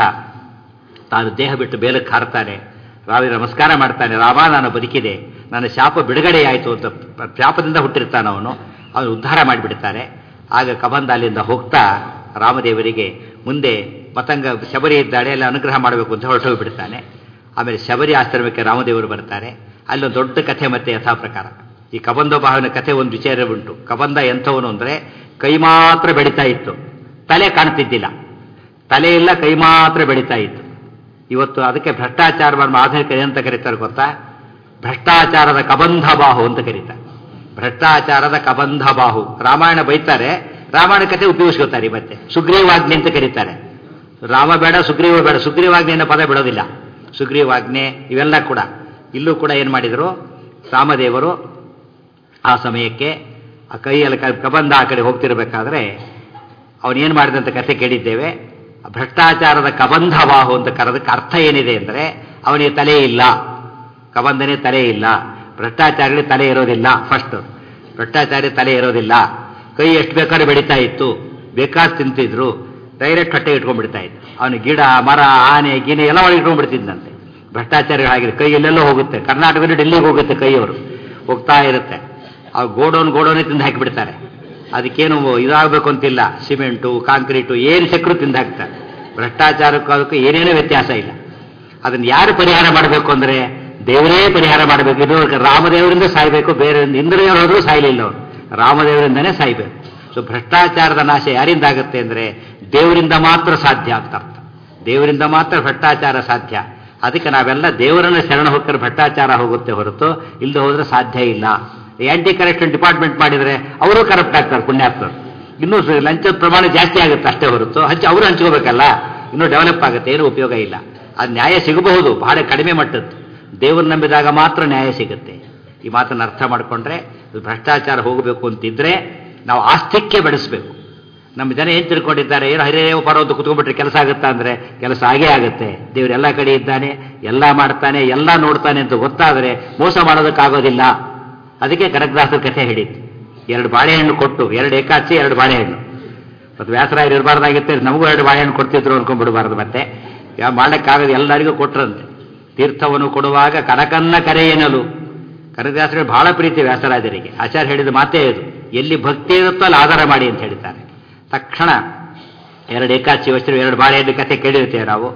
ತಾನು ದೇಹ ಬಿಟ್ಟು ಬೇಲಕ್ಕೆ ಹಾರ್ತಾನೆ ರಾಮ ನಮಸ್ಕಾರ ಮಾಡ್ತಾನೆ ರಾಮ ನಾನು ಬದುಕಿದೆ ನನ್ನ ಶಾಪ ಬಿಡುಗಡೆಯಾಯಿತು ಅಂತ ಶಾಪದಿಂದ ಹುಟ್ಟಿರ್ತಾನೆ ಅವನು ಅವನು ಉದ್ಧಾರ ಮಾಡಿಬಿಡ್ತಾರೆ ಆಗ ಕಬಂಧ ಅಲ್ಲಿಂದ ಹೋಗ್ತಾ ರಾಮದೇವರಿಗೆ ಮುಂದೆ ಪತಂಗ ಶಬರಿ ಇದ್ದಾಳೆ ಅಲ್ಲಿ ಅನುಗ್ರಹ ಮಾಡಬೇಕು ಅಂತ ಹೊರಟೋಗಿ ಬಿಡ್ತಾನೆ ಆಮೇಲೆ ಶಬರಿ ಆಶ್ರಮಕ್ಕೆ ರಾಮದೇವರು ಬರ್ತಾರೆ ಅಲ್ಲೊಂದು ದೊಡ್ಡ ಕಥೆ ಮತ್ತೆ ಯಥಾ ಪ್ರಕಾರ ಈ ಕಬಂಧ ಭಾವನ ಕಥೆ ಒಂದು ವಿಚಾರ ಉಂಟು ಕಬಂಧ ಎಂಥವನು ಅಂದರೆ ಕೈ ಮಾತ್ರ ಬೆಳೀತಾ ಇತ್ತು ತಲೆ ಕಾಣ್ತಿದ್ದಿಲ್ಲ ತಲೆ ಇಲ್ಲ ಕೈ ಮಾತ್ರ ಬೆಳೀತಾ ಇತ್ತು ಇವತ್ತು ಅದಕ್ಕೆ ಭ್ರಷ್ಟಾಚಾರ ಮಾಡುವ ಆಧುನಿಕ ಅಂತ ಕರೀತಾರೆ ಗೊತ್ತಾ ಭ್ರಷ್ಟಾಚಾರದ ಕಬಂಧ ಬಾಹು ಅಂತ ಕರೀತಾರೆ ಭ್ರಷ್ಟಾಚಾರದ ಕಬಂಧ ಬಾಹು ರಾಮಾಯಣ ಬೈತಾರೆ ರಾಮಾಯಣ ಕಥೆ ಉಪಯೋಗಿಸ್ಕೋತಾರೆ ಮತ್ತೆ ಸುಗ್ರೀವಾಜ್ಞೆ ಅಂತ ಕರೀತಾರೆ ರಾಮ ಬೇಡ ಸುಗ್ರೀವ ಬೇಡ ಸುಗ್ರೀವಾಜ್ಞೆ ಅನ್ನೋ ಪದ ಬಿಡೋದಿಲ್ಲ ಸುಗ್ರೀವಾಜ್ಞೆ ಇವೆಲ್ಲ ಕೂಡ ಇಲ್ಲೂ ಕೂಡ ಏನು ಮಾಡಿದರು ರಾಮದೇವರು ಆ ಸಮಯಕ್ಕೆ ಆ ಕೈಯಲ್ಲಿ ಕಬಂಧ ಆ ಕಡೆ ಹೋಗ್ತಿರ್ಬೇಕಾದ್ರೆ ಅವನೇನು ಮಾಡಿದ ಅಂತ ಕಥೆ ಕೇಳಿದ್ದೇವೆ ಭ್ರಷ್ಟಾಚಾರದ ಕಬಂಧವಾಹು ಅಂತ ಕರೆದಕ್ಕೆ ಅರ್ಥ ಏನಿದೆ ಅಂದರೆ ಅವನಿಗೆ ತಲೆ ಇಲ್ಲ ಕಬಂಧನೇ ತಲೆ ಇಲ್ಲ ಭ್ರಷ್ಟಾಚಾರಿಗಳಿಗೆ ತಲೆ ಇರೋದಿಲ್ಲ ಫಸ್ಟ್ ಭ್ರಷ್ಟಾಚಾರಿ ತಲೆ ಇರೋದಿಲ್ಲ ಕೈ ಎಷ್ಟು ಬೇಕಾದ್ರೂ ಬೆಳೀತಾ ಇತ್ತು ಬೇಕಾದ ತಿಂತಿದ್ರು ಡೈರೆಕ್ಟ್ ಹೊಟ್ಟೆ ಇಟ್ಕೊಂಡ್ಬಿಡ್ತಾ ಇತ್ತು ಅವನು ಗಿಡ ಮರ ಆನೆ ಗಿನೆ ಎಲ್ಲ ಒಳಗೆ ಇಟ್ಕೊಂಡ್ಬಿಡ್ತಿದ್ದಂತೆ ಭ್ರಷ್ಟಾಚಾರಿಗಳಾಗಿದೆ ಕೈ ಎಲ್ಲೆಲ್ಲೋ ಹೋಗುತ್ತೆ ಕರ್ನಾಟಕದಲ್ಲಿ ಡೆಲ್ಲಿಗೆ ಹೋಗುತ್ತೆ ಕೈಯವರು ಹೋಗ್ತಾ ಇರುತ್ತೆ ಆ ಗೋಡೌನ್ ಗೋಡೌನೇ ತಿಂದು ಹಾಕಿಬಿಡ್ತಾರೆ ಅದಕ್ಕೇನು ಇದಾಗಬೇಕು ಅಂತಿಲ್ಲ ಸಿಮೆಂಟು ಕಾಂಕ್ರೀಟು ಏನು ಸಿಕ್ಕರು ತಿಂದು ಹಾಕ್ತಾರೆ ಭ್ರಷ್ಟಾಚಾರಕ್ಕೂ ಅದಕ್ಕೂ ಏನೇನೂ ವ್ಯತ್ಯಾಸ ಇಲ್ಲ ಅದನ್ನು ಯಾರು ಪರಿಹಾರ ಮಾಡಬೇಕು ಅಂದರೆ ದೇವರೇ ಪರಿಹಾರ ಮಾಡಬೇಕು ಇದು ರಾಮದೇವರಿಂದ ಸಾಯಬೇಕು ಬೇರೆ ಇಂದ್ರಿಯವರು ಹೋದರೂ ಸಾಯಲಿಲ್ಲ ಅವರು ರಾಮದೇವರಿಂದನೇ ಸಾಯಬೇಕು ಸೊ ಭ್ರಷ್ಟಾಚಾರದ ನಾಶ ಯಾರಿಂದ ಆಗುತ್ತೆ ಅಂದರೆ ದೇವರಿಂದ ಮಾತ್ರ ಸಾಧ್ಯ ಅಂತ ಅರ್ಥ ದೇವರಿಂದ ಮಾತ್ರ ಭ್ರಷ್ಟಾಚಾರ ಸಾಧ್ಯ ಅದಕ್ಕೆ ನಾವೆಲ್ಲ ದೇವರನ್ನ ಶರಣ ಹೋಗ್ತಾರೆ ಭ್ರಷ್ಟಾಚಾರ ಹೋಗುತ್ತೆ ಹೊರತು ಇಲ್ಲದೆ ಹೋದ್ರೆ ಸಾಧ್ಯ ಇಲ್ಲ ಆಂಟಿ ಕರಪ್ಷನ್ ಡಿಪಾರ್ಟ್ಮೆಂಟ್ ಮಾಡಿದರೆ ಅವರು ಕರಪ್ಟ್ ಆಗ್ತಾರೆ ಪುಣ್ಯಾತ್ಮರು ಇನ್ನೂ ಸ- ಲಂಚದ ಪ್ರಮಾಣ ಜಾಸ್ತಿ ಆಗುತ್ತೆ ಅಷ್ಟೇ ಹೊರತು ಹಂಚಿ ಅವರು ಹಂಚ್ಕೋಬೇಕಲ್ಲ ಇನ್ನೂ ಡೆವಲಪ್ ಆಗುತ್ತೆ ಏನು ಉಪಯೋಗ ಇಲ್ಲ ಅದು ನ್ಯಾಯ ಸಿಗಬಹುದು ಬಹಳ ಕಡಿಮೆ ಮಟ್ಟದ್ದು ದೇವರು ನಂಬಿದಾಗ ಮಾತ್ರ ನ್ಯಾಯ ಸಿಗುತ್ತೆ ಈ ಮಾತನ್ನು ಅರ್ಥ ಮಾಡಿಕೊಂಡ್ರೆ ಭ್ರಷ್ಟಾಚಾರ ಹೋಗಬೇಕು ಅಂತಿದ್ರೆ ನಾವು ಆಸ್ತಿಕ್ಯ ಬೆಳೆಸಬೇಕು ನಮ್ಮ ಜನ ಏನು ತಿಳ್ಕೊಂಡಿದ್ದಾರೆ ಏನು ಹರೇ ಬರೋದು ಕುತ್ಕೊಂಡ್ಬಿಟ್ರೆ ಕೆಲಸ ಆಗುತ್ತಾ ಅಂದರೆ ಕೆಲಸ ಆಗೇ ಆಗುತ್ತೆ ದೇವ್ರು ಎಲ್ಲ ಕಡೆ ಇದ್ದಾನೆ ಎಲ್ಲ ಮಾಡ್ತಾನೆ ಎಲ್ಲ ನೋಡ್ತಾನೆ ಅಂತ ಗೊತ್ತಾದರೆ ಮೋಸ ಮಾಡೋದಕ್ಕಾಗೋದಿಲ್ಲ ಅದಕ್ಕೆ ಕನಕದಾಸರ ಕಥೆ ಹೇಳಿದ್ದು ಎರಡು ಬಾಳೆಹಣ್ಣು ಕೊಟ್ಟು ಎರಡು ಏಕಾಚಿ ಎರಡು ಬಾಳೆಹಣ್ಣು ಮತ್ತು ವ್ಯಾಸರಾಯರು ಇರಬಾರ್ದಾಗಿತ್ತೆ ನಮಗೂ ಎರಡು ಬಾಳೆಹಣ್ಣು ಕೊಡ್ತಿದ್ರು ಅನ್ಕೊಂಡ್ಬಿಡಬಾರ್ದು ಮತ್ತೆ ಯಾವ ಮಾಡಕ್ಕಾಗದು ಎಲ್ಲರಿಗೂ ಕೊಟ್ರಂತೆ ತೀರ್ಥವನ್ನು ಕೊಡುವಾಗ ಕನಕನ್ನ ಕರೆಯೇನಲು ಕನಕದಾಸರಿಗೆ ಬಹಳ ಪ್ರೀತಿ ವ್ಯಾಸರಾಜರಿಗೆ ಆಚಾರ್ಯ ಹೇಳಿದ ಮಾತೇ ಇದು ಎಲ್ಲಿ ಭಕ್ತಿ ಇರುತ್ತೋ ಅಲ್ಲಿ ಆಧಾರ ಮಾಡಿ ಅಂತ ಹೇಳ್ತಾರೆ ತಕ್ಷಣ ಎರಡು ಏಕಾಚಿ ವಸ್ತು ಎರಡು ಬಾಳೆಹಣ್ಣು ಕಥೆ ಕೇಳಿರ್ತೇವೆ ನಾವು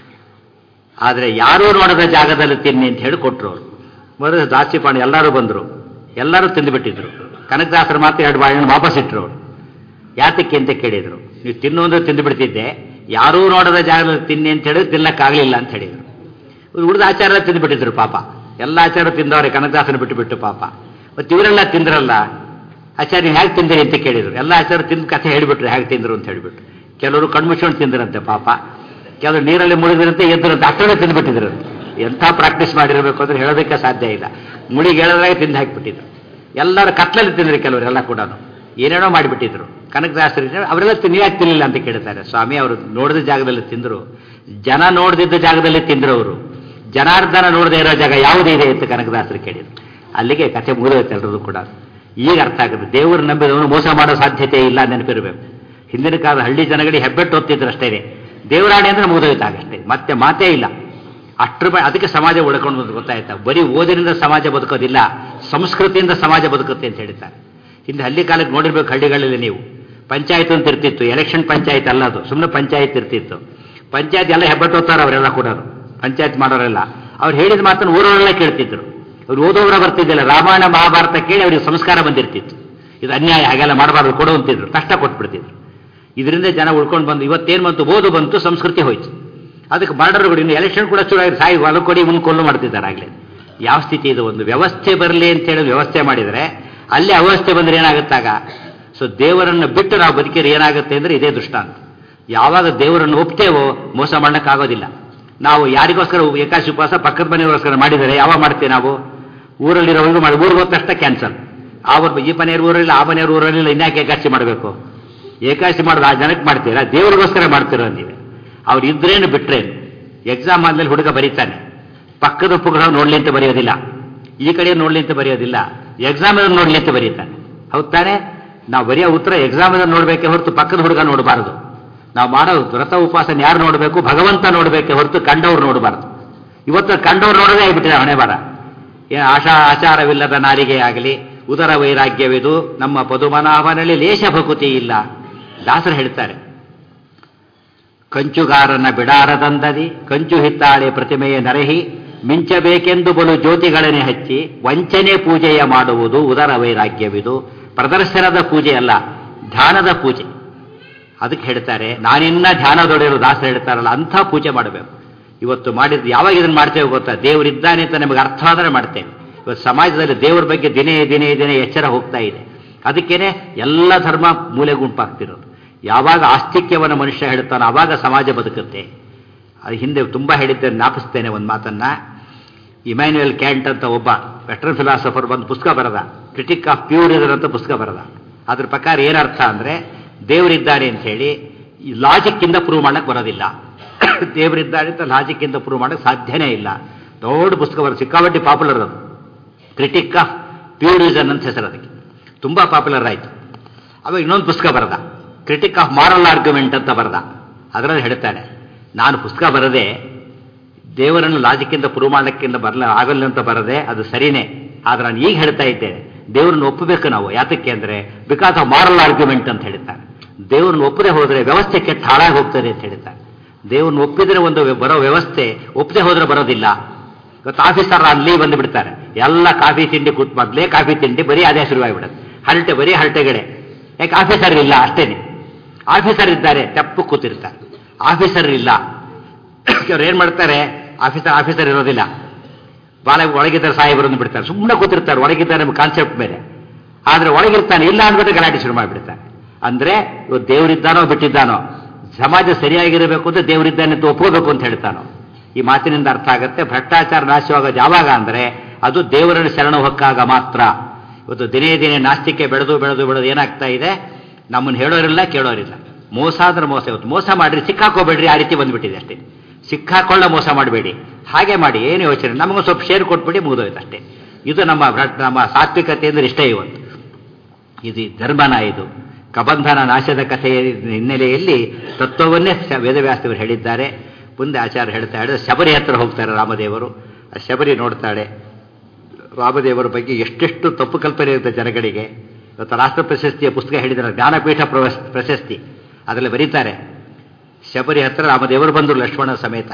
ಆದರೆ ಯಾರೂ ನೋಡದ ಜಾಗದಲ್ಲಿ ತಿನ್ನಿ ಅಂತ ಹೇಳಿ ಕೊಟ್ಟರು ಅವರು ಮೊದಲು ದಾಸಿಪಾಣಿ ಎಲ್ಲರೂ ಬಂದರು ಎಲ್ಲರೂ ತಿಂದುಬಿಟ್ಟಿದ್ರು ಕನಕದಾಸರು ಮಾತ್ರ ಎರಡು ಬಾಳೆಹಣ್ಣು ವಾಪಸ್ ಇಟ್ಟರು ಅವರು ಯಾತಕ್ಕೆ ಅಂತ ಕೇಳಿದರು ನೀವು ತಿನ್ನು ಅಂದ್ರೆ ತಿಂದು ಬಿಡ್ತಿದ್ದೆ ಯಾರೂ ನೋಡದ ಜಾಗದಲ್ಲಿ ತಿನ್ನಿ ಅಂತ ಹೇಳಿದ್ರೆ ತಿನ್ನಕ್ಕಾಗಲಿಲ್ಲ ಅಂತ ಹೇಳಿದರು ಉಳಿದ ಆಚಾರ ತಿಂದುಬಿಟ್ಟಿದ್ರು ಪಾಪ ಎಲ್ಲ ಆಚಾರ ತಿಂದವ್ರೆ ಕನಕದಾಸನ ಬಿಟ್ಟು ಬಿಟ್ಟು ಪಾಪ ಮತ್ತು ಇವರೆಲ್ಲ ತಿಂದ್ರಲ್ಲ ಆಚಾರ್ಯ ಹೇಗೆ ತಿಂದಿರಿ ಅಂತ ಕೇಳಿದ್ರು ಎಲ್ಲ ಆಚಾರ ತಿಂದ ಕಥೆ ಹೇಳಿಬಿಟ್ರು ಹೇಗೆ ತಿಂದರು ಅಂತ ಹೇಳಿಬಿಟ್ಟು ಕೆಲವರು ಕಣ್ಮುಚ್ಕೊಂಡು ತಿಂದ್ರಂತೆ ಪಾಪ ಕೆಲವರು ನೀರಲ್ಲಿ ಮುಳುಗಿರಂತೆ ಎದ್ರಂತೆ ಅಷ್ಟೇ ತಿಂದ್ಬಿಟ್ಟಿದ್ರು ಎಂಥ ಪ್ರಾಕ್ಟೀಸ್ ಮಾಡಿರಬೇಕು ಅಂದ್ರೆ ಹೇಳೋದಕ್ಕೆ ಸಾಧ್ಯ ಇಲ್ಲ ಮುಳಿಗೆ ಹೇಳೋದ್ರಾಗೆ ತಿಂದು ಹಾಕಿಬಿಟ್ಟಿದ್ರು ಎಲ್ಲರೂ ಕತ್ಲಲ್ಲಿ ತಿಂದ್ರಿ ಕೆಲವರೆಲ್ಲ ಕೂಡ ಏನೇನೋ ಮಾಡಿಬಿಟ್ಟಿದ್ರು ಕನಕದಾಸರಿಗೆ ಅವರೆಲ್ಲ ತಿನ್ ಯಾಕೆ ತಿನ್ನಲಿಲ್ಲ ಅಂತ ಕೇಳ್ತಾರೆ ಸ್ವಾಮಿ ಅವರು ನೋಡಿದ ಜಾಗದಲ್ಲಿ ತಿಂದರು ಜನ ನೋಡದಿದ್ದ ಜಾಗದಲ್ಲಿ ತಿಂದ್ರು ಅವರು ಜನಾರ್ದನ ನೋಡದೇ ಇರೋ ಜಾಗ ಯಾವುದಿದೆ ಅಂತ ಕನಕದಾಸರು ಕೇಳಿದ್ರು ಅಲ್ಲಿಗೆ ಕಥೆ ಮುಗಿದೋಯ್ತು ಎಲ್ಲರದು ಕೂಡ ಈಗ ಅರ್ಥ ಆಗುತ್ತೆ ದೇವರು ನಂಬಿದವನು ಮೋಸ ಮಾಡೋ ಸಾಧ್ಯತೆ ಇಲ್ಲ ನೆನಪಿರಬೇಕು ಹಿಂದಿನ ಕಾಲದ ಹಳ್ಳಿ ಜನಗಳಿಗೆ ಹೆಬ್ಬೆಟ್ಟು ಹೊತ್ತಿದ್ರು ಅಷ್ಟೇ ದೇವರಾಣಿ ಅಂದ್ರೆ ಮುಗಿದೋಯ್ತಾಗಷ್ಟೇ ಮತ್ತೆ ಮಾತೇ ಇಲ್ಲ ಅಷ್ಟ್ರ ಬ- ಅದಕ್ಕೆ ಸಮಾಜ ಉಳ್ಕೊಂಡು ಬಂದು ಗೊತ್ತಾಯ್ತಾ ಬರೀ ಓದಿನಿಂದ ಸಮಾಜ ಬದುಕೋದಿಲ್ಲ ಸಂಸ್ಕೃತಿಯಿಂದ ಸಮಾಜ ಬದುಕುತ್ತೆ ಅಂತ ಹೇಳ್ತಾರೆ ಹಿಂದೆ ಹಳ್ಳಿ ಕಾಲಕ್ಕೆ ನೋಡಿರ್ಬೇಕು ಹಳ್ಳಿಗಳಲ್ಲಿ ನೀವು ಪಂಚಾಯತ್ ಅಂತ ಇರ್ತಿತ್ತು ಎಲೆಕ್ಷನ್ ಪಂಚಾಯತ್ ಅಲ್ಲ ಅದು ಸುಮ್ಮನೆ ಪಂಚಾಯತ್ ಇರ್ತಿತ್ತು ಪಂಚಾಯತ್ ಎಲ್ಲ ಹೆಬ್ಬಟ್ಟು ಹೋಗ್ತಾರೆ ಅವರೆಲ್ಲ ಕೂಡ ಪಂಚಾಯತ್ ಮಾಡೋರೆಲ್ಲ ಅವ್ರು ಹೇಳಿದ ಮಾತನ್ನು ಊರವರೆಲ್ಲ ಕೇಳ್ತಿದ್ರು ಅವ್ರು ಓದೋರ ಬರ್ತಿದ್ದಿಲ್ಲ ರಾಮಾಯಣ ಮಹಾಭಾರತ ಕೇಳಿ ಅವರಿಗೆ ಸಂಸ್ಕಾರ ಬಂದಿರ್ತಿತ್ತು ಇದು ಅನ್ಯಾಯ ಹಾಗೆಲ್ಲ ಮಾಡಬಾರ್ದು ಕೊಡು ಅಂತಿದ್ರು ಕಷ್ಟ ಕೊಟ್ಬಿಡ್ತಿದ್ರು ಇದರಿಂದ ಜನ ಉಳ್ಕೊಂಡು ಬಂದು ಇವತ್ತೇನು ಬಂತು ಓದು ಬಂತು ಸಂಸ್ಕೃತಿ ಹೋಯ್ತು ಅದಕ್ಕೆ ಬಾರ್ಡರ್ಗಳು ಇನ್ನು ಎಲೆಕ್ಷನ್ ಕೂಡ ಶುರು ಆಗಿ ಸಾಯಿ ಹೊಲ ಕೊಡಿ ಇವನು ಕೊಲ್ಲು ಮಾಡ್ತಿದ್ದಾರೆ ಆಗಲೇ ಯಾವ ಸ್ಥಿತಿ ಇದು ಒಂದು ವ್ಯವಸ್ಥೆ ಬರಲಿ ಅಂತ ಹೇಳಿ ವ್ಯವಸ್ಥೆ ಮಾಡಿದರೆ ಅಲ್ಲಿ ಅವ್ಯವಸ್ಥೆ ಬಂದ್ರೆ ಏನಾಗುತ್ತಾಗ ಸೊ ದೇವರನ್ನು ಬಿಟ್ಟು ನಾವು ಬದುಕಿದ್ರೆ ಏನಾಗುತ್ತೆ ಅಂದರೆ ಇದೇ ದೃಷ್ಟಾಂತ ಯಾವಾಗ ದೇವರನ್ನು ಒಪ್ತೇವೋ ಮೋಸ ಮಾಡೋಕ್ಕಾಗೋದಿಲ್ಲ ನಾವು ಯಾರಿಗೋಸ್ಕರ ಏಕಾಶಿ ಉಪವಾಸ ಪಕ್ಕದ ಮನೆಯವರಿಗೋಸ್ಕರ ಮಾಡಿದರೆ ಯಾವಾಗ ಮಾಡ್ತೀವಿ ನಾವು ಊರಲ್ಲಿರೋವರೆಗೂ ಮಾಡಿ ಊರಿಗೆ ಹೋದ ತಕ್ಷಣ ಕ್ಯಾನ್ಸಲ್ ಅವ್ರ ಈ ಮನೆಯವ್ರ ಊರಲ್ಲಿ ಆ ಮನೆಯವ್ರ ಊರಲ್ಲಿ ಇನ್ಯಾಕೆ ಏಕಾಶಿ ಮಾಡಬೇಕು ಏಕಾಶಿ ಮಾಡೋದು ಆ ಜನಕ್ಕೆ ಮಾಡ್ತೀರಾ ದೇವರಿಗೋಸ್ಕರ ಮಾಡ್ತೀರೋ ನೀವೇ ಅವ್ರು ಇದ್ರೇನು ಬಿಟ್ರೇನು ಎಕ್ಸಾಮ್ ಆದ್ಮೇಲೆ ಹುಡುಗ ಬರೀತಾನೆ ಪಕ್ಕದ ಉಪಗ್ರಹ ನೋಡ್ಲಿ ಅಂತ ಬರೆಯೋದಿಲ್ಲ ಈ ಕಡೆ ನೋಡ್ಲಿ ಅಂತ ಬರೆಯೋದಿಲ್ಲ ಎಕ್ಸಾಮ್ ನೋಡ್ಲಿ ಅಂತ ಬರೀತಾನೆ ಹೌದ್ ತಾನೆ ನಾವು ಬರೆಯೋ ಉತ್ತರ ಎಕ್ಸಾಮ್ ನೋಡ್ಬೇಕೆ ಹೊರತು ಪಕ್ಕದ ಹುಡುಗ ನೋಡಬಾರದು ನಾವು ಮಾಡೋ ವ್ರತ ಉಪವಾಸನ ಯಾರು ನೋಡಬೇಕು ಭಗವಂತ ನೋಡಬೇಕೆ ಹೊರತು ಕಂಡವ್ರು ನೋಡಬಾರದು ಇವತ್ತು ಕಂಡವ್ರು ನೋಡೋದೇ ಆಗ್ಬಿಟ್ಟಿದೆ ಹಣೆ ಬರ ಏನು ಆಶಾ ಆಚಾರವಿಲ್ಲದ ನಾರಿಗೆ ಆಗಲಿ ಉದರ ವೈರಾಗ್ಯವಿದು ನಮ್ಮ ಪದುಮನಾಭನಲ್ಲಿ ಲೇಷ ಭಕುತಿ ಇಲ್ಲ ದಾಸರು ಹೇಳ್ತಾರೆ ಕಂಚುಗಾರನ ಬಿಡಾರದಂದದಿ ಕಂಚು ಹಿತ್ತಾಳೆ ಪ್ರತಿಮೆಯ ನರಹಿ ಮಿಂಚಬೇಕೆಂದು ಬಲು ಜ್ಯೋತಿಗಳನ್ನೇ ಹಚ್ಚಿ ವಂಚನೆ ಪೂಜೆಯ ಮಾಡುವುದು ಉದರ ವೈರಾಗ್ಯವಿದು ಪ್ರದರ್ಶನದ ಪೂಜೆ ಅಲ್ಲ ಧ್ಯಾನದ ಪೂಜೆ ಅದಕ್ಕೆ ಹೇಳ್ತಾರೆ ನಾನಿನ್ನ ಧ್ಯಾನದೊಡೆಯರು ದಾಸರು ಹೇಳ್ತಾರಲ್ಲ ಅಂಥ ಪೂಜೆ ಮಾಡಬೇಕು ಇವತ್ತು ಮಾಡಿದ್ದು ಯಾವಾಗ ಇದನ್ನು ಮಾಡ್ತೇವೆ ಗೊತ್ತಾ ದೇವರಿದ್ದಾನೆ ಅಂತ ನಮಗೆ ಅರ್ಥ ಆದರೆ ಮಾಡ್ತೇವೆ ಇವತ್ತು ಸಮಾಜದಲ್ಲಿ ದೇವರ ಬಗ್ಗೆ ದಿನೇ ದಿನೇ ದಿನೇ ಎಚ್ಚರ ಹೋಗ್ತಾ ಇದೆ ಅದಕ್ಕೇನೆ ಎಲ್ಲ ಧರ್ಮ ಮೂಲೆ ಗುಂಪಾಗ್ತಿರೋದು ಯಾವಾಗ ಆಸ್ತಿಕ್ಯವನ್ನು ಮನುಷ್ಯ ಹೇಳ್ತಾನೋ ಆವಾಗ ಸಮಾಜ ಬದುಕುತ್ತೆ ಅದು ಹಿಂದೆ ತುಂಬ ಹೇಳಿದ್ದೆ ಜ್ಞಾಪಿಸ್ತೇನೆ ಒಂದು ಮಾತನ್ನ ಇಮ್ಯಾನ್ಯುಯಲ್ ಕ್ಯಾಂಟ್ ಅಂತ ಒಬ್ಬ ವೆಸ್ಟರ್ನ್ ಫಿಲಾಸಫರ್ ಬಂದು ಪುಸ್ತಕ ಬರದ ಕ್ರಿಟಿಕ್ ಆಫ್ ಪ್ಯೂರಿಸನ್ ಅಂತ ಪುಸ್ತಕ ಬರದ ಅದ್ರ ಪ್ರಕಾರ ಏನರ್ಥ ಅಂದರೆ ದೇವರಿದ್ದಾನೆ ಅಂತ ಹೇಳಿ ಲಾಜಿಕ್ಕಿಂದ ಪ್ರೂವ್ ಮಾಡಕ್ಕೆ ಬರೋದಿಲ್ಲ ದೇವರಿದ್ದಾನೆ ಅಂತ ಲಾಜಿಕ್ಕಿಂದ ಪ್ರೂವ್ ಮಾಡಕ್ಕೆ ಸಾಧ್ಯನೇ ಇಲ್ಲ ದೊಡ್ಡ ಪುಸ್ತಕ ಬರೋದು ಸಿಕ್ಕಾಪಟ್ಟೆ ಪಾಪ್ಯುಲರ್ ಅದು ಕ್ರಿಟಿಕ್ ಆಫ್ ಪ್ಯೂರಿಸನ್ ಅಂತ ಹೆಸರು ಅದಕ್ಕೆ ತುಂಬ ಪಾಪ್ಯುಲರ್ ಆಯಿತು ಅವಾಗ ಇನ್ನೊಂದು ಪುಸ್ತಕ ಬರೆದ ಕ್ರಿಟಿಕ್ ಆಫ್ ಮಾರಲ್ ಆರ್ಗ್ಯುಮೆಂಟ್ ಅಂತ ಬರೆದ ಅದರಲ್ಲಿ ಹೇಳ್ತಾನೆ ನಾನು ಪುಸ್ತಕ ಬರದೆ ದೇವರನ್ನು ಲಾಜಿಕ್ಕಿಂದ ಪ್ರೂವ್ ಮಾಡಕ್ಕಿಂತ ಬರಲ ಆಗಲ್ಲ ಅಂತ ಬರದೆ ಅದು ಸರಿನೇ ಆದ್ರೆ ನಾನು ಈಗ ಹೇಳ್ತಾ ಇದ್ದೇನೆ ದೇವರನ್ನು ಒಪ್ಪಬೇಕು ನಾವು ಯಾತಕ್ಕೆ ಅಂದರೆ ಬಿಕಾಸ್ ಆಫ್ ಮಾರಲ್ ಆರ್ಗ್ಯುಮೆಂಟ್ ಅಂತ ಹೇಳ್ತಾರೆ ದೇವರನ್ನು ಒಪ್ಪದೆ ಹೋದರೆ ವ್ಯವಸ್ಥೆ ಕೆಟ್ಟ ಹಾಳಾಗಿ ಹೋಗ್ತದೆ ಅಂತ ಹೇಳ್ತಾರೆ ದೇವರನ್ನು ಒಪ್ಪಿದ್ರೆ ಒಂದು ಬರೋ ವ್ಯವಸ್ಥೆ ಒಪ್ಪದೆ ಹೋದ್ರೆ ಬರೋದಿಲ್ಲ ಇವತ್ತು ಆಫೀಸರ್ ಅಲ್ಲಿ ಬಂದು ಬಿಡ್ತಾರೆ ಎಲ್ಲ ಕಾಫಿ ತಿಂಡಿ ಕೂತ್ ಮೊದಲೇ ಕಾಫಿ ತಿಂಡಿ ಬರೀ ಅದೇ ಶುರುವಾಗಿಬಿಡುತ್ತೆ ಹರಟೆ ಬರೀ ಹರಟೆಗಡೆ ಯಾಕೆ ಆಫೀಸರ್ ಇಲ್ಲ ಅಷ್ಟೇನೆ ಆಫೀಸರ್ ಇದ್ದಾರೆ ತೆಪ್ಪು ಕೂತಿರ್ತಾರೆ ಆಫೀಸರ್ ಇಲ್ಲ ಅವ್ರು ಏನ್ ಮಾಡ್ತಾರೆ ಆಫೀಸರ್ ಆಫೀಸರ್ ಇರೋದಿಲ್ಲ ಬಾಲ ಒಳಗಿದ್ದಾರೆ ಸಾಹೇಬರನ್ನು ಬಿಡ್ತಾರೆ ಸುಮ್ಮನೆ ಕೂತಿರ್ತಾರೆ ಒಳಗಿದ್ದಾರೆ ಕಾನ್ಸೆಪ್ಟ್ ಮೇಲೆ ಆದ್ರೆ ಒಳಗಿರ್ತಾನೆ ಇಲ್ಲ ಅಂದ್ಬಿಟ್ಟು ಗಲಾಟೆ ಶುರು ಮಾಡಿಬಿಡ್ತಾರೆ ಅಂದ್ರೆ ಇವತ್ತು ದೇವರಿದ್ದಾನೋ ಬಿಟ್ಟಿದ್ದಾನೋ ಸಮಾಜ ಸರಿಯಾಗಿರಬೇಕು ಅಂತ ದೇವರಿದ್ದಾನೆ ಅಂತ ಒಪ್ಕೋಬೇಕು ಅಂತ ಹೇಳ್ತಾನೋ ಈ ಮಾತಿನಿಂದ ಅರ್ಥ ಆಗುತ್ತೆ ಭ್ರಷ್ಟಾಚಾರ ನಾಶವಾಗೋದು ಯಾವಾಗ ಅಂದ್ರೆ ಅದು ದೇವರನ್ನು ಶರಣ ಹೊಕ್ಕಾಗ ಮಾತ್ರ ಇವತ್ತು ದಿನೇ ದಿನೇ ನಾಸ್ತಿಕೆ ಬೆಳೆದು ಬೆಳೆದು ಬೆಳೆದು ಏನಾಗ್ತಾ ಇದೆ ನಮ್ಮನ್ನು ಹೇಳೋರಿಲ್ಲ ಕೇಳೋರಿಲ್ಲ ಮೋಸ ಅಂದ್ರೆ ಮೋಸ ಇವತ್ತು ಮೋಸ ಮಾಡ್ರಿ ಸಿಕ್ಕಾಕೋಬೇಡ್ರಿ ಆ ರೀತಿ ಬಂದ್ಬಿಟ್ಟಿದೆ ಅಷ್ಟೇ ಸಿಕ್ಕಾಕೊಳ್ಳ ಮೋಸ ಮಾಡಬೇಡಿ ಹಾಗೆ ಮಾಡಿ ಏನು ಯೋಚನೆ ನಮಗೂ ಸ್ವಲ್ಪ ಶೇರ್ ಕೊಟ್ಬಿಡಿ ಮುಗಿದೋಯ್ತು ಅಷ್ಟೇ ಇದು ನಮ್ಮ ಭ್ರಷ್ಟ ನಮ್ಮ ಸಾತ್ವಿಕತೆ ಅಂದ್ರೆ ಇಷ್ಟೇ ಇವತ್ತು ಇದು ಧರ್ಮನ ಇದು ಕಬಂಧನ ನಾಶದ ಕಥೆಯ ಹಿನ್ನೆಲೆಯಲ್ಲಿ ತತ್ವವನ್ನೇ ಸ- ವೇದವ್ಯಾಸದೇವರು ಹೇಳಿದ್ದಾರೆ ಮುಂದೆ ಆಚಾರ್ಯ ಹೇಳ್ತಾ ಹೇಳಿದ್ರೆ ಶಬರಿ ಹತ್ರ ಹೋಗ್ತಾರೆ ರಾಮದೇವರು ಆ ಶಬರಿ ನೋಡ್ತಾಳೆ ರಾಮದೇವರ ಬಗ್ಗೆ ಎಷ್ಟೆಷ್ಟು ತಪ್ಪು ಕಲ್ಪನೆ ಇರುತ್ತೆ ಜನಗಳಿಗೆ ಇವತ್ತು ರಾಷ್ಟ್ರ ಪ್ರಶಸ್ತಿಯ ಪುಸ್ತಕ ಹೇಳಿದ್ದಾರೆ ಜ್ಞಾನಪೀಠ ಪ್ರವಸ್ ಪ್ರಶಸ್ತಿ ಅದರಲ್ಲಿ ಬರೀತಾರೆ ಶಬರಿ ಹತ್ರ ರಾಮದೇವರು ಬಂದರು ಲಕ್ಷ್ಮಣ ಸಮೇತ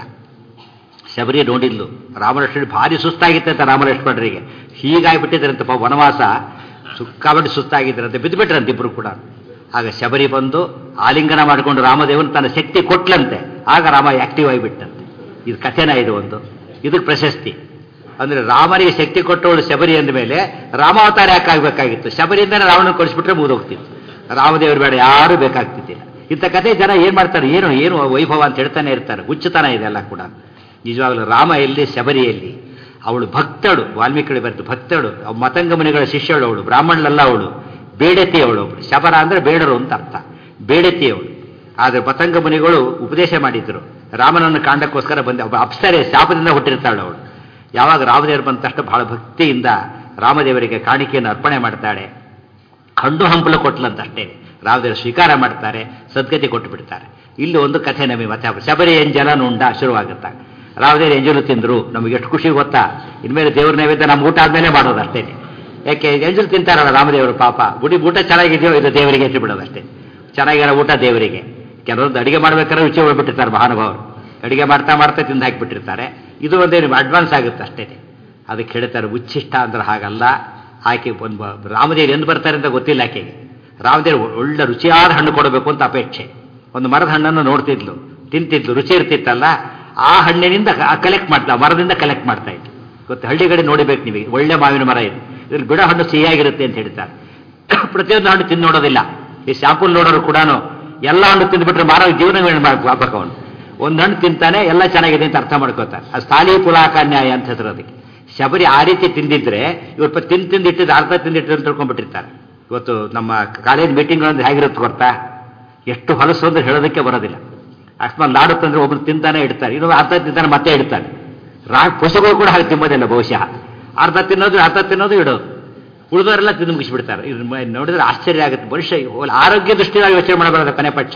ಶಬರಿ ನೋಡಿದ್ಲು ರಾಮಲಕ್ಷ್ಮಣ ಭಾರಿ ಸುಸ್ತಾಗಿತ್ತಂತೆ ರಾಮಲಕ್ಷ್ಮಣರಿಗೆ ಹೀಗಾಗಿಬಿಟ್ಟಿದ್ರಂತೆ ಪಾಪ ವನವಾಸ ಸುಕ್ಕಾಬಿಟ್ಟು ಸುಸ್ತಾಗಿದ್ದರಂತೆ ಬಿದ್ದುಬಿಟ್ರಂತೆ ಇಬ್ಬರು ಕೂಡ ಆಗ ಶಬರಿ ಬಂದು ಆಲಿಂಗನ ಮಾಡಿಕೊಂಡು ರಾಮದೇವನ್ ತನ್ನ ಶಕ್ತಿ ಕೊಟ್ಲಂತೆ ಆಗ ರಾಮ ಆಕ್ಟಿವ್ ಆಗಿಬಿಟ್ಟಂತೆ ಇದು ಕಥೆನ ಇದು ಒಂದು ಇದಕ್ಕೆ ಪ್ರಶಸ್ತಿ ಅಂದ್ರೆ ರಾಮನಿಗೆ ಶಕ್ತಿ ಕೊಟ್ಟವಳು ಶಬರಿ ಅಂದ ಮೇಲೆ ರಾಮಾವತಾರ ಯಾಕೆ ಆಗ್ಬೇಕಾಗಿತ್ತು ಶಬರಿಯಿಂದನೇ ರಾವಣನ ಕೊಡಿಸ್ಬಿಟ್ರೆ ಮುಗಿದೋಗ್ತಿತ್ತು ರಾಮದೇವರು ಬೇಡ ಯಾರು ಬೇಕಾಗ್ತಿದ್ದಿಲ್ಲ ಇಂಥ ಕಥೆ ಜನ ಏನ್ ಮಾಡ್ತಾರೆ ಏನು ಏನು ವೈಭವ ಅಂತ ಹೇಳ್ತಾನೆ ಇರ್ತಾರೆ ಹುಚ್ಚುತನ ಇದೆಲ್ಲ ಕೂಡ ನಿಜವಾಗ್ಲೂ ರಾಮ ಎಲ್ಲಿ ಶಬರಿ ಎಲ್ಲಿ ಅವಳು ಭಕ್ತಳು ವಾಲ್ಮೀಕಿ ಬರೆದು ಭಕ್ತಳು ಅವ್ ಮತಂಗ ಮುನಿಗಳ ಶಿಷ್ಯಳು ಅವಳು ಬ್ರಾಹ್ಮಣಳಲ್ಲ ಅವಳು ಬೇಡತಿ ಅವಳು ಒಬ್ಳು ಶಬರ ಅಂದ್ರೆ ಬೇಡರು ಅಂತ ಅರ್ಥ ಬೇಡತಿ ಅವಳು ಆದ್ರೆ ಪತಂಗ ಮುನಿಗಳು ಉಪದೇಶ ಮಾಡಿದ್ರು ರಾಮನನ್ನು ಕಾಂಡಕ್ಕೋಸ್ಕರ ಬಂದ ಒಬ್ಬ ಅಪ್ಸರೆ ಶಾಪದಿಂದ ಹುಟ್ಟಿರ್ತಾಳು ಅವಳು ಯಾವಾಗ ರಾಮದೇವರು ಬಂದ ತಕ್ಷಣ ಬಹಳ ಭಕ್ತಿಯಿಂದ ರಾಮದೇವರಿಗೆ ಕಾಣಿಕೆಯನ್ನು ಅರ್ಪಣೆ ಮಾಡ್ತಾಳೆ ಹಣ್ಣು ಹಂಪಲು ಕೊಟ್ಲಂತ ಅಷ್ಟೇ ರಾಮದೇವರು ಸ್ವೀಕಾರ ಮಾಡ್ತಾರೆ ಸದ್ಗತಿ ಕೊಟ್ಟು ಬಿಡ್ತಾರೆ ಇಲ್ಲಿ ಒಂದು ಕಥೆ ನಮಗೆ ಮತ್ತೆ ಶಬರಿ ಎಂಜಲ ನುಂಡ ಶುರುವಾಗುತ್ತಾ ರಾಮದೇವರು ಎಂಜಲು ತಿಂದ್ರು ನಮಗೆ ಎಷ್ಟು ಖುಷಿ ಗೊತ್ತಾ ಇನ್ಮೇಲೆ ದೇವ್ರ ನೈವೇದ್ಯ ನಮ್ಮ ಊಟ ಆದ್ಮೇಲೆ ಮಾಡೋದು ಅಷ್ಟೇ ಯಾಕೆ ಎಂಜಲು ತಿಂತಾರಲ್ಲ ರಾಮದೇವರು ಪಾಪ ಗುಡಿ ಊಟ ಚೆನ್ನಾಗಿದೆಯೋ ಇದು ದೇವರಿಗೆ ಎತ್ತಿ ಬಿಡೋದು ಅಷ್ಟೇ ಚೆನ್ನಾಗಿರೋ ಊಟ ದೇವರಿಗೆ ಕೆಲವೊಂದು ಅಡಿಗೆ ಮಾಡ್ಬೇಕಾದ್ರೆ ರುಚಿ ಹೋಗ್ಬಿಟ್ಟಿರ್ತಾರೆ ಮಹಾನುಭಾವರು ಅಡಿಗೆ ಮಾಡ್ತಾ ಮಾಡ್ತಾ ತಿಂದು ಹಾಕಿಬಿಟ್ಟಿರ್ತಾರೆ ಇದು ಒಂದೇನು ಅಡ್ವಾನ್ಸ್ ಆಗುತ್ತೆ ಅಷ್ಟೇ ಅದಕ್ಕೆ ಹೇಳ್ತಾರೆ ಉಚ್ಚಿಷ್ಟ ಅಂದ್ರೆ ಹಾಗಲ್ಲ ಆಕೆ ಒಂದು ರಾಮದೇವರು ಎಂದು ಬರ್ತಾರೆ ಅಂತ ಗೊತ್ತಿಲ್ಲ ಆಕೆಗೆ ರಾಮದೇವರು ಒಳ್ಳೆ ರುಚಿಯಾದ ಹಣ್ಣು ಕೊಡಬೇಕು ಅಂತ ಅಪೇಕ್ಷೆ ಒಂದು ಮರದ ಹಣ್ಣನ್ನು ನೋಡ್ತಿದ್ಲು ತಿಂತಿದ್ಲು ರುಚಿ ಇರ್ತಿತ್ತಲ್ಲ ಆ ಹಣ್ಣಿನಿಂದ ಕಲೆಕ್ಟ್ ಮಾಡ್ತಾ ಮರದಿಂದ ಕಲೆಕ್ಟ್ ಮಾಡ್ತಾ ಇತ್ತು ಗೊತ್ತು ಹಳ್ಳಿಗಡೆ ನೋಡಿಬೇಕು ನೀವು ಒಳ್ಳೆ ಮಾವಿನ ಮರ ಇದು ಇದ್ರಲ್ಲಿ ಬಿಡೋ ಹಣ್ಣು ಸಿಹಿಯಾಗಿರುತ್ತೆ ಅಂತ ಹೇಳ್ತಾರೆ ಪ್ರತಿಯೊಂದು ಹಣ್ಣು ತಿಂದು ನೋಡೋದಿಲ್ಲ ಈ ಶಾಂಪೂಲ್ ನೋಡೋರು ಕೂಡ ಎಲ್ಲ ಹಣ್ಣು ತಿಂದ್ಬಿಟ್ರೆ ಮಾರೋ ಜೀವನ ಮಾಡ್ಬೇಕು ಅವನು ಒಂದು ಹಣ್ಣು ತಿಂತಾನೆ ಎಲ್ಲ ಚೆನ್ನಾಗಿದೆ ಅಂತ ಅರ್ಥ ಮಾಡ್ಕೋತಾರೆ ಅದು ಸ್ಥಾಲಿ ಪುಲಾಕಾನ್ಯಾಯ ಅಂತ ಹೆಸರು ಅದಕ್ಕೆ ಶಬರಿ ಆ ರೀತಿ ತಿಂದಿದ್ರೆ ಇವ್ರು ಪ- ತಿಂದು ತಿಂದಿಟ್ಟಿದ್ದು ಅರ್ಧ ತಿಂದಿಟ್ಟು ಅಂತ ತಿಳ್ಕೊಂಡ್ಬಿಟ್ಟಿರ್ತಾರೆ ಇವತ್ತು ನಮ್ಮ ಕಾಲೇಜ್ ಮೀಟಿಂಗ್ಗಳಂದ್ರೆ ಹೇಗಿರುತ್ತೆ ಗೊತ್ತಾ ಎಷ್ಟು ಹೊಲಸು ಅಂದ್ರೆ ಹೇಳೋದಕ್ಕೆ ಬರೋದಿಲ್ಲ ಅಕಸ್ಮಾತ್ ಲಾಡು ತಂದ್ರೆ ಒಬ್ರು ತಿಂತಾನೆ ಇಡ್ತಾರೆ ಇನ್ನೊಂದು ಅರ್ಧ ತಿಂತಾನೆ ಮತ್ತೆ ಇಡ್ತಾನೆ ರಾ ಪಶುಗಳು ಕೂಡ ಹಾಗೆ ತಿನ್ನೋದಿಲ್ಲ ಬಹುಶಃ ಅರ್ಧ ತಿನ್ನೋದು ಅರ್ಧ ತಿನ್ನೋದು ಇಡೋದು ಉಳಿದವರೆಲ್ಲ ತಿಂದು ಮುಗಿಸ್ಬಿಡ್ತಾರೆ ಇದು ಮ- ನೋಡಿದ್ರೆ ಆಶ್ಚರ್ಯ ಆಗುತ್ತೆ ಬಹುಶಃ ಹೋಲ್- ಆರೋಗ್ಯ ದೃಷ್ಟಿಯಾಗಿ ಯೋಚನೆ ಮಾಡಬಾರ್ದು ಕೊನೆ ಪಕ್ಷ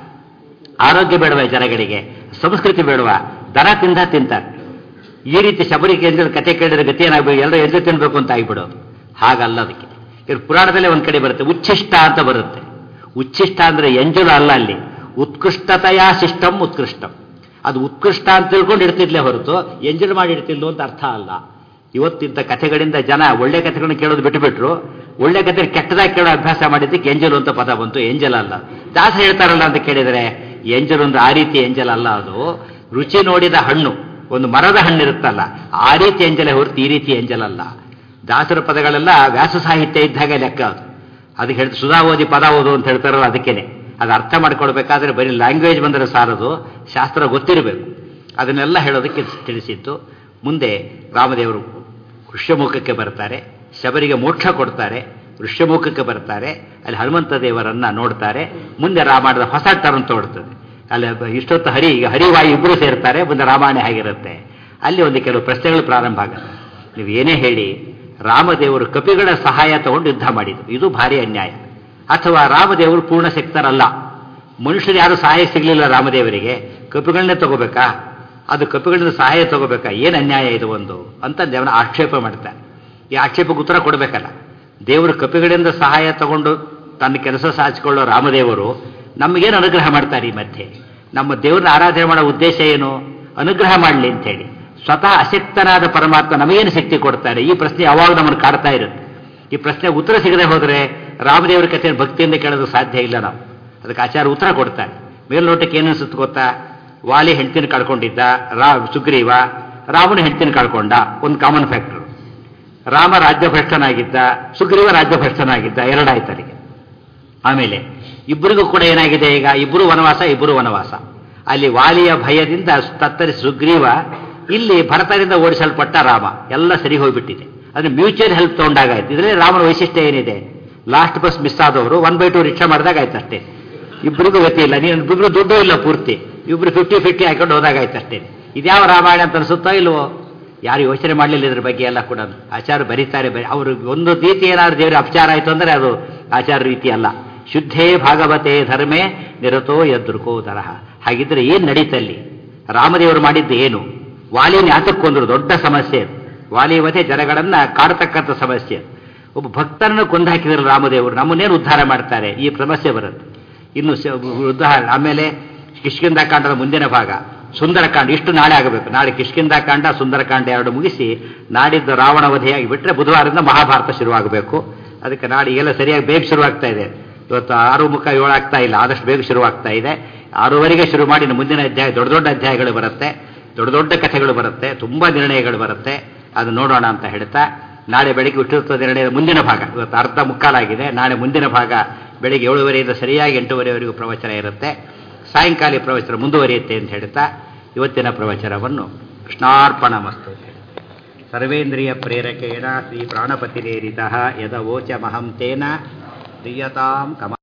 ಆರೋಗ್ಯ ಬೇಡವ ಜನಗಳಿಗೆ ಸಂಸ್ಕೃತಿ ಬೇಡವ ದನ ತಿಂದ ತಿಂತಾರೆ ಈ ರೀತಿ ಶಬರಿಗೆ ಎಂಜಲ್ ಕತೆ ಕೇಳಿದ್ರೆ ಗತಿ ಏನಾಗಬೇಕು ಎಲ್ಲರೂ ಎಂಜಲ್ ತಿನ್ಬೇಕು ಅಂತ ಆಗಿಬಿಡೋದು ಹಾಗಲ್ಲ ಅದಕ್ಕೆ ಇವ್ರ ಪುರಾಣದಲ್ಲೇ ಒಂದ್ ಕಡೆ ಬರುತ್ತೆ ಉಚ್ಚಿಷ್ಟ ಅಂತ ಬರುತ್ತೆ ಉಚ್ಚಿಷ್ಟ ಅಂದ್ರೆ ಎಂಜಲು ಅಲ್ಲ ಅಲ್ಲಿ ಉತ್ಕೃಷ್ಟತೆಯ ಶಿಷ್ಟಂ ಉತ್ಕೃಷ್ಟಂ ಅದು ಉತ್ಕೃಷ್ಟ ಅಂತ ತಿಳ್ಕೊಂಡು ಇಡ್ತಿದ್ಲೇ ಹೊರತು ಎಂಜಲ್ ಮಾಡಿ ಇಡ್ತಿದ್ಲು ಅಂತ ಅರ್ಥ ಅಲ್ಲ ಇವತ್ತಿದ್ದ ಕಥೆಗಳಿಂದ ಜನ ಒಳ್ಳೆ ಕಥೆಗಳನ್ನ ಕೇಳೋದು ಬಿಟ್ಟುಬಿಟ್ರು ಒಳ್ಳೆ ಕಥೆ ಕೆಟ್ಟದಾಗಿ ಕೇಳೋ ಅಭ್ಯಾಸ ಮಾಡಿದ್ದಕ್ಕೆ ಎಂಜಲು ಅಂತ ಪದ ಬಂತು ಎಂಜಲ್ ಅಲ್ಲ ದಾಸ ಹೇಳ್ತಾರಲ್ಲ ಅಂತ ಕೇಳಿದರೆ ಎಂಜಲ್ ಒಂದು ಆ ರೀತಿ ಎಂಜಲ್ ಅಲ್ಲ ಅದು ರುಚಿ ನೋಡಿದ ಹಣ್ಣು ಒಂದು ಮರದ ಹಣ್ಣು ಇರುತ್ತಲ್ಲ ಆ ರೀತಿ ಎಂಜಲೆ ಹೊರತು ಈ ರೀತಿ ಎಂಜಲ್ ಅಲ್ಲ ದಾಸರ ಪದಗಳೆಲ್ಲ ವ್ಯಾಸ ಸಾಹಿತ್ಯ ಇದ್ದಾಗ ಲೆಕ್ಕ ಅದು ಅದಕ್ಕೆ ಹೇಳ್ತು ಸುಧಾ ಓದಿ ಪದ ಓದು ಅಂತ ಹೇಳ್ತಾರಲ್ಲ ಅದಕ್ಕೇನೆ ಅದು ಅರ್ಥ ಮಾಡ್ಕೊಳ್ಬೇಕಾದ್ರೆ ಬರೀ ಲ್ಯಾಂಗ್ವೇಜ್ ಬಂದರೆ ಸಾರದು ಶಾಸ್ತ್ರ ಗೊತ್ತಿರಬೇಕು ಅದನ್ನೆಲ್ಲ ಹೇಳೋದಕ್ಕೆ ತಿಳಿಸಿತ್ತು ಮುಂದೆ ರಾಮದೇವರು ಋಷ್ಯಮುಖಕ್ಕೆ ಬರ್ತಾರೆ ಶಬರಿಗೆ ಮೋಕ್ಷ ಕೊಡ್ತಾರೆ ಋಷ್ಯಮುಖಕ್ಕೆ ಬರ್ತಾರೆ ಅಲ್ಲಿ ಹನುಮಂತ ದೇವರನ್ನ ನೋಡ್ತಾರೆ ಮುಂದೆ ರಾಮಾಯಣದ ಹೊಸ ಟರ್ನ್ ತೋಡ್ತದೆ ಅಲ್ಲಿ ಇಷ್ಟೊತ್ತು ಹರಿ ಈಗ ಹರಿವಾಯು ಇಬ್ಬರು ಸೇರ್ತಾರೆ ಮುಂದೆ ರಾಮಾಯಣ ಹೇಗಿರುತ್ತೆ ಅಲ್ಲಿ ಒಂದು ಕೆಲವು ಪ್ರಶ್ನೆಗಳು ಪ್ರಾರಂಭ ಆಗುತ್ತೆ ನೀವು ಏನೇ ಹೇಳಿ ರಾಮದೇವರು ಕಪಿಗಳ ಸಹಾಯ ತಗೊಂಡು ಯುದ್ಧ ಮಾಡಿದ್ರು ಇದು ಭಾರಿ ಅನ್ಯಾಯ ಅಥವಾ ರಾಮದೇವರು ಪೂರ್ಣ ಶಕ್ತರಲ್ಲ ಮನುಷ್ಯರು ಯಾರು ಸಹಾಯ ಸಿಗಲಿಲ್ಲ ರಾಮದೇವರಿಗೆ ಕಪಿಗಳನ್ನೇ ತಗೋಬೇಕಾ ಅದು ಕಪಿಗಳಿಂದ ಸಹಾಯ ತಗೋಬೇಕಾ ಏನು ಅನ್ಯಾಯ ಇದು ಒಂದು ಅಂತ ದೇವನ ಆಕ್ಷೇಪ ಮಾಡ್ತಾರೆ ಈ ಆಕ್ಷೇಪಕ್ಕೆ ಉತ್ತರ ಕೊಡಬೇಕಲ್ಲ ದೇವರು ಕಪಿಗಳಿಂದ ಸಹಾಯ ತಗೊಂಡು ತನ್ನ ಕೆಲಸ ಸಾಧಿಸಿಕೊಳ್ಳೋ ರಾಮದೇವರು ನಮಗೇನು ಅನುಗ್ರಹ ಮಾಡ್ತಾರೆ ಈ ಮಧ್ಯೆ ನಮ್ಮ ದೇವ್ರನ್ನ ಆರಾಧನೆ ಮಾಡೋ ಉದ್ದೇಶ ಏನು ಅನುಗ್ರಹ ಮಾಡಲಿ ಅಂತೇಳಿ ಸ್ವತಃ ಅಶಕ್ತನಾದ ಪರಮಾತ್ಮ ನಮಗೇನು ಶಕ್ತಿ ಕೊಡ್ತಾರೆ ಈ ಪ್ರಶ್ನೆ ಯಾವಾಗ ನಮ್ಮನ್ನು ಕಾಡ್ತಾ ಇರುತ್ತೆ ಈ ಪ್ರಶ್ನೆಗೆ ಉತ್ತರ ಸಿಗದೆ ಹೋದರೆ ರಾಮದೇವರ ಕಥೆ ಭಕ್ತಿಯಿಂದ ಕೇಳೋದು ಸಾಧ್ಯ ಇಲ್ಲ ನಾವು ಅದಕ್ಕೆ ಆಚಾರ ಉತ್ತರ ಕೊಡ್ತಾರೆ ಮೇಲ್ನೋಟಕ್ಕೆ ಏನು ಅನ್ಸುತ್ತೆ ಗೊತ್ತಾ ವಾಲಿ ಹೆಂಡ್ತಿನ ಕಳ್ಕೊಂಡಿದ್ದ ರಾ ಸುಗ್ರೀವ ರಾಮನ ಹೆಂಡ್ತಿನ ಕಳ್ಕೊಂಡ ಒಂದು ಕಾಮನ್ ಫ್ಯಾಕ್ಟರ್ ರಾಮ ರಾಜ್ಯಭ್ರಷ್ಟನಾಗಿದ್ದ ಸುಗ್ರೀವ ರಾಜ್ಯಭ್ರಷ್ಟನಾಗಿದ್ದ ಎರಡಾಯ್ತು ಅಲ್ಲಿಗೆ ಆಮೇಲೆ ಇಬ್ಬರಿಗೂ ಕೂಡ ಏನಾಗಿದೆ ಈಗ ಇಬ್ಬರು ವನವಾಸ ಇಬ್ಬರು ವನವಾಸ ಅಲ್ಲಿ ವಾಲಿಯ ಭಯದಿಂದ ತತ್ತರಿಸಿ ಸುಗ್ರೀವ ಇಲ್ಲಿ ಭರತರಿಂದ ಓಡಿಸಲ್ಪಟ್ಟ ರಾಮ ಎಲ್ಲ ಸರಿ ಹೋಗ್ಬಿಟ್ಟಿದೆ ಅಂದ್ರೆ ಮ್ಯೂಚುವಲ್ ಹೆಲ್ಪ್ ತಗೊಂಡಾಗಾಯ್ತು ಇದರಲ್ಲಿ ರಾಮನ ವೈಶಿಷ್ಟ್ಯ ಏನಿದೆ ಲಾಸ್ಟ್ ಬಸ್ ಮಿಸ್ ಆದವರು ಒನ್ ಬೈ ಟು ರಿಕ್ಷಾ ಮಾಡಿದಾಗ ಆಯ್ತು ಅಷ್ಟೇ ಇಬ್ಬರಿಗೂ ಗತಿ ಇಲ್ಲ ನೀನು ಇಬ್ಬರು ದುಡ್ಡು ಇಲ್ಲ ಪೂರ್ತಿ ಇಬ್ರು ಫಿಫ್ಟಿ ಫಿಫ್ಟಿ ಹಾಕೊಂಡು ಹೋದಾಗಾಯ್ತು ಅಷ್ಟೇ ಇದ್ಯಾವ ರಾಮಾಯಣ ಅಂತ ಅನಿಸುತ್ತೋ ಇಲ್ವೋ ಯಾರು ಯೋಚನೆ ಮಾಡಲಿಲ್ಲ ಇದ್ರ ಬಗ್ಗೆ ಎಲ್ಲ ಕೂಡ ಆಚಾರ ಬರೀತಾರೆ ಬರೀ ಅವರು ಒಂದು ರೀತಿ ಏನಾದ್ರು ದೇವರ ಅಪಚಾರ ಆಯಿತು ಅಂದರೆ ಅದು ಆಚಾರ ರೀತಿ ಅಲ್ಲ ಶುದ್ಧೇ ಭಾಗವತೆ ಧರ್ಮೇ ನಿರತೋ ಯದೃಕೋ ತರಹ ಹಾಗಿದ್ರೆ ಏನು ನಡೀತಲ್ಲಿ ರಾಮದೇವರು ಮಾಡಿದ್ದು ಏನು ವಾಲಿನ ಯಾತಕ್ಕೊಂದ್ರು ದೊಡ್ಡ ಸಮಸ್ಯೆ ಅದು ವಾಲಿವತೆ ಜನಗಳನ್ನ ಕಾಡತಕ್ಕಂಥ ಸಮಸ್ಯೆ ಒಬ್ಬ ಭಕ್ತರನ್ನು ಕೊಂದು ಹಾಕಿದ್ರು ರಾಮದೇವರು ನಮ್ಮನ್ನೇನು ಉದ್ಧಾರ ಮಾಡ್ತಾರೆ ಈ ಸಮಸ್ಯೆ ಬರುತ್ತೆ ಇನ್ನು ಉದಾಹರಣೆ ಆಮೇಲೆ ಕಿಷ್ಕಿಂದಾಕಾಂಡದ ಮುಂದಿನ ಭಾಗ ಸುಂದರಕಾಂಡ ಇಷ್ಟು ನಾಳೆ ಆಗಬೇಕು ನಾಳೆ ಕಿಷ್ಕಿಂದಾಕಾಂಡ ಸುಂದರಕಾಂಡ ಎರಡು ಮುಗಿಸಿ ನಾಡಿದ್ದು ರಾವಣ ವಧೆಯಾಗಿ ಬಿಟ್ಟರೆ ಬುಧವಾರದಿಂದ ಮಹಾಭಾರತ ಶುರುವಾಗಬೇಕು ಅದಕ್ಕೆ ನಾಳೆ ಎಲ್ಲ ಸರಿಯಾಗಿ ಬೇಗ ಶುರುವಾಗ್ತಾ ಇದೆ ಇವತ್ತು ಆರು ಮುಖ ಏಳು ಆಗ್ತಾ ಇಲ್ಲ ಆದಷ್ಟು ಬೇಗ ಶುರುವಾಗ್ತಾ ಇದೆ ಆರೂವರೆಗೆ ಶುರು ಮಾಡಿ ಇನ್ನು ಮುಂದಿನ ಅಧ್ಯಾಯ ದೊಡ್ಡ ದೊಡ್ಡ ಅಧ್ಯಾಯಗಳು ಬರುತ್ತೆ ದೊಡ್ಡ ದೊಡ್ಡ ಕಥೆಗಳು ಬರುತ್ತೆ ತುಂಬ ನಿರ್ಣಯಗಳು ಬರುತ್ತೆ ಅದು ನೋಡೋಣ ಅಂತ ಹೇಳ್ತಾ ನಾಳೆ ಬೆಳಿಗ್ಗೆ ಹುಟ್ಟಿರುತ್ತದೆ ನಿರ್ಣಯದ ಮುಂದಿನ ಭಾಗ ಇವತ್ತು ಅರ್ಧ ಮುಕ್ಕಾಲಾಗಿದೆ ನಾಳೆ ಮುಂದಿನ ಭಾಗ ಬೆಳಿಗ್ಗೆ ಏಳುವರೆಯಿಂದ ಸರಿಯಾಗಿ ಎಂಟೂವರೆವರೆಗೂ ಪ್ರವಚನ ಇರುತ್ತೆ ಸಾಯಂಕಾಲ ಪ್ರವಚನ ಮುಂದುವರಿಯುತ್ತೆ ಅಂತ ಹೇಳ್ತಾ ಇವತ್ತಿನ ಪ್ರವಚನವನ್ನು ಕೃಷ್ಣಾರ್ಪಣ ಮಸ್ತು ಸರ್ವೇಂದ್ರಿಯ ಪ್ರೇರಕೇಣ ಶ್ರೀ ಪ್ರಾಣಪತಿರೇರಿತ ಯದವೋಚ ಮಹಂ ತೇನ ಪ್ರಿಯತಾಂ ಕಮ